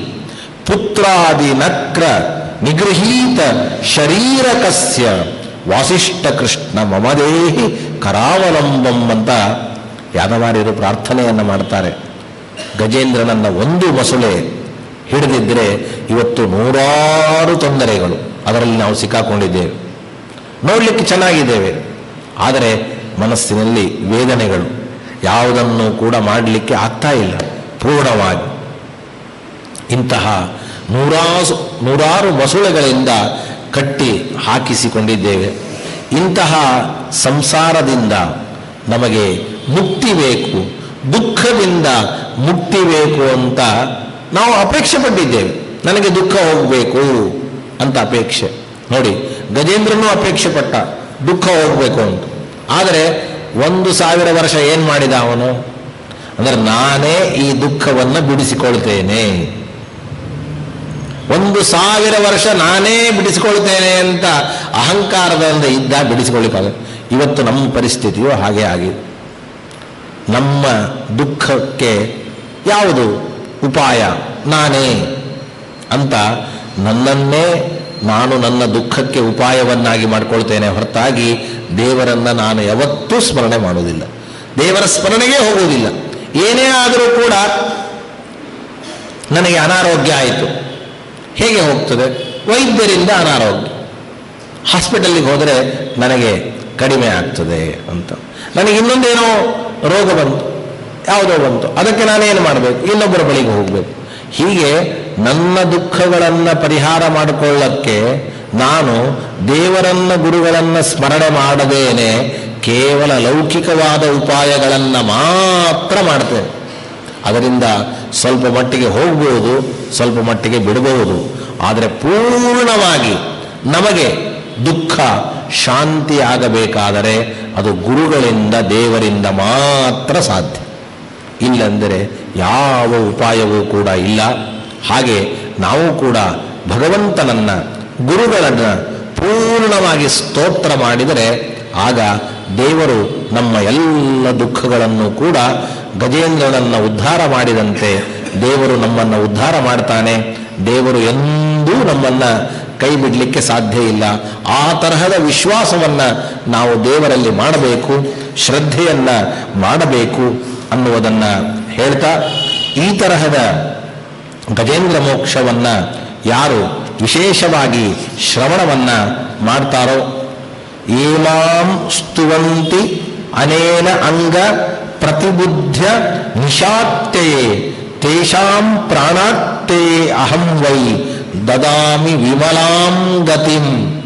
ಪುತ್ರಾದಿ ನಕ್ರ ನಿಗೃಹೀತ ಶರೀರಕಸ್ಯ ವಾಸಿಷ್ಠ ಕೃಷ್ಣ ಮಮದೇಹಿ ಕರಾವಲಂಬಂ ಅಂತ ಯಾದವಾರ್ಯರು ಪ್ರಾರ್ಥನೆಯನ್ನು ಮಾಡ್ತಾರೆ ಗಜೇಂದ್ರನನ್ನ ಒಂದು ಮೊಸಳೆ ಹಿಡಿದಿದ್ದರೆ ಇವತ್ತು ನೂರಾರು ತೊಂದರೆಗಳು ಅದರಲ್ಲಿ ನಾವು ಸಿಕ್ಕಾಕೊಂಡಿದ್ದೇವೆ ನೋಡಲಿಕ್ಕೆ ಚೆನ್ನಾಗಿದ್ದೇವೆ ಆದರೆ ಮನಸ್ಸಿನಲ್ಲಿ ವೇದನೆಗಳು ಯಾವುದನ್ನು ಕೂಡ ಮಾಡಲಿಕ್ಕೆ ಆಗ್ತಾ ಇಲ್ಲ ಪೂರ್ಣವಾಗಿ ಇಂತಹ ನೂರಾಸು ನೂರಾರು ಮೊಸಳೆಗಳಿಂದ ಕಟ್ಟಿ ಹಾಕಿಸಿಕೊಂಡಿದ್ದೇವೆ ಇಂತಹ ಸಂಸಾರದಿಂದ ನಮಗೆ ಮುಕ್ತಿ ಬೇಕು ದುಃಖದಿಂದ ಮುಕ್ತಿ ಬೇಕು ಅಂತ ನಾವು ಅಪೇಕ್ಷೆ ಪಟ್ಟಿದ್ದೇವೆ ನನಗೆ ದುಃಖ ಹೋಗಬೇಕು ಅಂತ ಅಪೇಕ್ಷೆ ನೋಡಿ ಗಜೇಂದ್ರನೂ ಅಪೇಕ್ಷೆ ಪಟ್ಟ ದುಃಖ ಹೋಗಬೇಕು ಅಂತ ಆದರೆ ಒಂದು ಸಾವಿರ ವರ್ಷ ಏನು ಮಾಡಿದ ಅವನು ಅಂದರೆ ನಾನೇ ಈ ದುಃಖವನ್ನು ಬಿಡಿಸಿಕೊಳ್ತೇನೆ ಒಂದು ಸಾವಿರ ವರ್ಷ ನಾನೇ ಬಿಡಿಸಿಕೊಳ್ತೇನೆ ಅಂತ ಅಹಂಕಾರದಿಂದ ಇದ್ದ ಬಿಡಿಸಿಕೊಳ್ಳಿಕ್ಕಾಗ ಇವತ್ತು ನಮ್ಮ ಪರಿಸ್ಥಿತಿಯು ಹಾಗೆ ಆಗಿದೆ ನಮ್ಮ ದುಃಖಕ್ಕೆ ಯಾವುದು ಉಪಾಯ ನಾನೇ ಅಂತ ನನ್ನನ್ನೇ ನಾನು ನನ್ನ ದುಃಖಕ್ಕೆ ಉಪಾಯವನ್ನಾಗಿ ಮಾಡ್ಕೊಳ್ತೇನೆ ಹೊರತಾಗಿ ದೇವರನ್ನ ನಾನು ಯಾವತ್ತೂ ಸ್ಮರಣೆ ಮಾಡುವುದಿಲ್ಲ ದೇವರ ಸ್ಮರಣೆಗೆ ಹೋಗುವುದಿಲ್ಲ ಏನೇ ಆದರೂ ಕೂಡ ನನಗೆ ಅನಾರೋಗ್ಯ ಆಯಿತು ಹೇಗೆ ಹೋಗ್ತದೆ ವೈದ್ಯರಿಂದ ಅನಾರೋಗ್ಯ ಹಾಸ್ಪಿಟಲ್ಗೆ ಹೋದರೆ ನನಗೆ ಕಡಿಮೆ ಆಗ್ತದೆ ಅಂತ ನನಗೆ ಇನ್ನೊಂದೇನೋ ರೋಗ ಬಂತು ಯಾವುದೋ ಬಂತು ಅದಕ್ಕೆ ನಾನೇನು ಮಾಡಬೇಕು ಇನ್ನೊಬ್ಬರ ಬಳಿಗೆ ಹೋಗಬೇಕು ಹೀಗೆ ನನ್ನ ದುಃಖಗಳನ್ನು ಪರಿಹಾರ ಮಾಡಿಕೊಳ್ಳಕ್ಕೆ ನಾನು ದೇವರನ್ನ ಗುರುಗಳನ್ನ ಸ್ಮರಣೆ ಮಾಡದೇನೆ ಕೇವಲ ಲೌಕಿಕವಾದ ಉಪಾಯಗಳನ್ನು ಮಾತ್ರ ಮಾಡ್ತೇನೆ ಅದರಿಂದ ಸ್ವಲ್ಪ ಮಟ್ಟಿಗೆ ಹೋಗ್ಬೋದು ಸ್ವಲ್ಪ ಮಟ್ಟಿಗೆ ಬಿಡಬಹುದು ಆದರೆ ಪೂರ್ಣವಾಗಿ ನಮಗೆ ದುಃಖ ಶಾಂತಿ ಆಗಬೇಕಾದರೆ ಅದು ಗುರುಗಳಿಂದ ದೇವರಿಂದ ಮಾತ್ರ ಸಾಧ್ಯ ಇಲ್ಲಂದರೆ ಯಾವ ಉಪಾಯವೂ ಕೂಡ ಇಲ್ಲ ಹಾಗೆ ನಾವು ಕೂಡ ಭಗವಂತನನ್ನ ಗುರುಗಳನ್ನು ಪೂರ್ಣವಾಗಿ ಸ್ತೋತ್ರ ಮಾಡಿದರೆ ಆಗ ದೇವರು ನಮ್ಮ ಎಲ್ಲ ದುಃಖಗಳನ್ನು ಕೂಡ ಗಜೇಂದ್ರನನ್ನು ಉದ್ಧಾರ ಮಾಡಿದಂತೆ ದೇವರು ನಮ್ಮನ್ನು ಉದ್ಧಾರ ಮಾಡ್ತಾನೆ ದೇವರು ಎಂದೂ ನಮ್ಮನ್ನು ಕೈ ಬಿಡಲಿಕ್ಕೆ ಸಾಧ್ಯ ಇಲ್ಲ ಆ ತರಹದ ವಿಶ್ವಾಸವನ್ನು ನಾವು ದೇವರಲ್ಲಿ ಮಾಡಬೇಕು ಶ್ರದ್ಧೆಯನ್ನು ಮಾಡಬೇಕು ಅನ್ನುವುದನ್ನು ಹೇಳ್ತಾ ಈ ತರಹದ ಗಜೇಂದ್ರ ಮೋಕ್ಷವನ್ನು ಯಾರು ವಿಶೇಷವಾಗಿ ಶ್ರವಣವನ್ನು ಮಾಡ್ತಾರೋ ಏಮಾಂ ಸ್ತುವಂತಿ ಅನೇನ ಅಂಗ ಪ್ರತಿಬುದ್ಧ ನಿಶಾತ್ತೆಯೇ ತೇಷಾಂ ಪ್ರಾಣಾತ್ತೇ ಅಹಂ ವೈ ದದಾಮಿ ವಿಮಲಾಂ ಗತಿಂ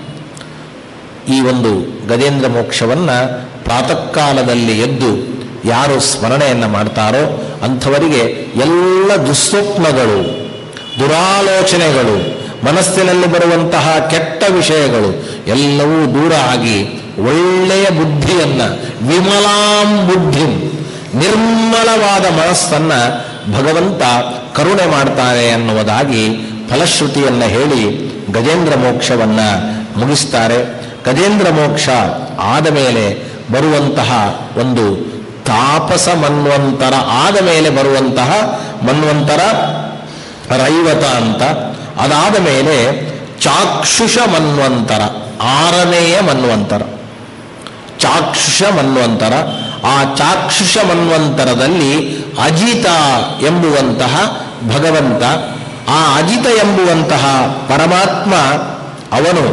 ಈ ಒಂದು ಗಜೇಂದ್ರ ಮೋಕ್ಷವನ್ನು ಪ್ರಾತಃ ಕಾಲದಲ್ಲಿ ಎದ್ದು ಯಾರು ಸ್ಮರಣೆಯನ್ನು ಮಾಡ್ತಾರೋ ಅಂಥವರಿಗೆ ಎಲ್ಲ ದುಸ್ವಪ್ನಗಳು ದುರಾಲೋಚನೆಗಳು ಮನಸ್ಸಿನಲ್ಲಿ ಬರುವಂತಹ ಕೆಟ್ಟ ವಿಷಯಗಳು ಎಲ್ಲವೂ ದೂರ ಆಗಿ ಒಳ್ಳೆಯ ಬುದ್ಧಿಯನ್ನ ವಿಮಲಾಂ ಬುದ್ಧಿ ನಿರ್ಮಲವಾದ ಮನಸ್ಸನ್ನ ಭಗವಂತ ಕರುಣೆ ಮಾಡ್ತಾನೆ ಅನ್ನುವುದಾಗಿ ಫಲಶ್ರುತಿಯನ್ನ ಹೇಳಿ ಗಜೇಂದ್ರ ಮೋಕ್ಷವನ್ನ ಮುಗಿಸ್ತಾರೆ ಗಜೇಂದ್ರ ಮೋಕ್ಷ ಆದ ಮೇಲೆ ಬರುವಂತಹ ಒಂದು ತಾಪಸ ಮನ್ವಂತರ ಆದ ಮೇಲೆ ಬರುವಂತಹ ಮನ್ವಂತರ ರೈವತ ಅಂತ ಅದಾದ ಮೇಲೆ ಚಾಕ್ಷುಷ ಮನ್ವಂತರ ಆರನೆಯ ಮನ್ವಂತರ ಚಾಕ್ಷುಷ ಮನ್ವಂತರ ಆ ಚಾಕ್ಷುಷ ಮನ್ವಂತರದಲ್ಲಿ ಅಜಿತ ಎಂಬುವಂತಹ ಭಗವಂತ ಆ ಅಜಿತ ಎಂಬುವಂತಹ ಪರಮಾತ್ಮ ಅವನು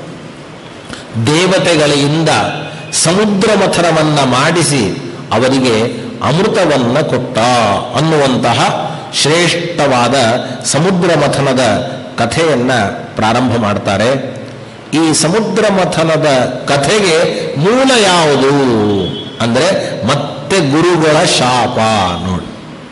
ದೇವತೆಗಳಿಂದ ಸಮುದ್ರ ಮಥನವನ್ನ ಮಾಡಿಸಿ ಅವರಿಗೆ ಅಮೃತವನ್ನ ಕೊಟ್ಟ ಅನ್ನುವಂತಹ ಶ್ರೇಷ್ಠವಾದ ಸಮುದ್ರ ಮಥನದ ಕಥೆಯನ್ನ ಪ್ರಾರಂಭ ಮಾಡ್ತಾರೆ ಈ ಸಮುದ್ರ ಮಥನದ ಕಥೆಗೆ ಮೂಲ ಯಾವುದು ಅಂದ್ರೆ ಮತ್ತೆ ಗುರುಗಳ ಶಾಪ ನೋಡಿ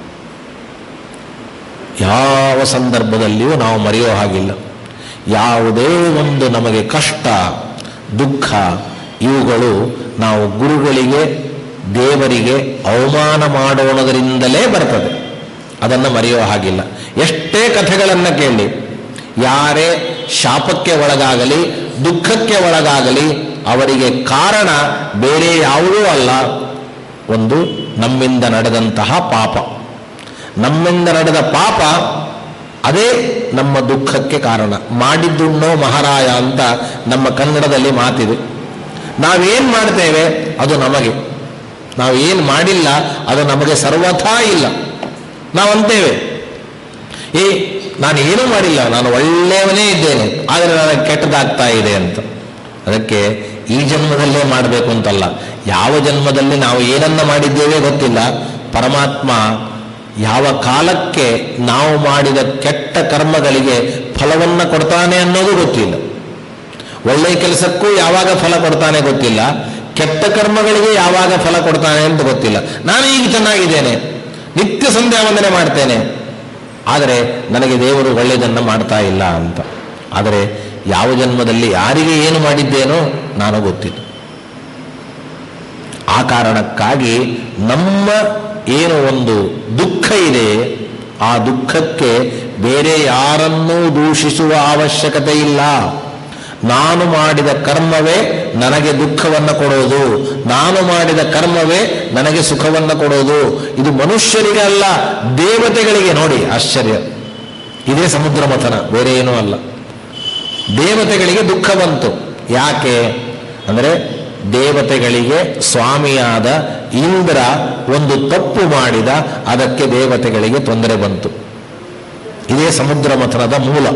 ಯಾವ ಸಂದರ್ಭದಲ್ಲಿಯೂ ನಾವು ಮರೆಯೋ ಹಾಗಿಲ್ಲ ಯಾವುದೇ ಒಂದು ನಮಗೆ ಕಷ್ಟ ದುಃಖ ಇವುಗಳು ನಾವು ಗುರುಗಳಿಗೆ ದೇವರಿಗೆ ಅವಮಾನ ಮಾಡೋಣದರಿಂದಲೇ ಬರ್ತದೆ ಅದನ್ನು ಮರೆಯೋ ಹಾಗಿಲ್ಲ ಎಷ್ಟೇ ಕಥೆಗಳನ್ನು ಕೇಳಿ ಯಾರೇ ಶಾಪಕ್ಕೆ ಒಳಗಾಗಲಿ ದುಃಖಕ್ಕೆ ಒಳಗಾಗಲಿ ಅವರಿಗೆ ಕಾರಣ ಬೇರೆ ಯಾವುದೂ ಅಲ್ಲ ಒಂದು ನಮ್ಮಿಂದ ನಡೆದಂತಹ ಪಾಪ ನಮ್ಮಿಂದ ನಡೆದ ಪಾಪ ಅದೇ ನಮ್ಮ ದುಃಖಕ್ಕೆ ಕಾರಣ ಮಾಡಿದ್ದುಣ್ಣೋ ಮಹಾರಾಯ ಅಂತ ನಮ್ಮ ಕನ್ನಡದಲ್ಲಿ ಮಾತಿದೆ ನಾವೇನು ಮಾಡ್ತೇವೆ ಅದು ನಮಗೆ ನಾವು ಏನು ಮಾಡಿಲ್ಲ ಅದು ನಮಗೆ ಸರ್ವಥಾ ಇಲ್ಲ ನಾವಂತೇವೆ ಏ ನಾನು ಏನೂ ಮಾಡಿಲ್ಲ ನಾನು ಒಳ್ಳೆಯವನೇ ಇದ್ದೇನೆ ಆದರೆ ನನಗೆ ಕೆಟ್ಟದಾಗ್ತಾ ಇದೆ ಅಂತ ಅದಕ್ಕೆ ಈ ಜನ್ಮದಲ್ಲೇ ಮಾಡಬೇಕು ಅಂತಲ್ಲ ಯಾವ ಜನ್ಮದಲ್ಲಿ ನಾವು ಏನನ್ನ ಮಾಡಿದ್ದೇವೆ ಗೊತ್ತಿಲ್ಲ ಪರಮಾತ್ಮ ಯಾವ ಕಾಲಕ್ಕೆ ನಾವು ಮಾಡಿದ ಕೆಟ್ಟ ಕರ್ಮಗಳಿಗೆ ಫಲವನ್ನು ಕೊಡ್ತಾನೆ ಅನ್ನೋದು ಗೊತ್ತಿಲ್ಲ ಒಳ್ಳೆಯ ಕೆಲಸಕ್ಕೂ ಯಾವಾಗ ಫಲ ಕೊಡ್ತಾನೆ ಗೊತ್ತಿಲ್ಲ ಕೆಟ್ಟ ಕರ್ಮಗಳಿಗೆ ಯಾವಾಗ ಫಲ ಕೊಡ್ತಾನೆ ಅಂತ ಗೊತ್ತಿಲ್ಲ ನಾನು ಈಗ ಚೆನ್ನಾಗಿದ್ದೇನೆ ನಿತ್ಯ ಸಂಧ್ಯಾ ವಂದನೆ ಮಾಡ್ತೇನೆ ಆದರೆ ನನಗೆ ದೇವರು ಒಳ್ಳೆಯದನ್ನು ಮಾಡ್ತಾ ಇಲ್ಲ ಅಂತ ಆದರೆ ಯಾವ ಜನ್ಮದಲ್ಲಿ ಯಾರಿಗೆ ಏನು ಮಾಡಿದ್ದೇನೋ ನಾನು ಗೊತ್ತಿತ್ತು ಆ ಕಾರಣಕ್ಕಾಗಿ ನಮ್ಮ ಏನು ಒಂದು ದುಃಖ ಇದೆ ಆ ದುಃಖಕ್ಕೆ ಬೇರೆ ಯಾರನ್ನೂ ದೂಷಿಸುವ ಅವಶ್ಯಕತೆ ಇಲ್ಲ ನಾನು ಮಾಡಿದ ಕರ್ಮವೇ ನನಗೆ ದುಃಖವನ್ನು ಕೊಡೋದು ನಾನು ಮಾಡಿದ ಕರ್ಮವೇ ನನಗೆ ಸುಖವನ್ನು ಕೊಡೋದು ಇದು ಮನುಷ್ಯರಿಗೆ ಅಲ್ಲ ದೇವತೆಗಳಿಗೆ ನೋಡಿ ಆಶ್ಚರ್ಯ ಇದೇ ಸಮುದ್ರ ಮಥನ ಬೇರೆ ಏನೂ ಅಲ್ಲ ದೇವತೆಗಳಿಗೆ ದುಃಖ ಬಂತು ಯಾಕೆ ಅಂದರೆ ದೇವತೆಗಳಿಗೆ ಸ್ವಾಮಿಯಾದ ಇಂದ್ರ ಒಂದು ತಪ್ಪು ಮಾಡಿದ ಅದಕ್ಕೆ ದೇವತೆಗಳಿಗೆ ತೊಂದರೆ ಬಂತು ಇದೇ ಸಮುದ್ರ ಮಥನದ ಮೂಲ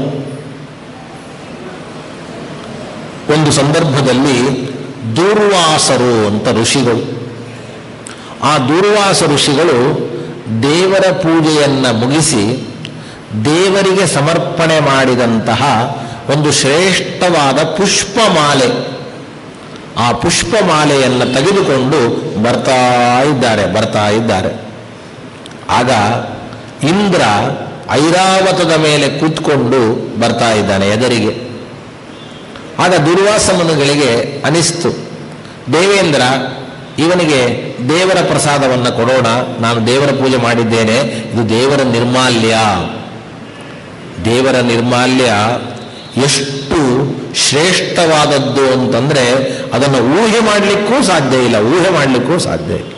ಒಂದು ಸಂದರ್ಭದಲ್ಲಿ ದೂರ್ವಾಸರು ಅಂತ ಋಷಿಗಳು ಆ ದೂರ್ವಾಸ ಋಷಿಗಳು ದೇವರ ಪೂಜೆಯನ್ನು ಮುಗಿಸಿ ದೇವರಿಗೆ ಸಮರ್ಪಣೆ ಮಾಡಿದಂತಹ ಒಂದು ಶ್ರೇಷ್ಠವಾದ ಪುಷ್ಪಮಾಲೆ ಆ ಪುಷ್ಪಮಾಲೆಯನ್ನು ತೆಗೆದುಕೊಂಡು ಬರ್ತಾ ಇದ್ದಾರೆ ಬರ್ತಾ ಇದ್ದಾರೆ ಆಗ ಇಂದ್ರ ಐರಾವತದ ಮೇಲೆ ಕೂತ್ಕೊಂಡು ಬರ್ತಾ ಇದ್ದಾನೆ ಎದರಿಗೆ ಆಗ ದುರ್ವಾಸ ಮುನಿಗಳಿಗೆ ಅನಿಸ್ತು ದೇವೇಂದ್ರ ಇವನಿಗೆ ದೇವರ ಪ್ರಸಾದವನ್ನು ಕೊಡೋಣ ನಾನು ದೇವರ ಪೂಜೆ ಮಾಡಿದ್ದೇನೆ ಇದು ದೇವರ ನಿರ್ಮಾಲ್ಯ ದೇವರ ನಿರ್ಮಾಲ್ಯ ಎಷ್ಟು ಶ್ರೇಷ್ಠವಾದದ್ದು ಅಂತಂದ್ರೆ ಅದನ್ನು ಊಹೆ ಮಾಡಲಿಕ್ಕೂ ಸಾಧ್ಯ ಇಲ್ಲ ಊಹೆ ಮಾಡಲಿಕ್ಕೂ ಸಾಧ್ಯ ಇಲ್ಲ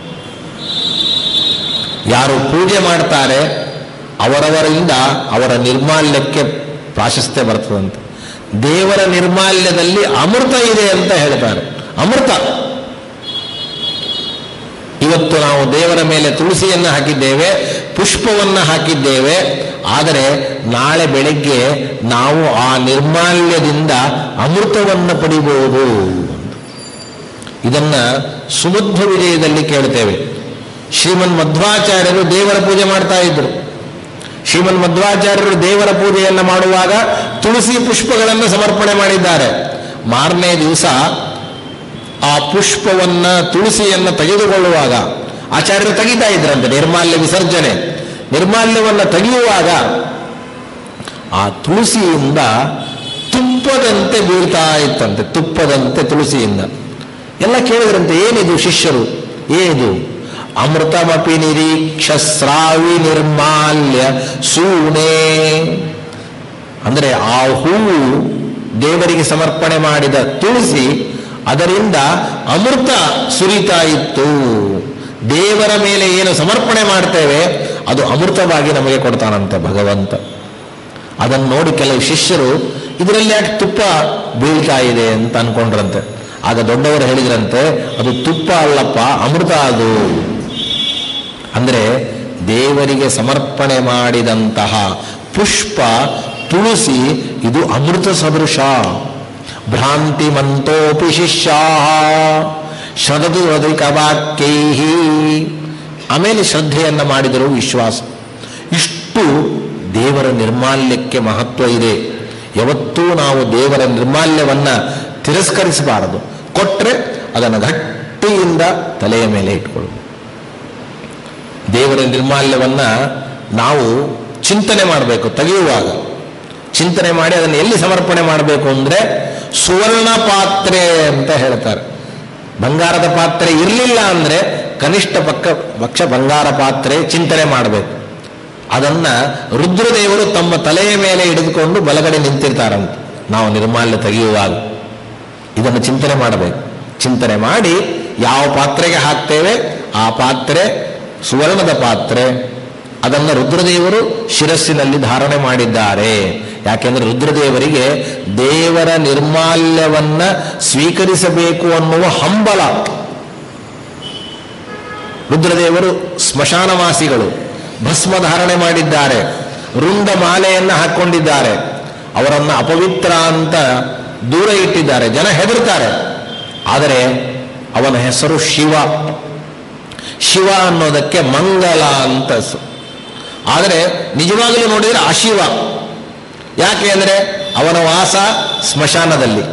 ಯಾರು ಪೂಜೆ ಮಾಡ್ತಾರೆ ಅವರವರಿಂದ ಅವರ ನಿರ್ಮಾಲ್ಯಕ್ಕೆ ಪ್ರಾಶಸ್ತ್ಯ ಬರ್ತದಂತೆ ದೇವರ ನಿರ್ಮಾಲ್ಯದಲ್ಲಿ ಅಮೃತ ಇದೆ ಅಂತ ಹೇಳ್ತಾರೆ ಅಮೃತ ಇವತ್ತು ನಾವು ದೇವರ ಮೇಲೆ ತುಳಸಿಯನ್ನು ಹಾಕಿದ್ದೇವೆ ಪುಷ್ಪವನ್ನು ಹಾಕಿದ್ದೇವೆ ಆದರೆ ನಾಳೆ ಬೆಳಗ್ಗೆ ನಾವು ಆ ನಿರ್ಮಾಲ್ಯದಿಂದ ಅಮೃತವನ್ನು ಪಡಿಬಹುದು ಇದನ್ನ ಸುಮಧ್ವ ವಿಜಯದಲ್ಲಿ ಕೇಳ್ತೇವೆ ಶ್ರೀಮನ್ ಮಧ್ವಾಚಾರ್ಯರು ದೇವರ ಪೂಜೆ ಮಾಡ್ತಾ ಇದ್ರು ಶ್ರೀಮನ್ ಮಧ್ವಾಚಾರ್ಯರು ದೇವರ ಪೂಜೆಯನ್ನು ಮಾಡುವಾಗ ತುಳಸಿ ಪುಷ್ಪಗಳನ್ನು ಸಮರ್ಪಣೆ ಮಾಡಿದ್ದಾರೆ ಮಾರನೇ ದಿವಸ ಆ ಪುಷ್ಪವನ್ನ ತುಳಸಿಯನ್ನ ತೆಗೆದುಕೊಳ್ಳುವಾಗ ಆಚಾರ್ಯರು ತೆಗಿತಾ ಇದ್ರಂತೆ ನಿರ್ಮಾಲ್ಯ ವಿಸರ್ಜನೆ ನಿರ್ಮಾಲ್ಯವನ್ನು ತೆಗೆಯುವಾಗ ಆ ತುಳಸಿಯಿಂದ ತುಪ್ಪದಂತೆ ಬೀಳ್ತಾ ಇತ್ತಂತೆ ತುಪ್ಪದಂತೆ ತುಳಸಿಯಿಂದ ಎಲ್ಲ ಕೇಳಿದ್ರಂತೆ ಏನಿದು ಶಿಷ್ಯರು ಏನಿದು ಅಮೃತಮಪಿ ನಿರೀಕ್ಷ ಸ್ರಾವಿ ನಿರ್ಮಾಲ್ಯ ಸೂನೆ ಅಂದರೆ ಆ ಹೂವು ದೇವರಿಗೆ ಸಮರ್ಪಣೆ ಮಾಡಿದ ತುಳಸಿ ಅದರಿಂದ ಅಮೃತ ಸುರಿತಾ ಇತ್ತು ದೇವರ ಮೇಲೆ ಏನು ಸಮರ್ಪಣೆ ಮಾಡ್ತೇವೆ ಅದು ಅಮೃತವಾಗಿ ನಮಗೆ ಕೊಡ್ತಾನಂತೆ ಭಗವಂತ ಅದನ್ನು ನೋಡಿ ಕೆಲವು ಶಿಷ್ಯರು ಇದರಲ್ಲಿ ಯಾಕೆ ತುಪ್ಪ ಬೀಳ್ತಾ ಇದೆ ಅಂತ ಅನ್ಕೊಂಡ್ರಂತೆ ಆಗ ದೊಡ್ಡವರು ಹೇಳಿದ್ರಂತೆ ಅದು ತುಪ್ಪ ಅಲ್ಲಪ್ಪ ಅಮೃತ ಅದು ಅಂದರೆ ದೇವರಿಗೆ ಸಮರ್ಪಣೆ ಮಾಡಿದಂತಹ ಪುಷ್ಪ ತುಳಸಿ ಇದು ಅಮೃತ ಸದೃಶ ಭ್ರಾಂತಿ ಮಂತೋಪಿ ಶಿಷ್ಯಾ ಶ್ರದದು ವಾಕ್ಯೈ ಆಮೇಲೆ ಶ್ರದ್ಧೆಯನ್ನು ಮಾಡಿದರು ವಿಶ್ವಾಸ ಇಷ್ಟು ದೇವರ ನಿರ್ಮಾಲ್ಯಕ್ಕೆ ಮಹತ್ವ ಇದೆ ಯಾವತ್ತೂ ನಾವು ದೇವರ ನಿರ್ಮಾಲ್ಯವನ್ನು ತಿರಸ್ಕರಿಸಬಾರದು ಕೊಟ್ಟರೆ ಅದನ್ನು ಗಟ್ಟಿಯಿಂದ ತಲೆಯ ಮೇಲೆ ಇಟ್ಕೊಳ್ಳೋದು ದೇವರ ನಿರ್ಮಾಲ್ಯವನ್ನು ನಾವು ಚಿಂತನೆ ಮಾಡಬೇಕು ತೆಗೆಯುವಾಗ ಚಿಂತನೆ ಮಾಡಿ ಅದನ್ನು ಎಲ್ಲಿ ಸಮರ್ಪಣೆ ಮಾಡಬೇಕು ಅಂದರೆ ಸುವರ್ಣ ಪಾತ್ರೆ ಅಂತ ಹೇಳ್ತಾರೆ ಬಂಗಾರದ ಪಾತ್ರೆ ಇರಲಿಲ್ಲ ಅಂದರೆ ಕನಿಷ್ಠ ಪಕ್ಕ ಪಕ್ಷ ಬಂಗಾರ ಪಾತ್ರೆ ಚಿಂತನೆ ಮಾಡಬೇಕು ಅದನ್ನ ರುದ್ರದೇವರು ತಮ್ಮ ತಲೆಯ ಮೇಲೆ ಹಿಡಿದುಕೊಂಡು ಬಲಗಡೆ ನಿಂತಿರ್ತಾರಂತೆ ನಾವು ನಿರ್ಮಾಲ್ಯ ತೆಗೆಯುವಾಗ ಇದನ್ನು ಚಿಂತನೆ ಮಾಡಬೇಕು ಚಿಂತನೆ ಮಾಡಿ ಯಾವ ಪಾತ್ರೆಗೆ ಹಾಕ್ತೇವೆ ಆ ಪಾತ್ರೆ ಸುವರ್ಣದ ಪಾತ್ರೆ ಅದನ್ನು ರುದ್ರದೇವರು ಶಿರಸ್ಸಿನಲ್ಲಿ ಧಾರಣೆ ಮಾಡಿದ್ದಾರೆ ಯಾಕೆಂದ್ರೆ ರುದ್ರದೇವರಿಗೆ ದೇವರ ನಿರ್ಮಾಲ್ಯವನ್ನ ಸ್ವೀಕರಿಸಬೇಕು ಅನ್ನುವ ಹಂಬಲ ರುದ್ರದೇವರು ಸ್ಮಶಾನವಾಸಿಗಳು ಭಸ್ಮ ಧಾರಣೆ ಮಾಡಿದ್ದಾರೆ ವೃಂದ ಮಾಲೆಯನ್ನು ಹಾಕ್ಕೊಂಡಿದ್ದಾರೆ ಅವರನ್ನು ಅಪವಿತ್ರ ಅಂತ ದೂರ ಇಟ್ಟಿದ್ದಾರೆ ಜನ ಹೆದರ್ತಾರೆ ಆದರೆ ಅವನ ಹೆಸರು ಶಿವ ಶಿವ ಅನ್ನೋದಕ್ಕೆ ಮಂಗಲ ಅಂತ ಹೆಸರು ಆದರೆ ನಿಜವಾಗಲೂ ನೋಡಿದರೆ ಅಶಿವ ಯಾಕೆ ಅಂದರೆ ಅವನ ವಾಸ ಸ್ಮಶಾನದಲ್ಲಿ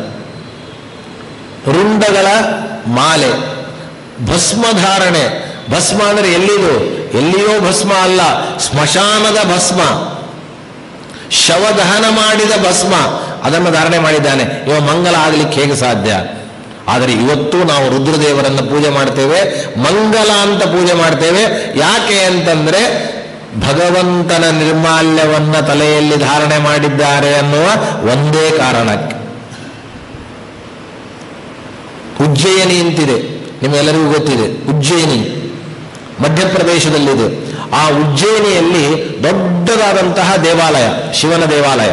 ರುಂಡಗಳ ಮಾಲೆ ಭಸ್ಮ ಧಾರಣೆ ಭಸ್ಮ ಅಂದರೆ ಎಲ್ಲಿದು ಎಲ್ಲಿಯೋ ಭಸ್ಮ ಅಲ್ಲ ಸ್ಮಶಾನದ ಭಸ್ಮ ಶವದಹನ ಮಾಡಿದ ಭಸ್ಮ ಅದನ್ನು ಧಾರಣೆ ಮಾಡಿದ್ದಾನೆ ಇವ ಮಂಗಲ ಆಗಲಿಕ್ಕೆ ಹೇಗೆ ಸಾಧ್ಯ ಆದರೆ ಇವತ್ತು ನಾವು ರುದ್ರದೇವರನ್ನು ಪೂಜೆ ಮಾಡ್ತೇವೆ ಮಂಗಲ ಅಂತ ಪೂಜೆ ಮಾಡ್ತೇವೆ ಯಾಕೆ ಅಂತಂದ್ರೆ ಭಗವಂತನ ನಿರ್ಮಾಲ್ಯವನ್ನ ತಲೆಯಲ್ಲಿ ಧಾರಣೆ ಮಾಡಿದ್ದಾರೆ ಅನ್ನುವ ಒಂದೇ ಕಾರಣಕ್ಕೆ ಉಜ್ಜಯಿನಿ ಅಂತಿದೆ ನಿಮ್ಮೆಲ್ಲರಿಗೂ ಗೊತ್ತಿದೆ ಉಜ್ಜಯಿನಿ ಮಧ್ಯಪ್ರದೇಶದಲ್ಲಿದೆ ಆ ಉಜ್ಜಯಿನಿಯಲ್ಲಿ ದೊಡ್ಡದಾದಂತಹ ದೇವಾಲಯ ಶಿವನ ದೇವಾಲಯ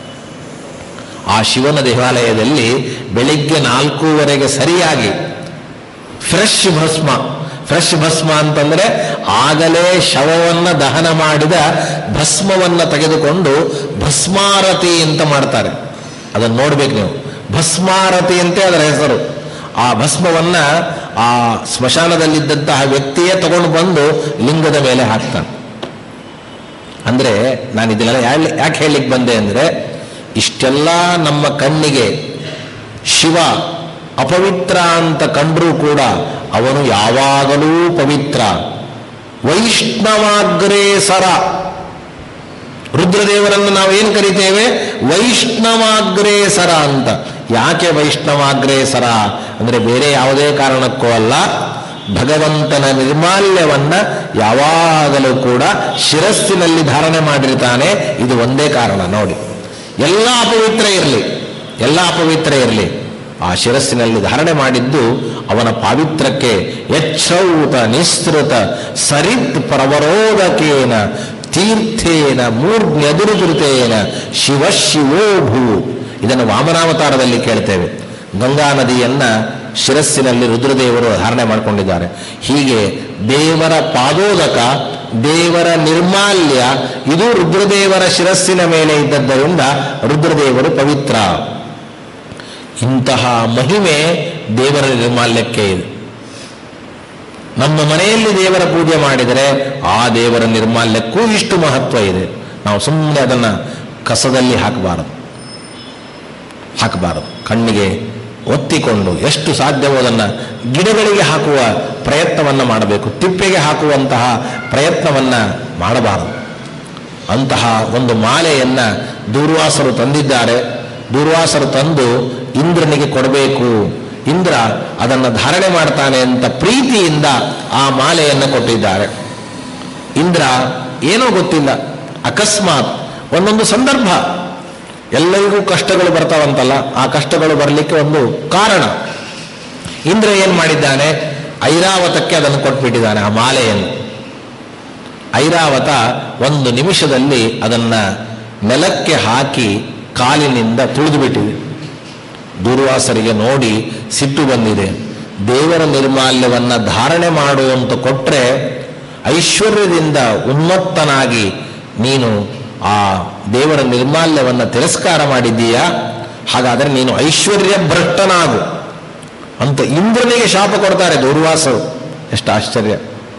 ಆ ಶಿವನ ದೇವಾಲಯದಲ್ಲಿ ಬೆಳಿಗ್ಗೆ ನಾಲ್ಕೂವರೆಗೆ ಸರಿಯಾಗಿ ಫ್ರೆಶ್ ಭಸ್ಮ ಫ್ರೆಶ್ ಭಸ್ಮ ಅಂತಂದ್ರೆ ಆಗಲೇ ಶವವನ್ನ ದಹನ ಮಾಡಿದ ಭಸ್ಮವನ್ನ ತೆಗೆದುಕೊಂಡು ಭಸ್ಮಾರತಿ ಅಂತ ಮಾಡ್ತಾರೆ ಅದನ್ನು ನೋಡ್ಬೇಕು ನೀವು ಭಸ್ಮಾರತಿ ಅಂತೆ ಅದರ ಹೆಸರು ಆ ಭಸ್ಮವನ್ನ ಆ ಸ್ಮಶಾನದಲ್ಲಿದ್ದಂತಹ ವ್ಯಕ್ತಿಯೇ ತಗೊಂಡು ಬಂದು ಲಿಂಗದ ಮೇಲೆ ಹಾಕ್ತಾನೆ ಅಂದ್ರೆ ನಾನು ಇದನ್ನೆಲ್ಲ ಯಾಕೆ ಯಾಕೆ ಹೇಳಲಿಕ್ಕೆ ಬಂದೆ ಅಂದ್ರೆ ಇಷ್ಟೆಲ್ಲ ನಮ್ಮ ಕಣ್ಣಿಗೆ ಶಿವ ಅಪವಿತ್ರ ಅಂತ ಕಂಡ್ರೂ ಕೂಡ ಅವನು ಯಾವಾಗಲೂ ಪವಿತ್ರ ವೈಷ್ಣವಾಗ್ರೇಸರ ರುದ್ರದೇವರನ್ನು ನಾವು ಏನು ಕರಿತೇವೆ ವೈಷ್ಣವಾಗ್ರೇಸರ ಅಂತ ಯಾಕೆ ವೈಷ್ಣವಾಗ್ರೇಸರ ಅಂದ್ರೆ ಬೇರೆ ಯಾವುದೇ ಕಾರಣಕ್ಕೂ ಅಲ್ಲ ಭಗವಂತನ ನಿರ್ಮಾಲ್ಯವನ್ನ ಯಾವಾಗಲೂ ಕೂಡ ಶಿರಸ್ಸಿನಲ್ಲಿ ಧಾರಣೆ ಮಾಡಿರ್ತಾನೆ ಇದು ಒಂದೇ ಕಾರಣ ನೋಡಿ ಎಲ್ಲ ಅಪವಿತ್ರ ಇರಲಿ ಎಲ್ಲ ಅಪವಿತ್ರ ಇರಲಿ ಆ ಶಿರಸ್ಸಿನಲ್ಲಿ ಧಾರಣೆ ಮಾಡಿದ್ದು ಅವನ ಪಾವಿತ್ರಕ್ಕೆ ಯಚ್ಛೌತ ನಿಸೃತ ಸರಿತ್ ಪ್ರವರೋದಕೇನ ತೀರ್ಥೇನ ಮೂರ್ಧ್ಯದುರುತೇನ ಶಿವ ಶಿವೋ ಭೂ ಇದನ್ನು ವಾಮನಾವತಾರದಲ್ಲಿ ಕೇಳ್ತೇವೆ ಗಂಗಾ ನದಿಯನ್ನ ಶಿರಸ್ಸಿನಲ್ಲಿ ರುದ್ರದೇವರು ಧಾರಣೆ ಮಾಡಿಕೊಂಡಿದ್ದಾರೆ ಹೀಗೆ ದೇವರ ಪಾದೋದಕ ದೇವರ ನಿರ್ಮಾಲ್ಯ ಇದು ರುದ್ರದೇವರ ಶಿರಸ್ಸಿನ ಮೇಲೆ ಇದ್ದದ್ದರಿಂದ ರುದ್ರದೇವರು ಪವಿತ್ರ ಇಂತಹ ಮಹಿಮೆ ದೇವರ ನಿರ್ಮಾಲ್ಯಕ್ಕೆ ಇದೆ ನಮ್ಮ ಮನೆಯಲ್ಲಿ ದೇವರ ಪೂಜೆ ಮಾಡಿದರೆ ಆ ದೇವರ ನಿರ್ಮಾಲ್ಯಕ್ಕೂ ಇಷ್ಟು ಮಹತ್ವ ಇದೆ ನಾವು ಸುಮ್ಮನೆ ಅದನ್ನು ಕಸದಲ್ಲಿ ಹಾಕಬಾರದು ಹಾಕಬಾರದು ಕಣ್ಣಿಗೆ ಒತ್ತಿಕೊಂಡು ಎಷ್ಟು ಸಾಧ್ಯವೋ ಅದನ್ನು ಗಿಡಗಳಿಗೆ ಹಾಕುವ ಪ್ರಯತ್ನವನ್ನು ಮಾಡಬೇಕು ತಿಪ್ಪೆಗೆ ಹಾಕುವಂತಹ ಪ್ರಯತ್ನವನ್ನು ಮಾಡಬಾರದು ಅಂತಹ ಒಂದು ಮಾಲೆಯನ್ನ ದೂರ್ವಾಸರು ತಂದಿದ್ದಾರೆ ದೂರ್ವಾಸರು ತಂದು ಇಂದ್ರನಿಗೆ ಕೊಡಬೇಕು ಇಂದ್ರ ಅದನ್ನು ಧಾರಣೆ ಮಾಡ್ತಾನೆ ಅಂತ ಪ್ರೀತಿಯಿಂದ ಆ ಮಾಲೆಯನ್ನು ಕೊಟ್ಟಿದ್ದಾರೆ ಇಂದ್ರ ಏನೋ ಗೊತ್ತಿಲ್ಲ ಅಕಸ್ಮಾತ್ ಒಂದೊಂದು ಸಂದರ್ಭ ಎಲ್ಲರಿಗೂ ಕಷ್ಟಗಳು ಬರ್ತಾವಂತಲ್ಲ ಆ ಕಷ್ಟಗಳು ಬರಲಿಕ್ಕೆ ಒಂದು ಕಾರಣ ಇಂದ್ರ ಏನು ಮಾಡಿದ್ದಾನೆ ಐರಾವತಕ್ಕೆ ಅದನ್ನು ಕೊಟ್ಬಿಟ್ಟಿದ್ದಾನೆ ಆ ಮಾಲೆಯನ್ನು ಐರಾವತ ಒಂದು ನಿಮಿಷದಲ್ಲಿ ಅದನ್ನ ನೆಲಕ್ಕೆ ಹಾಕಿ ಕಾಲಿನಿಂದ ತುಳಿದು ಬಿಟ್ಟಿದೆ ದೂರ್ವಾಸರಿಗೆ ನೋಡಿ ಸಿಟ್ಟು ಬಂದಿದೆ ದೇವರ ನಿರ್ಮಾಲ್ಯವನ್ನ ಧಾರಣೆ ಮಾಡುವಂತ ಕೊಟ್ರೆ ಐಶ್ವರ್ಯದಿಂದ ಉನ್ಮತ್ತನಾಗಿ ನೀನು ಆ ದೇವರ ನಿರ್ಮಾಲ್ಯವನ್ನ ತಿರಸ್ಕಾರ ಮಾಡಿದ್ದೀಯಾ ಹಾಗಾದರೆ ನೀನು ಐಶ್ವರ್ಯ ಭ್ರಷ್ಟನಾಗು ಅಂತ ಇಂದ್ರನಿಗೆ ಶಾಪ ಕೊಡ್ತಾರೆ ದೂರ್ವಾಸರು ಎಷ್ಟು ಆಶ್ಚರ್ಯ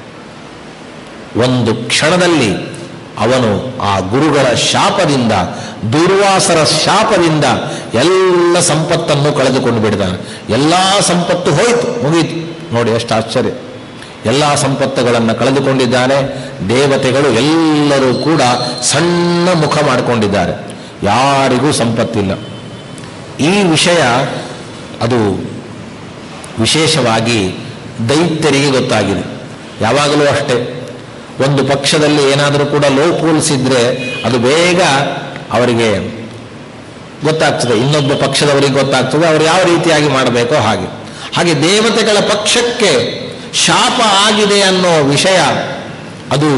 ಒಂದು ಕ್ಷಣದಲ್ಲಿ ಅವನು ಆ ಗುರುಗಳ ಶಾಪದಿಂದ ದುರ್ವಾಸರ ಶಾಪದಿಂದ ಎಲ್ಲ ಸಂಪತ್ತನ್ನು ಕಳೆದುಕೊಂಡು ಬಿಡ್ತಾನೆ ಎಲ್ಲ ಸಂಪತ್ತು ಹೋಯಿತು ಮುಗೀತು ನೋಡಿ ಎಷ್ಟು ಆಶ್ಚರ್ಯ ಎಲ್ಲ ಸಂಪತ್ತುಗಳನ್ನು ಕಳೆದುಕೊಂಡಿದ್ದಾನೆ ದೇವತೆಗಳು ಎಲ್ಲರೂ ಕೂಡ ಸಣ್ಣ ಮುಖ ಮಾಡಿಕೊಂಡಿದ್ದಾರೆ ಯಾರಿಗೂ ಸಂಪತ್ತಿಲ್ಲ ಈ ವಿಷಯ ಅದು ವಿಶೇಷವಾಗಿ ದೈತ್ಯರಿಗೆ ಗೊತ್ತಾಗಿದೆ ಯಾವಾಗಲೂ ಅಷ್ಟೇ ಒಂದು ಪಕ್ಷದಲ್ಲಿ ಏನಾದರೂ ಕೂಡ ಲೋಪೂಲ್ಸ್ ಇದ್ರೆ ಅದು ಬೇಗ ಅವರಿಗೆ ಗೊತ್ತಾಗ್ತದೆ ಇನ್ನೊಬ್ಬ ಪಕ್ಷದವರಿಗೆ ಗೊತ್ತಾಗ್ತದೆ ಅವರು ಯಾವ ರೀತಿಯಾಗಿ ಮಾಡಬೇಕೋ ಹಾಗೆ ಹಾಗೆ ದೇವತೆಗಳ ಪಕ್ಷಕ್ಕೆ ಶಾಪ ಆಗಿದೆ ಅನ್ನೋ ವಿಷಯ ಅದು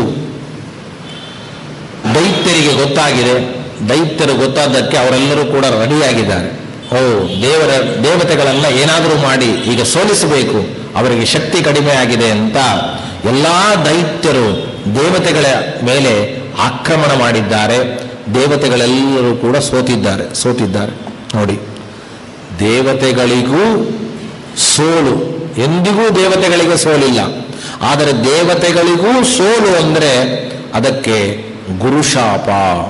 ದೈತ್ಯರಿಗೆ ಗೊತ್ತಾಗಿದೆ ದೈತ್ಯರು ಗೊತ್ತಾದ್ದಕ್ಕೆ ಅವರೆಲ್ಲರೂ ಕೂಡ ರೆಡಿಯಾಗಿದ್ದಾರೆ ಓ ದೇವರ ದೇವತೆಗಳನ್ನ ಏನಾದರೂ ಮಾಡಿ ಈಗ ಸೋಲಿಸಬೇಕು ಅವರಿಗೆ ಶಕ್ತಿ ಕಡಿಮೆ ಆಗಿದೆ ಅಂತ ಎಲ್ಲಾ ದೈತ್ಯರು ದೇವತೆಗಳ ಮೇಲೆ ಆಕ್ರಮಣ ಮಾಡಿದ್ದಾರೆ ದೇವತೆಗಳೆಲ್ಲರೂ ಕೂಡ ಸೋತಿದ್ದಾರೆ ಸೋತಿದ್ದಾರೆ ನೋಡಿ ದೇವತೆಗಳಿಗೂ ಸೋಲು ಎಂದಿಗೂ ದೇವತೆಗಳಿಗೆ ಸೋಲಿಲ್ಲ ಆದರೆ ದೇವತೆಗಳಿಗೂ ಸೋಲು ಅಂದರೆ ಅದಕ್ಕೆ ಗುರುಶಾಪ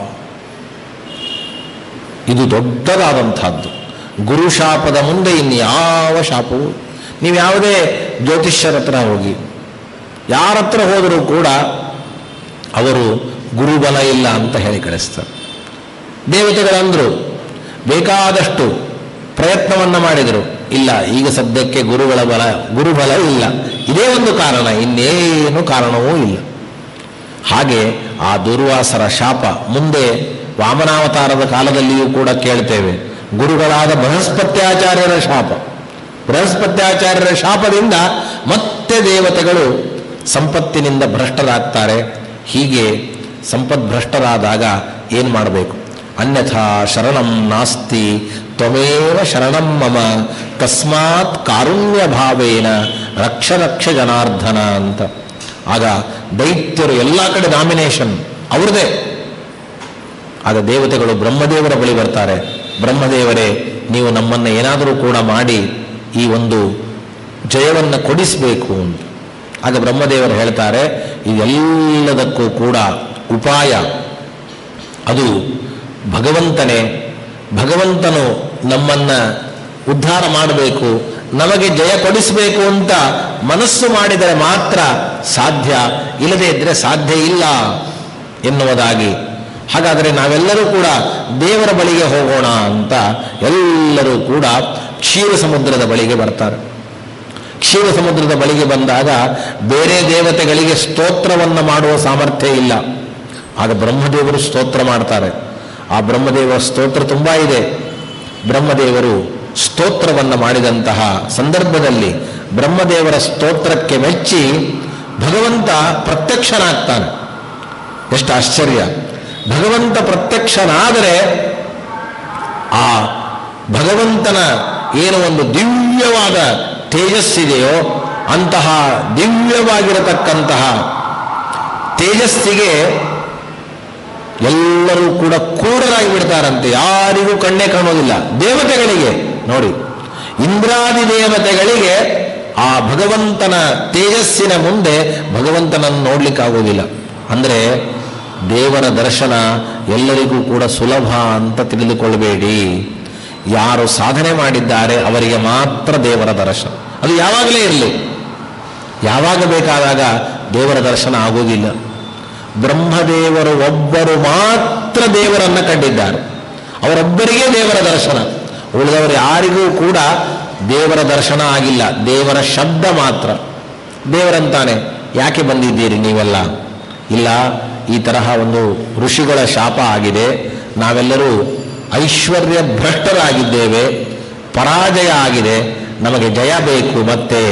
ಇದು ದೊಡ್ಡದಾದಂಥದ್ದು ಗುರುಶಾಪದ ಮುಂದೆ ಇನ್ಯಾವ ಶಾಪವು ನೀವು ಯಾವುದೇ ಜ್ಯೋತಿಷ್ಯರ ಹತ್ರ ಹೋಗಿ ಯಾರ ಹತ್ರ ಹೋದರೂ ಕೂಡ ಅವರು ಗುರುಬಲ ಇಲ್ಲ ಅಂತ ಹೇಳಿ ಕಳಿಸ್ತಾರೆ ದೇವತೆಗಳಂದ್ರು ಬೇಕಾದಷ್ಟು ಪ್ರಯತ್ನವನ್ನು ಮಾಡಿದರು ಇಲ್ಲ ಈಗ ಸದ್ಯಕ್ಕೆ ಗುರುಗಳ ಬಲ ಗುರುಬಲ ಇಲ್ಲ ಇದೇ ಒಂದು ಕಾರಣ ಇನ್ನೇನು ಕಾರಣವೂ ಇಲ್ಲ ಹಾಗೆ ಆ ದುರ್ವಾಸರ ಶಾಪ ಮುಂದೆ ವಾಮನಾವತಾರದ ಕಾಲದಲ್ಲಿಯೂ ಕೂಡ ಕೇಳ್ತೇವೆ ಗುರುಗಳಾದ ಬೃಹಸ್ಪತ್ಯಾಚಾರ್ಯರ ಶಾಪ ಬೃಹಸ್ಪತ್ಯಾಚಾರ್ಯರ ಶಾಪದಿಂದ ಮತ್ತೆ ದೇವತೆಗಳು ಸಂಪತ್ತಿನಿಂದ ಭ್ರಷ್ಟರಾಗ್ತಾರೆ ಹೀಗೆ ಸಂಪದ್ಭ್ರಷ್ಟರಾದಾಗ ಏನು ಮಾಡಬೇಕು ಅನ್ಯಥಾ ಶರಣಂ ನಾಸ್ತಿ ತ್ವಮೇವ ಶರಣಂ ಮಮ ಕಸ್ಮಾತ್ ಕಾರುಣ್ಯ ಭಾವೇನ ರಕ್ಷ ರಕ್ಷ ಜನಾರ್ದನ ಅಂತ ಆಗ ದೈತ್ಯರು ಎಲ್ಲ ಕಡೆ ನಾಮಿನೇಷನ್ ಅವ್ರದೇ ಆಗ ದೇವತೆಗಳು ಬ್ರಹ್ಮದೇವರ ಬಳಿ ಬರ್ತಾರೆ ಬ್ರಹ್ಮದೇವರೇ ನೀವು ನಮ್ಮನ್ನು ಏನಾದರೂ ಕೂಡ ಮಾಡಿ ಈ ಒಂದು ಜಯವನ್ನು ಕೊಡಿಸಬೇಕು ಅಂತ ಆಗ ಬ್ರಹ್ಮದೇವರು ಹೇಳ್ತಾರೆ ಇದೆಲ್ಲದಕ್ಕೂ ಕೂಡ ಉಪಾಯ ಅದು ಭಗವಂತನೇ ಭಗವಂತನು ನಮ್ಮನ್ನ ಉದ್ಧಾರ ಮಾಡಬೇಕು ನಮಗೆ ಜಯ ಕೊಡಿಸಬೇಕು ಅಂತ ಮನಸ್ಸು ಮಾಡಿದರೆ ಮಾತ್ರ ಸಾಧ್ಯ ಇಲ್ಲದೇ ಇದ್ರೆ ಸಾಧ್ಯ ಇಲ್ಲ ಎನ್ನುವುದಾಗಿ ಹಾಗಾದರೆ ನಾವೆಲ್ಲರೂ ಕೂಡ ದೇವರ ಬಳಿಗೆ ಹೋಗೋಣ ಅಂತ ಎಲ್ಲರೂ ಕೂಡ ಕ್ಷೀರ ಸಮುದ್ರದ ಬಳಿಗೆ ಬರ್ತಾರೆ ಕ್ಷೀರ ಸಮುದ್ರದ ಬಳಿಗೆ ಬಂದಾಗ ಬೇರೆ ದೇವತೆಗಳಿಗೆ ಸ್ತೋತ್ರವನ್ನು ಮಾಡುವ ಸಾಮರ್ಥ್ಯ ಇಲ್ಲ ಆಗ ಬ್ರಹ್ಮದೇವರು ಸ್ತೋತ್ರ ಮಾಡ್ತಾರೆ ಆ ಬ್ರಹ್ಮದೇವರ ಸ್ತೋತ್ರ ತುಂಬಾ ಇದೆ ಬ್ರಹ್ಮದೇವರು ಸ್ತೋತ್ರವನ್ನು ಮಾಡಿದಂತಹ ಸಂದರ್ಭದಲ್ಲಿ ಬ್ರಹ್ಮದೇವರ ಸ್ತೋತ್ರಕ್ಕೆ ಮೆಚ್ಚಿ ಭಗವಂತ ಪ್ರತ್ಯಕ್ಷನಾಗ್ತಾನೆ ಎಷ್ಟು ಆಶ್ಚರ್ಯ ಭಗವಂತ ಪ್ರತ್ಯಕ್ಷನಾದರೆ ಆ ಭಗವಂತನ ಏನು ಒಂದು ದಿವ್ಯವಾದ ತೇಜಸ್ಸಿದೆಯೋ ಅಂತಹ ದಿವ್ಯವಾಗಿರತಕ್ಕಂತಹ ತೇಜಸ್ಸಿಗೆ ಎಲ್ಲರೂ ಕೂಡ ಕೂಡರಾಗಿ ಬಿಡ್ತಾರಂತೆ ಯಾರಿಗೂ ಕಣ್ಣೇ ಕಾಣೋದಿಲ್ಲ ದೇವತೆಗಳಿಗೆ ನೋಡಿ ಇಂದ್ರಾದಿ ದೇವತೆಗಳಿಗೆ ಆ ಭಗವಂತನ ತೇಜಸ್ಸಿನ ಮುಂದೆ ಭಗವಂತನನ್ನು ನೋಡ್ಲಿಕ್ಕಾಗೋದಿಲ್ಲ ಅಂದರೆ ದೇವರ ದರ್ಶನ ಎಲ್ಲರಿಗೂ ಕೂಡ ಸುಲಭ ಅಂತ ತಿಳಿದುಕೊಳ್ಳಬೇಡಿ ಯಾರು ಸಾಧನೆ ಮಾಡಿದ್ದಾರೆ ಅವರಿಗೆ ಮಾತ್ರ ದೇವರ ದರ್ಶನ ಅದು ಯಾವಾಗಲೇ ಇರಲಿ ಯಾವಾಗ ಬೇಕಾದಾಗ ದೇವರ ದರ್ಶನ ಆಗೋದಿಲ್ಲ ಬ್ರಹ್ಮದೇವರು ಒಬ್ಬರು ಮಾತ್ರ ದೇವರನ್ನ ಕಂಡಿದ್ದಾರೆ ಅವರೊಬ್ಬರಿಗೆ ದೇವರ ದರ್ಶನ ಉಳಿದವರು ಯಾರಿಗೂ ಕೂಡ ದೇವರ ದರ್ಶನ ಆಗಿಲ್ಲ ದೇವರ ಶಬ್ದ ಮಾತ್ರ ದೇವರಂತಾನೆ ಯಾಕೆ ಬಂದಿದ್ದೀರಿ ನೀವೆಲ್ಲ ಇಲ್ಲ ಈ ತರಹ ಒಂದು ಋಷಿಗಳ ಶಾಪ ಆಗಿದೆ ನಾವೆಲ್ಲರೂ ಐಶ್ವರ್ಯ ಭ್ರಷ್ಟರಾಗಿದ್ದೇವೆ ಪರಾಜಯ ಆಗಿದೆ ನಮಗೆ ಜಯ ಬೇಕು ಮತ್ತೆ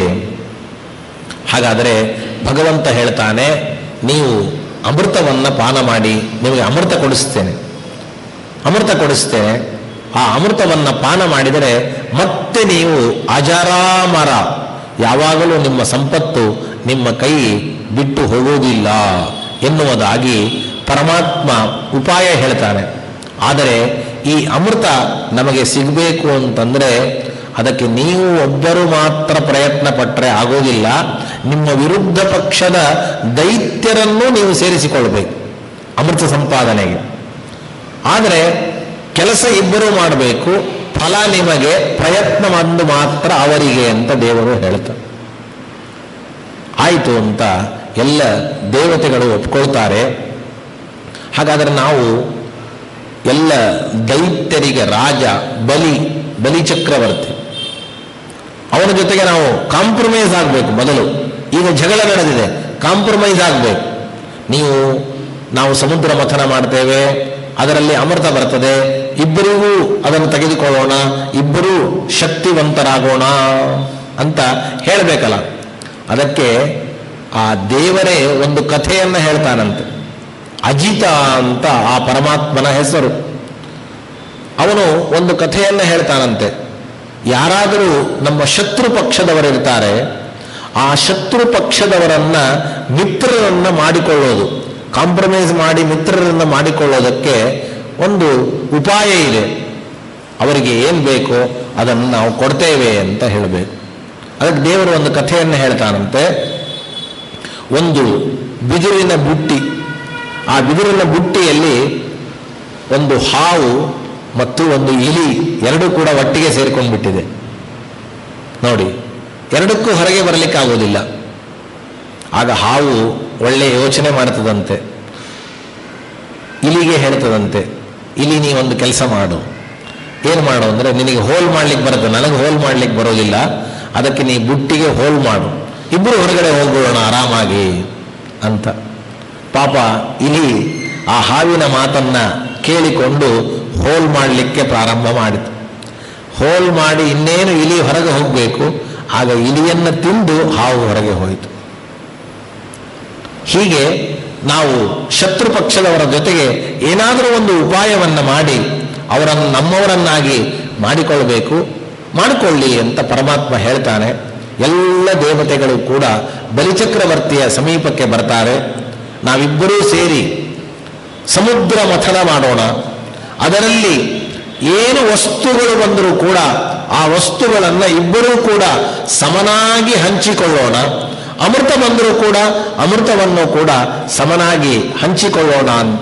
ಹಾಗಾದರೆ ಭಗವಂತ ಹೇಳ್ತಾನೆ ನೀವು ಅಮೃತವನ್ನು ಪಾನ ಮಾಡಿ ನಿಮಗೆ ಅಮೃತ ಕೊಡಿಸ್ತೇನೆ ಅಮೃತ ಕೊಡಿಸ್ತೇನೆ ಆ ಅಮೃತವನ್ನು ಪಾನ ಮಾಡಿದರೆ ಮತ್ತೆ ನೀವು ಅಜರಾಮರ ಯಾವಾಗಲೂ ನಿಮ್ಮ ಸಂಪತ್ತು ನಿಮ್ಮ ಕೈ ಬಿಟ್ಟು ಹೋಗುವುದಿಲ್ಲ ಎನ್ನುವುದಾಗಿ ಪರಮಾತ್ಮ ಉಪಾಯ ಹೇಳ್ತಾನೆ ಆದರೆ ಈ ಅಮೃತ ನಮಗೆ ಸಿಗಬೇಕು ಅಂತಂದರೆ ಅದಕ್ಕೆ ನೀವು ಒಬ್ಬರು ಮಾತ್ರ ಪ್ರಯತ್ನ ಪಟ್ಟರೆ ಆಗೋದಿಲ್ಲ ನಿಮ್ಮ ವಿರುದ್ಧ ಪಕ್ಷದ ದೈತ್ಯರನ್ನು ನೀವು ಸೇರಿಸಿಕೊಳ್ಬೇಕು ಅಮೃತ ಸಂಪಾದನೆಗೆ ಆದರೆ ಕೆಲಸ ಇಬ್ಬರು ಮಾಡಬೇಕು ಫಲ ನಿಮಗೆ ಪ್ರಯತ್ನ ಒಂದು ಮಾತ್ರ ಅವರಿಗೆ ಅಂತ ದೇವರು ಹೇಳ್ತಾರೆ ಆಯಿತು ಅಂತ ಎಲ್ಲ ದೇವತೆಗಳು ಒಪ್ಕೊಳ್ತಾರೆ ಹಾಗಾದರೆ ನಾವು ಎಲ್ಲ ದೈತ್ಯರಿಗೆ ರಾಜ ಬಲಿ ಬಲಿ ಚಕ್ರವರ್ತಿ ಅವನ ಜೊತೆಗೆ ನಾವು ಕಾಂಪ್ರಮೈಸ್ ಆಗಬೇಕು ಮೊದಲು ಈಗ ಜಗಳ ನಡೆದಿದೆ ಕಾಂಪ್ರಮೈಸ್ ಆಗಬೇಕು ನೀವು ನಾವು ಸಮುದ್ರ ಮಥನ ಮಾಡ್ತೇವೆ ಅದರಲ್ಲಿ ಅಮೃತ ಬರ್ತದೆ ಇಬ್ಬರಿಗೂ ಅದನ್ನು ತೆಗೆದುಕೊಳ್ಳೋಣ ಇಬ್ಬರೂ ಶಕ್ತಿವಂತರಾಗೋಣ ಅಂತ ಹೇಳಬೇಕಲ್ಲ ಅದಕ್ಕೆ ಆ ದೇವರೇ ಒಂದು ಕಥೆಯನ್ನು ಹೇಳ್ತಾನಂತೆ ಅಜಿತ ಅಂತ ಆ ಪರಮಾತ್ಮನ ಹೆಸರು ಅವನು ಒಂದು ಕಥೆಯನ್ನು ಹೇಳ್ತಾನಂತೆ ಯಾರಾದರೂ ನಮ್ಮ ಶತ್ರು ಪಕ್ಷದವರಿರ್ತಾರೆ ಆ ಶತ್ರು ಪಕ್ಷದವರನ್ನ ಮಿತ್ರರನ್ನ ಮಾಡಿಕೊಳ್ಳೋದು ಕಾಂಪ್ರಮೈಸ್ ಮಾಡಿ ಮಿತ್ರರನ್ನ ಮಾಡಿಕೊಳ್ಳೋದಕ್ಕೆ ಒಂದು ಉಪಾಯ ಇದೆ ಅವರಿಗೆ ಏನು ಬೇಕೋ ಅದನ್ನು ನಾವು ಕೊಡ್ತೇವೆ ಅಂತ ಹೇಳಬೇಕು ಅದಕ್ಕೆ ದೇವರು ಒಂದು ಕಥೆಯನ್ನು ಹೇಳ್ತಾನಂತೆ ಒಂದು ಬಿದಿರಿನ ಬುಟ್ಟಿ ಆ ಬಿದಿರಿನ ಬುಟ್ಟಿಯಲ್ಲಿ ಒಂದು ಹಾವು ಮತ್ತು ಒಂದು ಇಲಿ ಎರಡೂ ಕೂಡ ಒಟ್ಟಿಗೆ ಸೇರ್ಕೊಂಡ್ಬಿಟ್ಟಿದೆ ನೋಡಿ ಎರಡಕ್ಕೂ ಹೊರಗೆ ಬರಲಿಕ್ಕಾಗೋದಿಲ್ಲ ಆಗ ಹಾವು ಒಳ್ಳೆ ಯೋಚನೆ ಮಾಡ್ತದಂತೆ ಇಲಿಗೆ ಹೇಳ್ತದಂತೆ ಇಲಿ ನೀವೊಂದು ಕೆಲಸ ಮಾಡು ಏನು ಮಾಡು ಅಂದರೆ ನಿನಗೆ ಹೋಲ್ ಮಾಡ್ಲಿಕ್ಕೆ ಬರುತ್ತೆ ನನಗೆ ಹೋಲ್ ಮಾಡ್ಲಿಕ್ಕೆ ಬರೋದಿಲ್ಲ ಅದಕ್ಕೆ ನೀ ಬುಟ್ಟಿಗೆ ಹೋಲ್ ಮಾಡು ಇಬ್ಬರು ಹೊರಗಡೆ ಹೋಗ್ಬಿಡೋಣ ಆರಾಮಾಗಿ ಅಂತ ಪಾಪ ಇಲಿ ಆ ಹಾವಿನ ಮಾತನ್ನ ಕೇಳಿಕೊಂಡು ಹೋಲ್ ಮಾಡಲಿಕ್ಕೆ ಪ್ರಾರಂಭ ಮಾಡಿತು ಹೋಲ್ ಮಾಡಿ ಇನ್ನೇನು ಇಲಿ ಹೊರಗೆ ಹೋಗಬೇಕು ಆಗ ಇಲಿಯನ್ನು ತಿಂದು ಹಾವು ಹೊರಗೆ ಹೋಯಿತು ಹೀಗೆ ನಾವು ಶತ್ರು ಪಕ್ಷದವರ ಜೊತೆಗೆ ಏನಾದರೂ ಒಂದು ಉಪಾಯವನ್ನು ಮಾಡಿ ಅವರನ್ನು ನಮ್ಮವರನ್ನಾಗಿ ಮಾಡಿಕೊಳ್ಳಬೇಕು ಮಾಡಿಕೊಳ್ಳಿ ಅಂತ ಪರಮಾತ್ಮ ಹೇಳ್ತಾನೆ ಎಲ್ಲ ದೇವತೆಗಳು ಕೂಡ ಬಲಿಚಕ್ರವರ್ತಿಯ ಸಮೀಪಕ್ಕೆ ಬರ್ತಾರೆ ನಾವಿಬ್ಬರೂ ಸೇರಿ ಸಮುದ್ರ ಮಥನ ಮಾಡೋಣ ಅದರಲ್ಲಿ ಏನು ವಸ್ತುಗಳು ಬಂದರೂ ಕೂಡ ಆ ವಸ್ತುಗಳನ್ನು ಇಬ್ಬರೂ ಕೂಡ ಸಮನಾಗಿ ಹಂಚಿಕೊಳ್ಳೋಣ ಅಮೃತ ಬಂದರೂ ಕೂಡ ಅಮೃತವನ್ನು ಕೂಡ ಸಮನಾಗಿ ಹಂಚಿಕೊಳ್ಳೋಣ ಅಂತ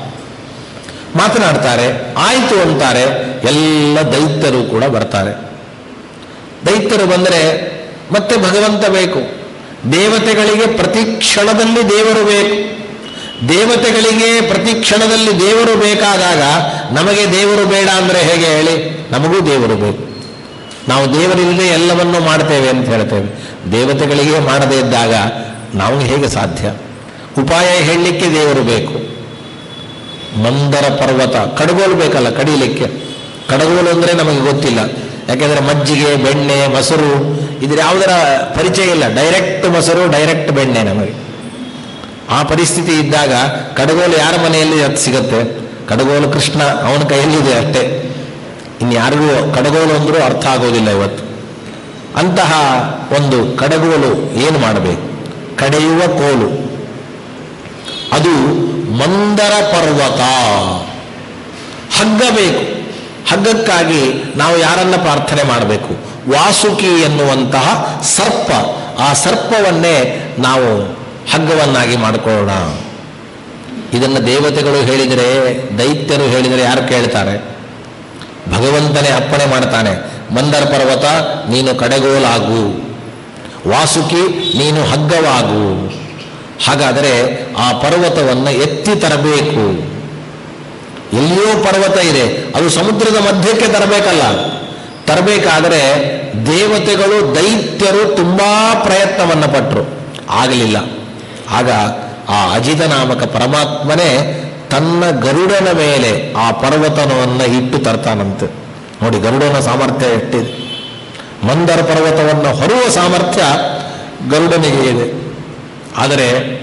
ಮಾತನಾಡ್ತಾರೆ ಆಯಿತು ಅಂತಾರೆ ಎಲ್ಲ ದೈತ್ಯರು ಕೂಡ ಬರ್ತಾರೆ ದೈತ್ಯರು ಬಂದರೆ ಮತ್ತೆ ಭಗವಂತ ಬೇಕು ದೇವತೆಗಳಿಗೆ ಪ್ರತಿ ಕ್ಷಣದಲ್ಲಿ ದೇವರು ಬೇಕು ದೇವತೆಗಳಿಗೆ ಪ್ರತಿ ಕ್ಷಣದಲ್ಲಿ ದೇವರು ಬೇಕಾದಾಗ ನಮಗೆ ದೇವರು ಬೇಡ ಅಂದರೆ ಹೇಗೆ ಹೇಳಿ ನಮಗೂ ದೇವರು ಬೇಕು ನಾವು ದೇವರಿಲ್ಲದೆ ಎಲ್ಲವನ್ನೂ ಮಾಡ್ತೇವೆ ಅಂತ ಹೇಳ್ತೇವೆ ದೇವತೆಗಳಿಗೆ ಮಾಡದೇ ಇದ್ದಾಗ ನಾವು ಹೇಗೆ ಸಾಧ್ಯ ಉಪಾಯ ಹೇಳಲಿಕ್ಕೆ ದೇವರು ಬೇಕು ಮಂದರ ಪರ್ವತ ಕಡಗೋಲು ಬೇಕಲ್ಲ ಕಡಿಲಿಕ್ಕೆ ಕಡಗೋಲು ಅಂದರೆ ನಮಗೆ ಗೊತ್ತಿಲ್ಲ ಯಾಕೆಂದರೆ ಮಜ್ಜಿಗೆ ಬೆಣ್ಣೆ ಮೊಸರು ಇದ್ರ ಯಾವುದರ ಪರಿಚಯ ಇಲ್ಲ ಡೈರೆಕ್ಟ್ ಮೊಸರು ಡೈರೆಕ್ಟ್ ಬೆಣ್ಣೆ ನಮಗೆ ಆ ಪರಿಸ್ಥಿತಿ ಇದ್ದಾಗ ಕಡಗೋಲು ಯಾರ ಮನೆಯಲ್ಲಿ ಅದು ಸಿಗತ್ತೆ ಕಡಗೋಲು ಕೃಷ್ಣ ಅವನ ಕೈಯಲ್ಲಿದೆ ಅಷ್ಟೇ ಇನ್ಯಾರಿಗೂ ಕಡಗೋಲು ಅಂದರೂ ಅರ್ಥ ಆಗೋದಿಲ್ಲ ಇವತ್ತು ಅಂತಹ ಒಂದು ಕಡಗೋಲು ಏನು ಮಾಡಬೇಕು ಕಡೆಯುವ ಕೋಲು ಅದು ಮಂದರ ಪರ್ವತ ಹಗ್ಗ ಬೇಕು ಹಗ್ಗಕ್ಕಾಗಿ ನಾವು ಯಾರನ್ನ ಪ್ರಾರ್ಥನೆ ಮಾಡಬೇಕು ವಾಸುಕಿ ಎನ್ನುವಂತಹ ಸರ್ಪ ಆ ಸರ್ಪವನ್ನೇ ನಾವು ಹಗ್ಗವನ್ನಾಗಿ ಮಾಡಿಕೊಳ್ಳೋಣ ಇದನ್ನು ದೇವತೆಗಳು ಹೇಳಿದರೆ ದೈತ್ಯರು ಹೇಳಿದರೆ ಯಾರು ಕೇಳ್ತಾರೆ ಭಗವಂತನೇ ಅಪ್ಪಣೆ ಮಾಡ್ತಾನೆ ಮಂದರ ಪರ್ವತ ನೀನು ಕಡೆಗೋಲಾಗು ವಾಸುಕಿ ನೀನು ಹಗ್ಗವಾಗು ಹಾಗಾದರೆ ಆ ಪರ್ವತವನ್ನು ಎತ್ತಿ ತರಬೇಕು ಎಲ್ಲಿಯೋ ಪರ್ವತ ಇದೆ ಅದು ಸಮುದ್ರದ ಮಧ್ಯಕ್ಕೆ ತರಬೇಕಲ್ಲ ತರಬೇಕಾದರೆ ದೇವತೆಗಳು ದೈತ್ಯರು ತುಂಬಾ ಪ್ರಯತ್ನವನ್ನು ಪಟ್ಟರು ಆಗಲಿಲ್ಲ ಆಗ ಆ ಅಜಿತ ನಾಮಕ ಪರಮಾತ್ಮನೇ ತನ್ನ ಗರುಡನ ಮೇಲೆ ಆ ಪರ್ವತನವನ್ನು ಇಟ್ಟು ತರ್ತಾನಂತೆ ನೋಡಿ ಗರುಡನ ಸಾಮರ್ಥ್ಯ ಎಷ್ಟಿದೆ ಮಂದರ ಪರ್ವತವನ್ನು ಹೊರುವ ಸಾಮರ್ಥ್ಯ ಗರುಡನಿಗೆ ಇದೆ ಆದರೆ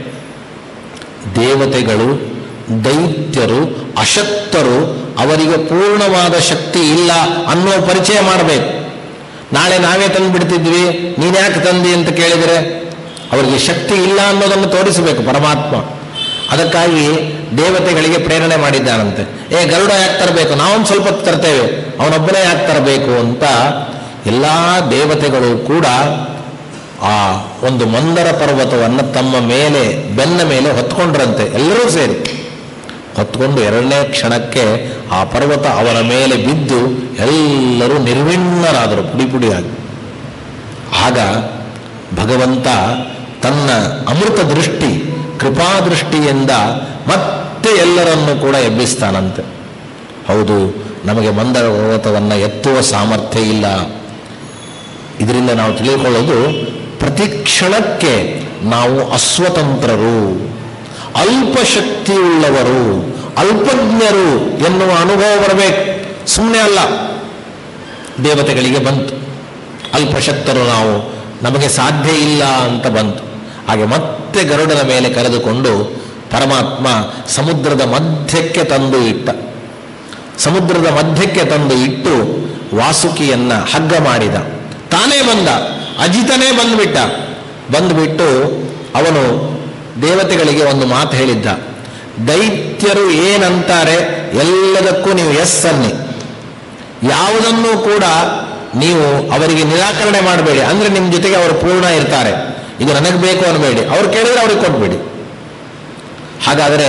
ದೇವತೆಗಳು ದೈತ್ಯರು ಅಶಕ್ತರು ಅವರಿಗೆ ಪೂರ್ಣವಾದ ಶಕ್ತಿ ಇಲ್ಲ ಅನ್ನೋ ಪರಿಚಯ ಮಾಡಬೇಕು ನಾಳೆ ನಾವೇ ತಂದು ಬಿಡ್ತಿದ್ವಿ ನೀನ್ಯಾಕೆ ತಂದಿ ಅಂತ ಕೇಳಿದರೆ ಅವರಿಗೆ ಶಕ್ತಿ ಇಲ್ಲ ಅನ್ನೋದನ್ನು ತೋರಿಸಬೇಕು ಪರಮಾತ್ಮ ಅದಕ್ಕಾಗಿ ದೇವತೆಗಳಿಗೆ ಪ್ರೇರಣೆ ಮಾಡಿದ್ದಾನಂತೆ ಏ ಗರುಡ ಯಾಕೆ ತರಬೇಕು ನಾವೊಂದು ಸ್ವಲ್ಪ ಹೊತ್ತು ತರ್ತೇವೆ ಅವನೊಬ್ಬನೇ ಯಾಕೆ ತರಬೇಕು ಅಂತ ಎಲ್ಲ ದೇವತೆಗಳು ಕೂಡ ಆ ಒಂದು ಮಂದರ ಪರ್ವತವನ್ನು ತಮ್ಮ ಮೇಲೆ ಬೆನ್ನ ಮೇಲೆ ಹೊತ್ಕೊಂಡ್ರಂತೆ ಎಲ್ಲರೂ ಸೇರಿ ಹೊತ್ಕೊಂಡು ಎರಡನೇ ಕ್ಷಣಕ್ಕೆ ಆ ಪರ್ವತ ಅವರ ಮೇಲೆ ಬಿದ್ದು ಎಲ್ಲರೂ ನಿರ್ವಿಣ್ಣರಾದರು ಪುಡಿ ಪುಡಿಯಾಗಿ ಆಗ ಭಗವಂತ ತನ್ನ ಅಮೃತ ದೃಷ್ಟಿ ಕೃಪಾದೃಷ್ಟಿಯಿಂದ ಮತ್ತೆ ಎಲ್ಲರನ್ನೂ ಕೂಡ ಎಬ್ಬಿಸ್ತಾನಂತೆ ಹೌದು ನಮಗೆ ಮಂದರ ಪರ್ವತವನ್ನು ಎತ್ತುವ ಸಾಮರ್ಥ್ಯ ಇಲ್ಲ ಇದರಿಂದ ನಾವು ತಿಳಿದುಕೊಳ್ಳೋದು ಪ್ರತಿ ಕ್ಷಣಕ್ಕೆ ನಾವು ಅಸ್ವತಂತ್ರರು ಅಲ್ಪ ಶಕ್ತಿಯುಳ್ಳವರು ಅಲ್ಪಜ್ಞರು ಎನ್ನುವ ಅನುಭವ ಬರಬೇಕು ಸುಮ್ಮನೆ ಅಲ್ಲ ದೇವತೆಗಳಿಗೆ ಬಂತು ಅಲ್ಪಶಕ್ತರು ನಾವು ನಮಗೆ ಸಾಧ್ಯ ಇಲ್ಲ ಅಂತ ಬಂತು ಹಾಗೆ ಮತ್ತೆ ಗರುಡನ ಮೇಲೆ ಕರೆದುಕೊಂಡು ಪರಮಾತ್ಮ ಸಮುದ್ರದ ಮಧ್ಯಕ್ಕೆ ತಂದು ಇಟ್ಟ ಸಮುದ್ರದ ಮಧ್ಯಕ್ಕೆ ತಂದು ಇಟ್ಟು ವಾಸುಕಿಯನ್ನ ಹಗ್ಗ ಮಾಡಿದ ತಾನೇ ಬಂದ ಅಜಿತನೇ ಬಂದ್ಬಿಟ್ಟ ಬಂದ್ಬಿಟ್ಟು ಅವನು ದೇವತೆಗಳಿಗೆ ಒಂದು ಮಾತು ಹೇಳಿದ್ದ ದೈತ್ಯರು ಏನಂತಾರೆ ಎಲ್ಲದಕ್ಕೂ ನೀವು ಎಸ್ ಅನ್ನಿ ಯಾವುದನ್ನೂ ಕೂಡ ನೀವು ಅವರಿಗೆ ನಿರಾಕರಣೆ ಮಾಡಬೇಡಿ ಅಂದ್ರೆ ನಿಮ್ಮ ಜೊತೆಗೆ ಅವರು ಪೂರ್ಣ ಇರ್ತಾರೆ ಇದು ನನಗೆ ಬೇಕು ಅನ್ನಬೇಡಿ ಅವ್ರು ಕೇಳಿದ್ರೆ ಅವ್ರಿಗೆ ಕೊಟ್ಬಿಡಿ ಹಾಗಾದರೆ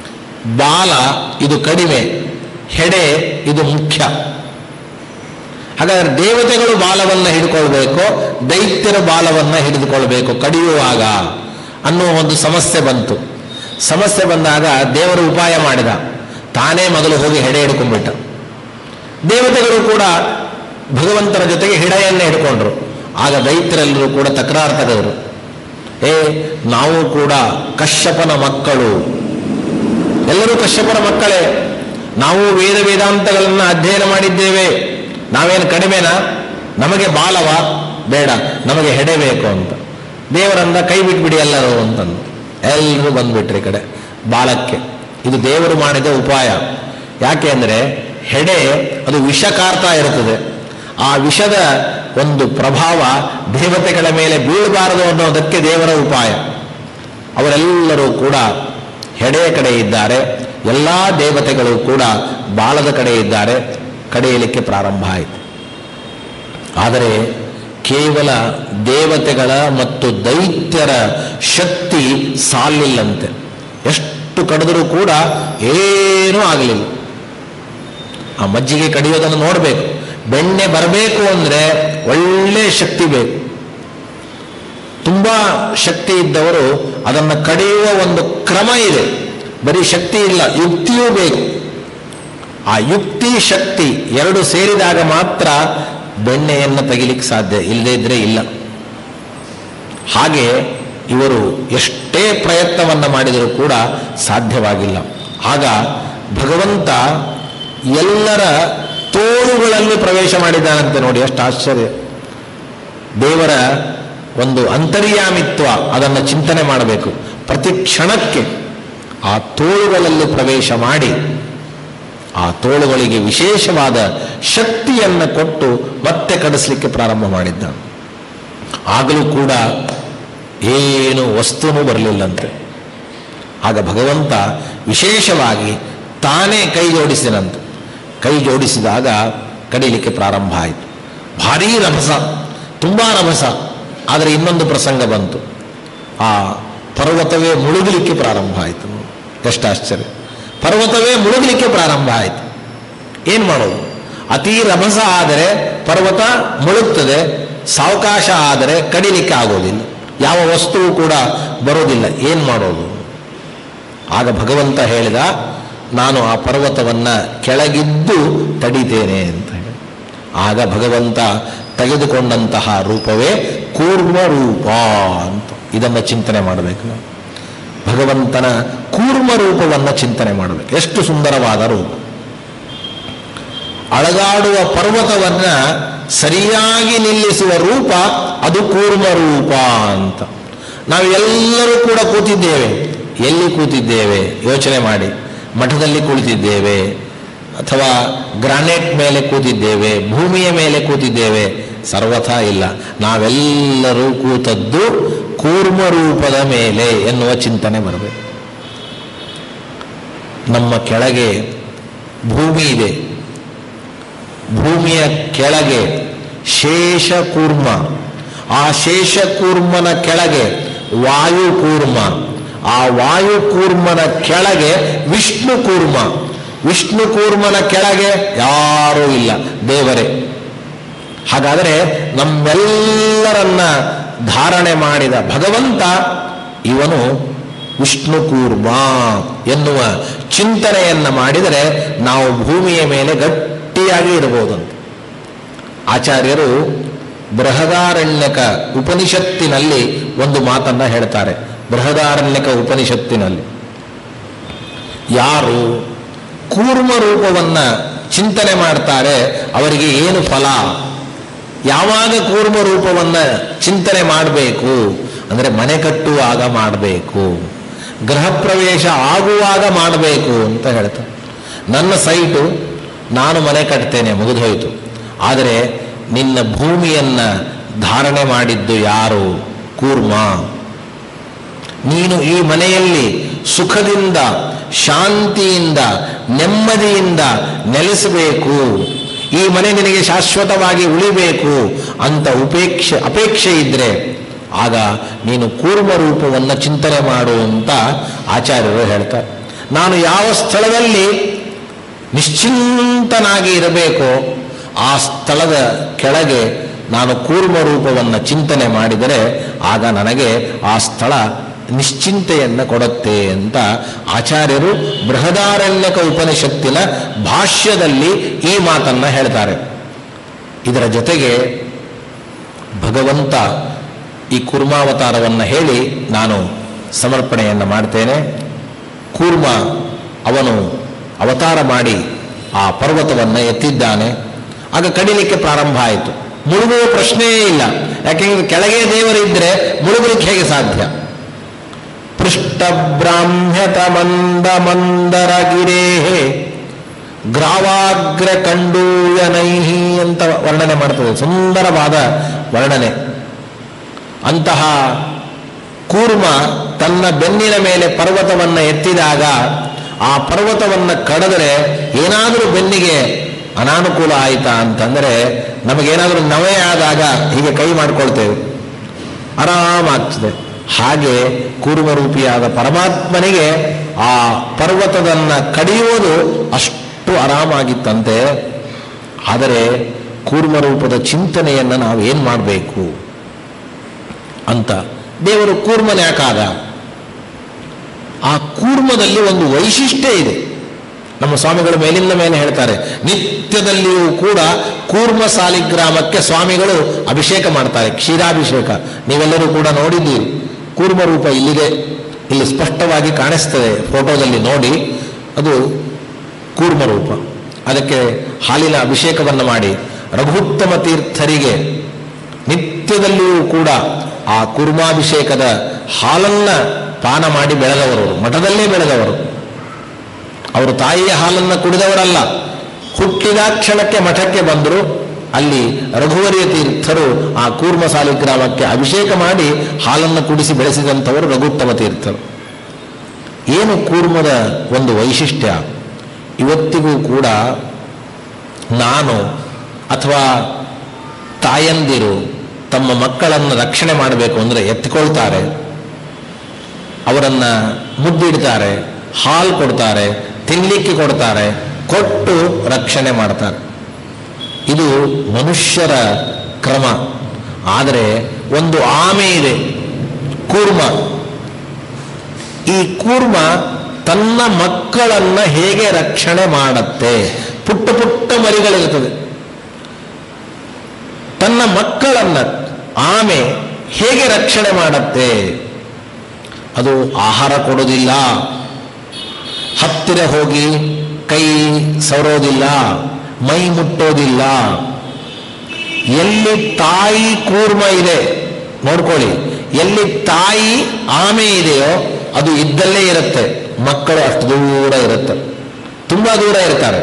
ಬಾಲ ಇದು ಕಡಿಮೆ ಹೆಡೆ ಇದು ಮುಖ್ಯ ಹಾಗಾದ್ರೆ ದೇವತೆಗಳು ಬಾಲವನ್ನು ಹಿಡ್ಕೊಳ್ಬೇಕು ದೈತ್ಯರ ಬಾಲವನ್ನು ಹಿಡಿದುಕೊಳ್ಬೇಕು ಕಡಿಯುವಾಗ ಅನ್ನುವ ಒಂದು ಸಮಸ್ಯೆ ಬಂತು ಸಮಸ್ಯೆ ಬಂದಾಗ ದೇವರು ಉಪಾಯ ಮಾಡಿದ ತಾನೇ ಮೊದಲು ಹೋಗಿ ಹೆಡೆ ಹಿಡ್ಕೊಂಡ್ಬಿಟ್ಟ ದೇವತೆಗಳು ಕೂಡ ಭಗವಂತನ ಜೊತೆಗೆ ಹಿಡೆಯನ್ನೇ ಹಿಡ್ಕೊಂಡ್ರು ಆಗ ದೈತ್ಯರೆಲ್ಲರೂ ಕೂಡ ತಕರಾರು ತೆಗೆದರು ಏ ನಾವು ಕೂಡ ಕಶ್ಯಪನ ಮಕ್ಕಳು ಎಲ್ಲರೂ ಕಶ್ಯಪನ ಮಕ್ಕಳೇ ನಾವು ವೇದ ವೇದಾಂತಗಳನ್ನು ಅಧ್ಯಯನ ಮಾಡಿದ್ದೇವೆ ನಾವೇನು ಕಡಿಮೆನಾ ನಮಗೆ ಬಾಲವ ಬೇಡ ನಮಗೆ ಹೆಡೆ ಬೇಕು ಅಂತ ದೇವರಂದ ಕೈ ಬಿಟ್ಬಿಡಿ ಎಲ್ಲರೂ ಅಂತಂದು ಎಲ್ಲರೂ ಬಂದ್ಬಿಟ್ರಿ ಈ ಕಡೆ ಬಾಲಕ್ಕೆ ಇದು ದೇವರು ಮಾಡಿದ ಉಪಾಯ ಯಾಕೆ ಅಂದರೆ ಹೆಡೆ ಅದು ವಿಷಕಾರ್ತಾ ಇರುತ್ತದೆ ಆ ವಿಷದ ಒಂದು ಪ್ರಭಾವ ದೇವತೆಗಳ ಮೇಲೆ ಬೀಳಬಾರದು ಅನ್ನೋದಕ್ಕೆ ದೇವರ ಉಪಾಯ ಅವರೆಲ್ಲರೂ ಕೂಡ ಹೆಡೆಯ ಕಡೆ ಇದ್ದಾರೆ ಎಲ್ಲ ದೇವತೆಗಳು ಕೂಡ ಬಾಲದ ಕಡೆ ಇದ್ದಾರೆ ಕಡೆಯಲಿಕ್ಕೆ ಪ್ರಾರಂಭ ಆಯಿತು ಆದರೆ ಕೇವಲ ದೇವತೆಗಳ ಮತ್ತು ದೈತ್ಯರ ಶಕ್ತಿ ಸಾಲಿಲ್ಲಂತೆ ಎಷ್ಟು ಕಡಿದರೂ ಕೂಡ ಏನೂ ಆಗಲಿಲ್ಲ ಆ ಮಜ್ಜಿಗೆ ಕಡಿಯೋದನ್ನು ನೋಡಬೇಕು ಬೆಣ್ಣೆ ಬರಬೇಕು ಅಂದರೆ ಒಳ್ಳೆ ಶಕ್ತಿ ಬೇಕು ತುಂಬ ಶಕ್ತಿ ಇದ್ದವರು ಅದನ್ನು ಕಡಿಯುವ ಒಂದು ಕ್ರಮ ಇದೆ ಬರೀ ಶಕ್ತಿ ಇಲ್ಲ ಯುಕ್ತಿಯೂ ಬೇಕು ಆ ಯುಕ್ತಿ ಶಕ್ತಿ ಎರಡು ಸೇರಿದಾಗ ಮಾತ್ರ ಬೆಣ್ಣೆಯನ್ನು ತೆಗಿಲಿಕ್ಕೆ ಸಾಧ್ಯ ಇಲ್ಲದೇ ಇದ್ರೆ ಇಲ್ಲ ಹಾಗೆ ಇವರು ಎಷ್ಟೇ ಪ್ರಯತ್ನವನ್ನು ಮಾಡಿದರೂ ಕೂಡ ಸಾಧ್ಯವಾಗಿಲ್ಲ ಆಗ ಭಗವಂತ ಎಲ್ಲರ ತೋಳುಗಳಲ್ಲಿ ಪ್ರವೇಶ ಮಾಡಿದ್ದಾನಂತೆ ನೋಡಿ ಎಷ್ಟು ಆಶ್ಚರ್ಯ ದೇವರ ಒಂದು ಅಂತರ್ಯಾಮಿತ್ವ ಅದನ್ನು ಚಿಂತನೆ ಮಾಡಬೇಕು ಪ್ರತಿ ಕ್ಷಣಕ್ಕೆ ಆ ತೋಳುಗಳಲ್ಲಿ ಪ್ರವೇಶ ಮಾಡಿ ಆ ತೋಳುಗಳಿಗೆ ವಿಶೇಷವಾದ ಶಕ್ತಿಯನ್ನು ಕೊಟ್ಟು ಮತ್ತೆ ಕಡಿಸ್ಲಿಕ್ಕೆ ಪ್ರಾರಂಭ ಮಾಡಿದ್ದ ಆಗಲೂ ಕೂಡ ಏನು ವಸ್ತುನೂ ಬರಲಿಲ್ಲಂತೆ ಆಗ ಭಗವಂತ ವಿಶೇಷವಾಗಿ ತಾನೇ ಕೈ ಜೋಡಿಸಿದಂತೆ ಕೈ ಜೋಡಿಸಿದಾಗ ಕಡಿಲಿಕ್ಕೆ ಪ್ರಾರಂಭ ಆಯಿತು ಭಾರೀ ರಭಸ ತುಂಬ ರಭಸ ಆದರೆ ಇನ್ನೊಂದು ಪ್ರಸಂಗ ಬಂತು ಆ ಪರ್ವತವೇ ಮುಳುಗಲಿಕ್ಕೆ ಪ್ರಾರಂಭ ಆಯಿತು ಎಷ್ಟು ಆಶ್ಚರ್ಯ ಪರ್ವತವೇ ಮುಳುಗಲಿಕ್ಕೆ ಪ್ರಾರಂಭ ಆಯಿತು ಏನು ಮಾಡೋದು ಅತಿ ರಭಸ ಆದರೆ ಪರ್ವತ ಮುಳುಗ್ತದೆ ಸಾವಕಾಶ ಆದರೆ ಕಡಿಲಿಕ್ಕೆ ಆಗೋದಿಲ್ಲ ಯಾವ ವಸ್ತುವು ಕೂಡ ಬರೋದಿಲ್ಲ ಏನು ಮಾಡೋದು ಆಗ ಭಗವಂತ ಹೇಳಿದ ನಾನು ಆ ಪರ್ವತವನ್ನು ಕೆಳಗಿದ್ದು ತಡಿತೇನೆ ಅಂತ ಹೇಳಿ ಆಗ ಭಗವಂತ ತೆಗೆದುಕೊಂಡಂತಹ ರೂಪವೇ ಕೂರ್ಮ ರೂಪ ಅಂತ ಇದನ್ನು ಚಿಂತನೆ ಮಾಡಬೇಕು ನಾವು ಭಗವಂತನ ಕೂರ್ಮ ರೂಪವನ್ನು ಚಿಂತನೆ ಮಾಡಬೇಕು ಎಷ್ಟು ಸುಂದರವಾದ ರೂಪ ಅಳಗಾಡುವ ಪರ್ವತವನ್ನ ಸರಿಯಾಗಿ ನಿಲ್ಲಿಸುವ ರೂಪ ಅದು ಕೂರ್ಮ ರೂಪ ಅಂತ ನಾವು ಎಲ್ಲರೂ ಕೂಡ ಕೂತಿದ್ದೇವೆ ಎಲ್ಲಿ ಕೂತಿದ್ದೇವೆ ಯೋಚನೆ ಮಾಡಿ ಮಠದಲ್ಲಿ ಕುಳಿತಿದ್ದೇವೆ ಅಥವಾ ಗ್ರಾನೈಟ್ ಮೇಲೆ ಕೂತಿದ್ದೇವೆ ಭೂಮಿಯ ಮೇಲೆ ಕೂತಿದ್ದೇವೆ ಸರ್ವಥಾ ಇಲ್ಲ ನಾವೆಲ್ಲರೂ ಕೂತದ್ದು ಕೂರ್ಮ ರೂಪದ ಮೇಲೆ ಎನ್ನುವ ಚಿಂತನೆ ಬರಬೇಕು ನಮ್ಮ ಕೆಳಗೆ ಭೂಮಿ ಇದೆ ಭೂಮಿಯ ಕೆಳಗೆ ಶೇಷಕೂರ್ಮ ಆ ಶೇಷಕೂರ್ಮನ ಕೆಳಗೆ ವಾಯುಕೂರ್ಮ ಆ ವಾಯುಕೂರ್ಮನ ಕೆಳಗೆ ವಿಷ್ಣು ಕೂರ್ಮ ವಿಷ್ಣು ಕೂರ್ಮನ ಕೆಳಗೆ ಯಾರೂ ಇಲ್ಲ ದೇವರೇ ಹಾಗಾದರೆ ನಮ್ಮೆಲ್ಲರನ್ನ ಧಾರಣೆ ಮಾಡಿದ ಭಗವಂತ ಇವನು ವಿಷ್ಣು ಕೂರ್ಮ ಎನ್ನುವ ಚಿಂತನೆಯನ್ನು ಮಾಡಿದರೆ ನಾವು ಭೂಮಿಯ ಮೇಲೆ ಗಟ್ಟಿಯಾಗಿ ಇರಬಹುದಂತ ಆಚಾರ್ಯರು ಬೃಹದಾರಣ್ಯಕ ಉಪನಿಷತ್ತಿನಲ್ಲಿ ಒಂದು ಮಾತನ್ನ ಹೇಳ್ತಾರೆ ಬೃಹದಾರಣ್ಯಕ ಉಪನಿಷತ್ತಿನಲ್ಲಿ ಯಾರು ಕೂರ್ಮ ರೂಪವನ್ನ ಚಿಂತನೆ ಮಾಡ್ತಾರೆ ಅವರಿಗೆ ಏನು ಫಲ ಯಾವಾಗ ಕೂರ್ಮ ರೂಪವನ್ನ ಚಿಂತನೆ ಮಾಡಬೇಕು ಅಂದರೆ ಮನೆ ಕಟ್ಟುವಾಗ ಮಾಡಬೇಕು ಗೃಹ ಪ್ರವೇಶ ಆಗುವಾಗ ಮಾಡಬೇಕು ಅಂತ ಹೇಳ್ತಾರೆ ನನ್ನ ಸೈಟು ನಾನು ಮನೆ ಕಟ್ತೇನೆ ಮುಗಿದೋಯ್ತು ಆದರೆ ನಿನ್ನ ಭೂಮಿಯನ್ನ ಧಾರಣೆ ಮಾಡಿದ್ದು ಯಾರು ಕೂರ್ಮ ನೀನು ಈ ಮನೆಯಲ್ಲಿ ಸುಖದಿಂದ ಶಾಂತಿಯಿಂದ ನೆಮ್ಮದಿಯಿಂದ ನೆಲೆಸಬೇಕು ಈ ಮನೆ ನಿನಗೆ ಶಾಶ್ವತವಾಗಿ ಉಳಿಬೇಕು ಅಂತ ಉಪೇಕ್ಷೆ ಅಪೇಕ್ಷೆ ಇದ್ರೆ ಆಗ ನೀನು ಕೂರ್ಮ ರೂಪವನ್ನು ಚಿಂತನೆ ಮಾಡು ಅಂತ ಆಚಾರ್ಯರು ಹೇಳ್ತಾರೆ ನಾನು ಯಾವ ಸ್ಥಳದಲ್ಲಿ ನಿಶ್ಚಿಂತನಾಗಿ ಇರಬೇಕೋ ಆ ಸ್ಥಳದ ಕೆಳಗೆ ನಾನು ಕೂರ್ಮ ರೂಪವನ್ನು ಚಿಂತನೆ ಮಾಡಿದರೆ ಆಗ ನನಗೆ ಆ ಸ್ಥಳ ನಿಶ್ಚಿಂತೆಯನ್ನು ಕೊಡುತ್ತೆ ಅಂತ ಆಚಾರ್ಯರು ಬೃಹದಾರಣ್ಯಕ ಉಪನಿಷತ್ತಿನ ಭಾಷ್ಯದಲ್ಲಿ ಈ ಮಾತನ್ನು ಹೇಳ್ತಾರೆ ಇದರ ಜೊತೆಗೆ ಭಗವಂತ ಈ ಕೂರ್ಮಾವತಾರವನ್ನು ಹೇಳಿ ನಾನು ಸಮರ್ಪಣೆಯನ್ನು ಮಾಡ್ತೇನೆ ಕೂರ್ಮ ಅವನು ಅವತಾರ ಮಾಡಿ ಆ ಪರ್ವತವನ್ನು ಎತ್ತಿದ್ದಾನೆ ಆಗ ಕಡಿಲಿಕ್ಕೆ ಪ್ರಾರಂಭ ಆಯಿತು ಮುಳುಗುವ ಪ್ರಶ್ನೆಯೇ ಇಲ್ಲ ಯಾಕೆಂದ್ರೆ ಕೆಳಗೆ ದೇವರಿದ್ದರೆ ಮುಳುಗಲಿಕ್ಕೆ ಹೇಗೆ ಸಾಧ್ಯ ಪೃಷ್ಠಬ್ರಾಹ್ಮ್ಯತ ಮಂದ ಮಂದರ ಗಿರೇಹೇ ಗ್ರಾವಾಗ್ರ ಕಂಡೂಯನೈಹಿ ಅಂತ ವರ್ಣನೆ ಮಾಡ್ತದೆ ಸುಂದರವಾದ ವರ್ಣನೆ ಅಂತಹ ಕೂರ್ಮ ತನ್ನ ಬೆನ್ನಿನ ಮೇಲೆ ಪರ್ವತವನ್ನು ಎತ್ತಿದಾಗ ಆ ಪರ್ವತವನ್ನು ಕಡಿದರೆ ಏನಾದರೂ ಬೆನ್ನಿಗೆ ಅನಾನುಕೂಲ ಆಯಿತಾ ಅಂತಂದರೆ ನಮಗೇನಾದರೂ ನವೆ ಆದಾಗ ಹೀಗೆ ಕೈ ಮಾಡ್ಕೊಳ್ತೇವೆ ಆರಾಮಾಗ್ತದೆ ಹಾಗೆ ಕೂರ್ಮರೂಪಿಯಾದ ಪರಮಾತ್ಮನಿಗೆ ಆ ಪರ್ವತದನ್ನು ಕಡಿಯುವುದು ಅಷ್ಟು ಆರಾಮಾಗಿತ್ತಂತೆ ಆದರೆ ಕೂರ್ಮರೂಪದ ಚಿಂತನೆಯನ್ನು ನಾವು ಏನು ಮಾಡಬೇಕು ಅಂತ ದೇವರು ಕೂರ್ಮನ ಯಾಕಾದ ಆ ಕೂರ್ಮದಲ್ಲಿ ಒಂದು ವೈಶಿಷ್ಟ್ಯ ಇದೆ ನಮ್ಮ ಸ್ವಾಮಿಗಳು ಮೇಲಿಂದ ಮೇಲೆ ಹೇಳ್ತಾರೆ ನಿತ್ಯದಲ್ಲಿಯೂ ಕೂಡ ಕೂರ್ಮ ಸಾಲಿಗ್ರಾಮಕ್ಕೆ ಸ್ವಾಮಿಗಳು ಅಭಿಷೇಕ ಮಾಡ್ತಾರೆ ಕ್ಷೀರಾಭಿಷೇಕ ನೀವೆಲ್ಲರೂ ಕೂಡ ನೋಡಿದ್ದೀರಿ ಕೂರ್ಮ ರೂಪ ಇಲ್ಲಿದೆ ಇಲ್ಲಿ ಸ್ಪಷ್ಟವಾಗಿ ಕಾಣಿಸ್ತದೆ ಫೋಟೋದಲ್ಲಿ ನೋಡಿ ಅದು ಕೂರ್ಮ ರೂಪ ಅದಕ್ಕೆ ಹಾಲಿನ ಅಭಿಷೇಕವನ್ನು ಮಾಡಿ ರಘುತ್ತಮ ತೀರ್ಥರಿಗೆ ನಿತ್ಯದಲ್ಲಿಯೂ ಕೂಡ ಆ ಕುರ್ಮಾಭಿಷೇಕದ ಹಾಲನ್ನು ಪಾನ ಮಾಡಿ ಬೆಳೆದವರು ಮಠದಲ್ಲೇ ಬೆಳೆದವರು ಅವರು ತಾಯಿಯ ಹಾಲನ್ನು ಕುಡಿದವರಲ್ಲ ಹುಟ್ಟಿದ ಕ್ಷಣಕ್ಕೆ ಮಠಕ್ಕೆ ಬಂದರು ಅಲ್ಲಿ ರಘುವರಿಯ ತೀರ್ಥರು ಆ ಕೂರ್ಮ ಸಾಲಿಗ್ರಾಮಕ್ಕೆ ಅಭಿಷೇಕ ಮಾಡಿ ಹಾಲನ್ನು ಕುಡಿಸಿ ಬೆಳೆಸಿದಂಥವರು ರಘುತ್ತಮ ತೀರ್ಥರು ಏನು ಕೂರ್ಮದ ಒಂದು ವೈಶಿಷ್ಟ್ಯ ಇವತ್ತಿಗೂ ಕೂಡ ನಾನು ಅಥವಾ ತಾಯಂದಿರು ತಮ್ಮ ಮಕ್ಕಳನ್ನು ರಕ್ಷಣೆ ಮಾಡಬೇಕು ಅಂದರೆ ಎತ್ತಿಕೊಳ್ತಾರೆ ಅವರನ್ನು ಮುದ್ದಿಡ್ತಾರೆ ಹಾಲು ಕೊಡ್ತಾರೆ ತಿನ್ನಲಿಕ್ಕೆ ಕೊಡ್ತಾರೆ ಕೊಟ್ಟು ರಕ್ಷಣೆ ಮಾಡ್ತಾರೆ ಇದು ಮನುಷ್ಯರ ಕ್ರಮ ಆದರೆ ಒಂದು ಆಮೆ ಇದೆ ಕೂರ್ಮ ಈ ಕೂರ್ಮ ತನ್ನ ಮಕ್ಕಳನ್ನ ಹೇಗೆ ರಕ್ಷಣೆ ಮಾಡುತ್ತೆ ಪುಟ್ಟ ಪುಟ್ಟ ಮರಿಗಳಿರ್ತದೆ ತನ್ನ ಮಕ್ಕಳನ್ನ ಆಮೆ ಹೇಗೆ ರಕ್ಷಣೆ ಮಾಡುತ್ತೆ ಅದು ಆಹಾರ ಕೊಡೋದಿಲ್ಲ ಹತ್ತಿರ ಹೋಗಿ ಕೈ ಸವರೋದಿಲ್ಲ ಮೈ ಮುಟ್ಟೋದಿಲ್ಲ ಎಲ್ಲಿ ತಾಯಿ ಕೂರ್ಮ ಇದೆ ನೋಡ್ಕೊಳ್ಳಿ ಎಲ್ಲಿ ತಾಯಿ ಆಮೆ ಇದೆಯೋ ಅದು ಇದ್ದಲ್ಲೇ ಇರುತ್ತೆ ಮಕ್ಕಳು ಅಷ್ಟು ದೂರ ಇರುತ್ತೆ ತುಂಬ ದೂರ ಇರ್ತಾರೆ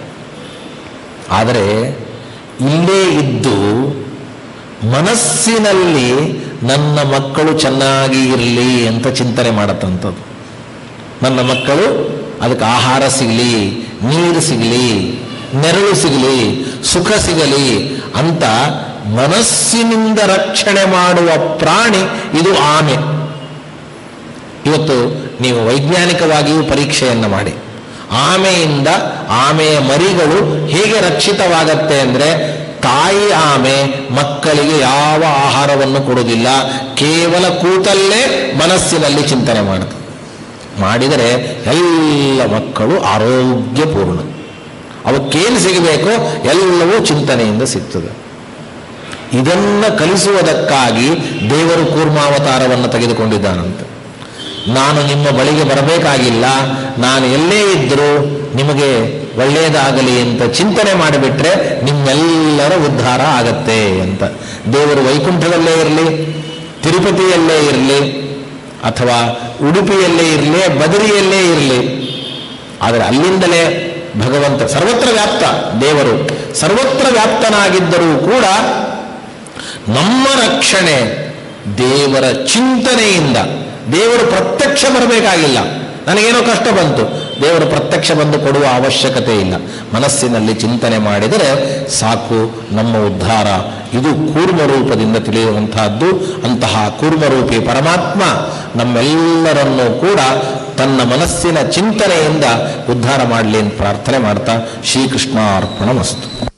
ಆದರೆ ಇಲ್ಲೇ ಇದ್ದು ಮನಸ್ಸಿನಲ್ಲಿ ನನ್ನ ಮಕ್ಕಳು ಚೆನ್ನಾಗಿ ಇರಲಿ ಅಂತ ಚಿಂತನೆ ಮಾಡತ್ತಂಥದ್ದು ನನ್ನ ಮಕ್ಕಳು ಅದಕ್ಕೆ ಆಹಾರ ಸಿಗಲಿ ನೀರು ಸಿಗಲಿ ನೆರಳು ಸಿಗಲಿ ಸುಖ ಸಿಗಲಿ ಅಂತ ಮನಸ್ಸಿನಿಂದ ರಕ್ಷಣೆ ಮಾಡುವ ಪ್ರಾಣಿ ಇದು ಆಮೆ ಇವತ್ತು ನೀವು ವೈಜ್ಞಾನಿಕವಾಗಿಯೂ ಪರೀಕ್ಷೆಯನ್ನು ಮಾಡಿ ಆಮೆಯಿಂದ ಆಮೆಯ ಮರಿಗಳು ಹೇಗೆ ರಕ್ಷಿತವಾಗತ್ತೆ ಅಂದರೆ ತಾಯಿ ಆಮೆ ಮಕ್ಕಳಿಗೆ ಯಾವ ಆಹಾರವನ್ನು ಕೊಡುವುದಿಲ್ಲ ಕೇವಲ ಕೂತಲ್ಲೇ ಮನಸ್ಸಿನಲ್ಲಿ ಚಿಂತನೆ ಮಾಡುತ್ತೆ ಮಾಡಿದರೆ ಎಲ್ಲ ಮಕ್ಕಳು ಆರೋಗ್ಯಪೂರ್ಣ ಅವಕ್ಕೇನು ಸಿಗಬೇಕೋ ಎಲ್ಲವೂ ಚಿಂತನೆಯಿಂದ ಸಿಗ್ತದೆ ಇದನ್ನು ಕಲಿಸುವುದಕ್ಕಾಗಿ ದೇವರು ಕೂರ್ಮಾವತಾರವನ್ನು ತೆಗೆದುಕೊಂಡಿದ್ದಾನಂತೆ ನಾನು ನಿಮ್ಮ ಬಳಿಗೆ ಬರಬೇಕಾಗಿಲ್ಲ ನಾನು ಎಲ್ಲೇ ಇದ್ದರೂ ನಿಮಗೆ ಒಳ್ಳೆಯದಾಗಲಿ ಅಂತ ಚಿಂತನೆ ಮಾಡಿಬಿಟ್ರೆ ನಿಮ್ಮೆಲ್ಲರ ಉದ್ಧಾರ ಆಗತ್ತೆ ಅಂತ ದೇವರು ವೈಕುಂಠದಲ್ಲೇ ಇರಲಿ ತಿರುಪತಿಯಲ್ಲೇ ಇರಲಿ ಅಥವಾ ಉಡುಪಿಯಲ್ಲೇ ಇರಲಿ ಬದರಿಯಲ್ಲೇ ಇರಲಿ ಆದರೆ ಅಲ್ಲಿಂದಲೇ ಭಗವಂತ ಸರ್ವತ್ರ ವ್ಯಾಪ್ತ ದೇವರು ಸರ್ವತ್ರ ವ್ಯಾಪ್ತನಾಗಿದ್ದರೂ ಕೂಡ ನಮ್ಮ ರಕ್ಷಣೆ ದೇವರ ಚಿಂತನೆಯಿಂದ ದೇವರು ಪ್ರತ್ಯಕ್ಷ ಬರಬೇಕಾಗಿಲ್ಲ ನನಗೇನೋ ಕಷ್ಟ ಬಂತು ದೇವರು ಪ್ರತ್ಯಕ್ಷ ಬಂದು ಕೊಡುವ ಅವಶ್ಯಕತೆ ಇಲ್ಲ ಮನಸ್ಸಿನಲ್ಲಿ ಚಿಂತನೆ ಮಾಡಿದರೆ ಸಾಕು ನಮ್ಮ ಉದ್ಧಾರ ಇದು ಕೂರ್ಮ ರೂಪದಿಂದ ತಿಳಿಯುವಂತಹದ್ದು ಅಂತಹ ಕೂರ್ಮರೂಪಿ ಪರಮಾತ್ಮ ನಮ್ಮೆಲ್ಲರನ್ನೂ ಕೂಡ ತನ್ನ ಮನಸ್ಸಿನ ಚಿಂತನೆಯಿಂದ ಉದ್ಧಾರ ಮಾಡಲಿ ಅಂತ ಪ್ರಾರ್ಥನೆ ಮಾಡ್ತಾ ಶ್ರೀಕೃಷ್ಣ ಅರ್ಪಣ ಮಸ್ತು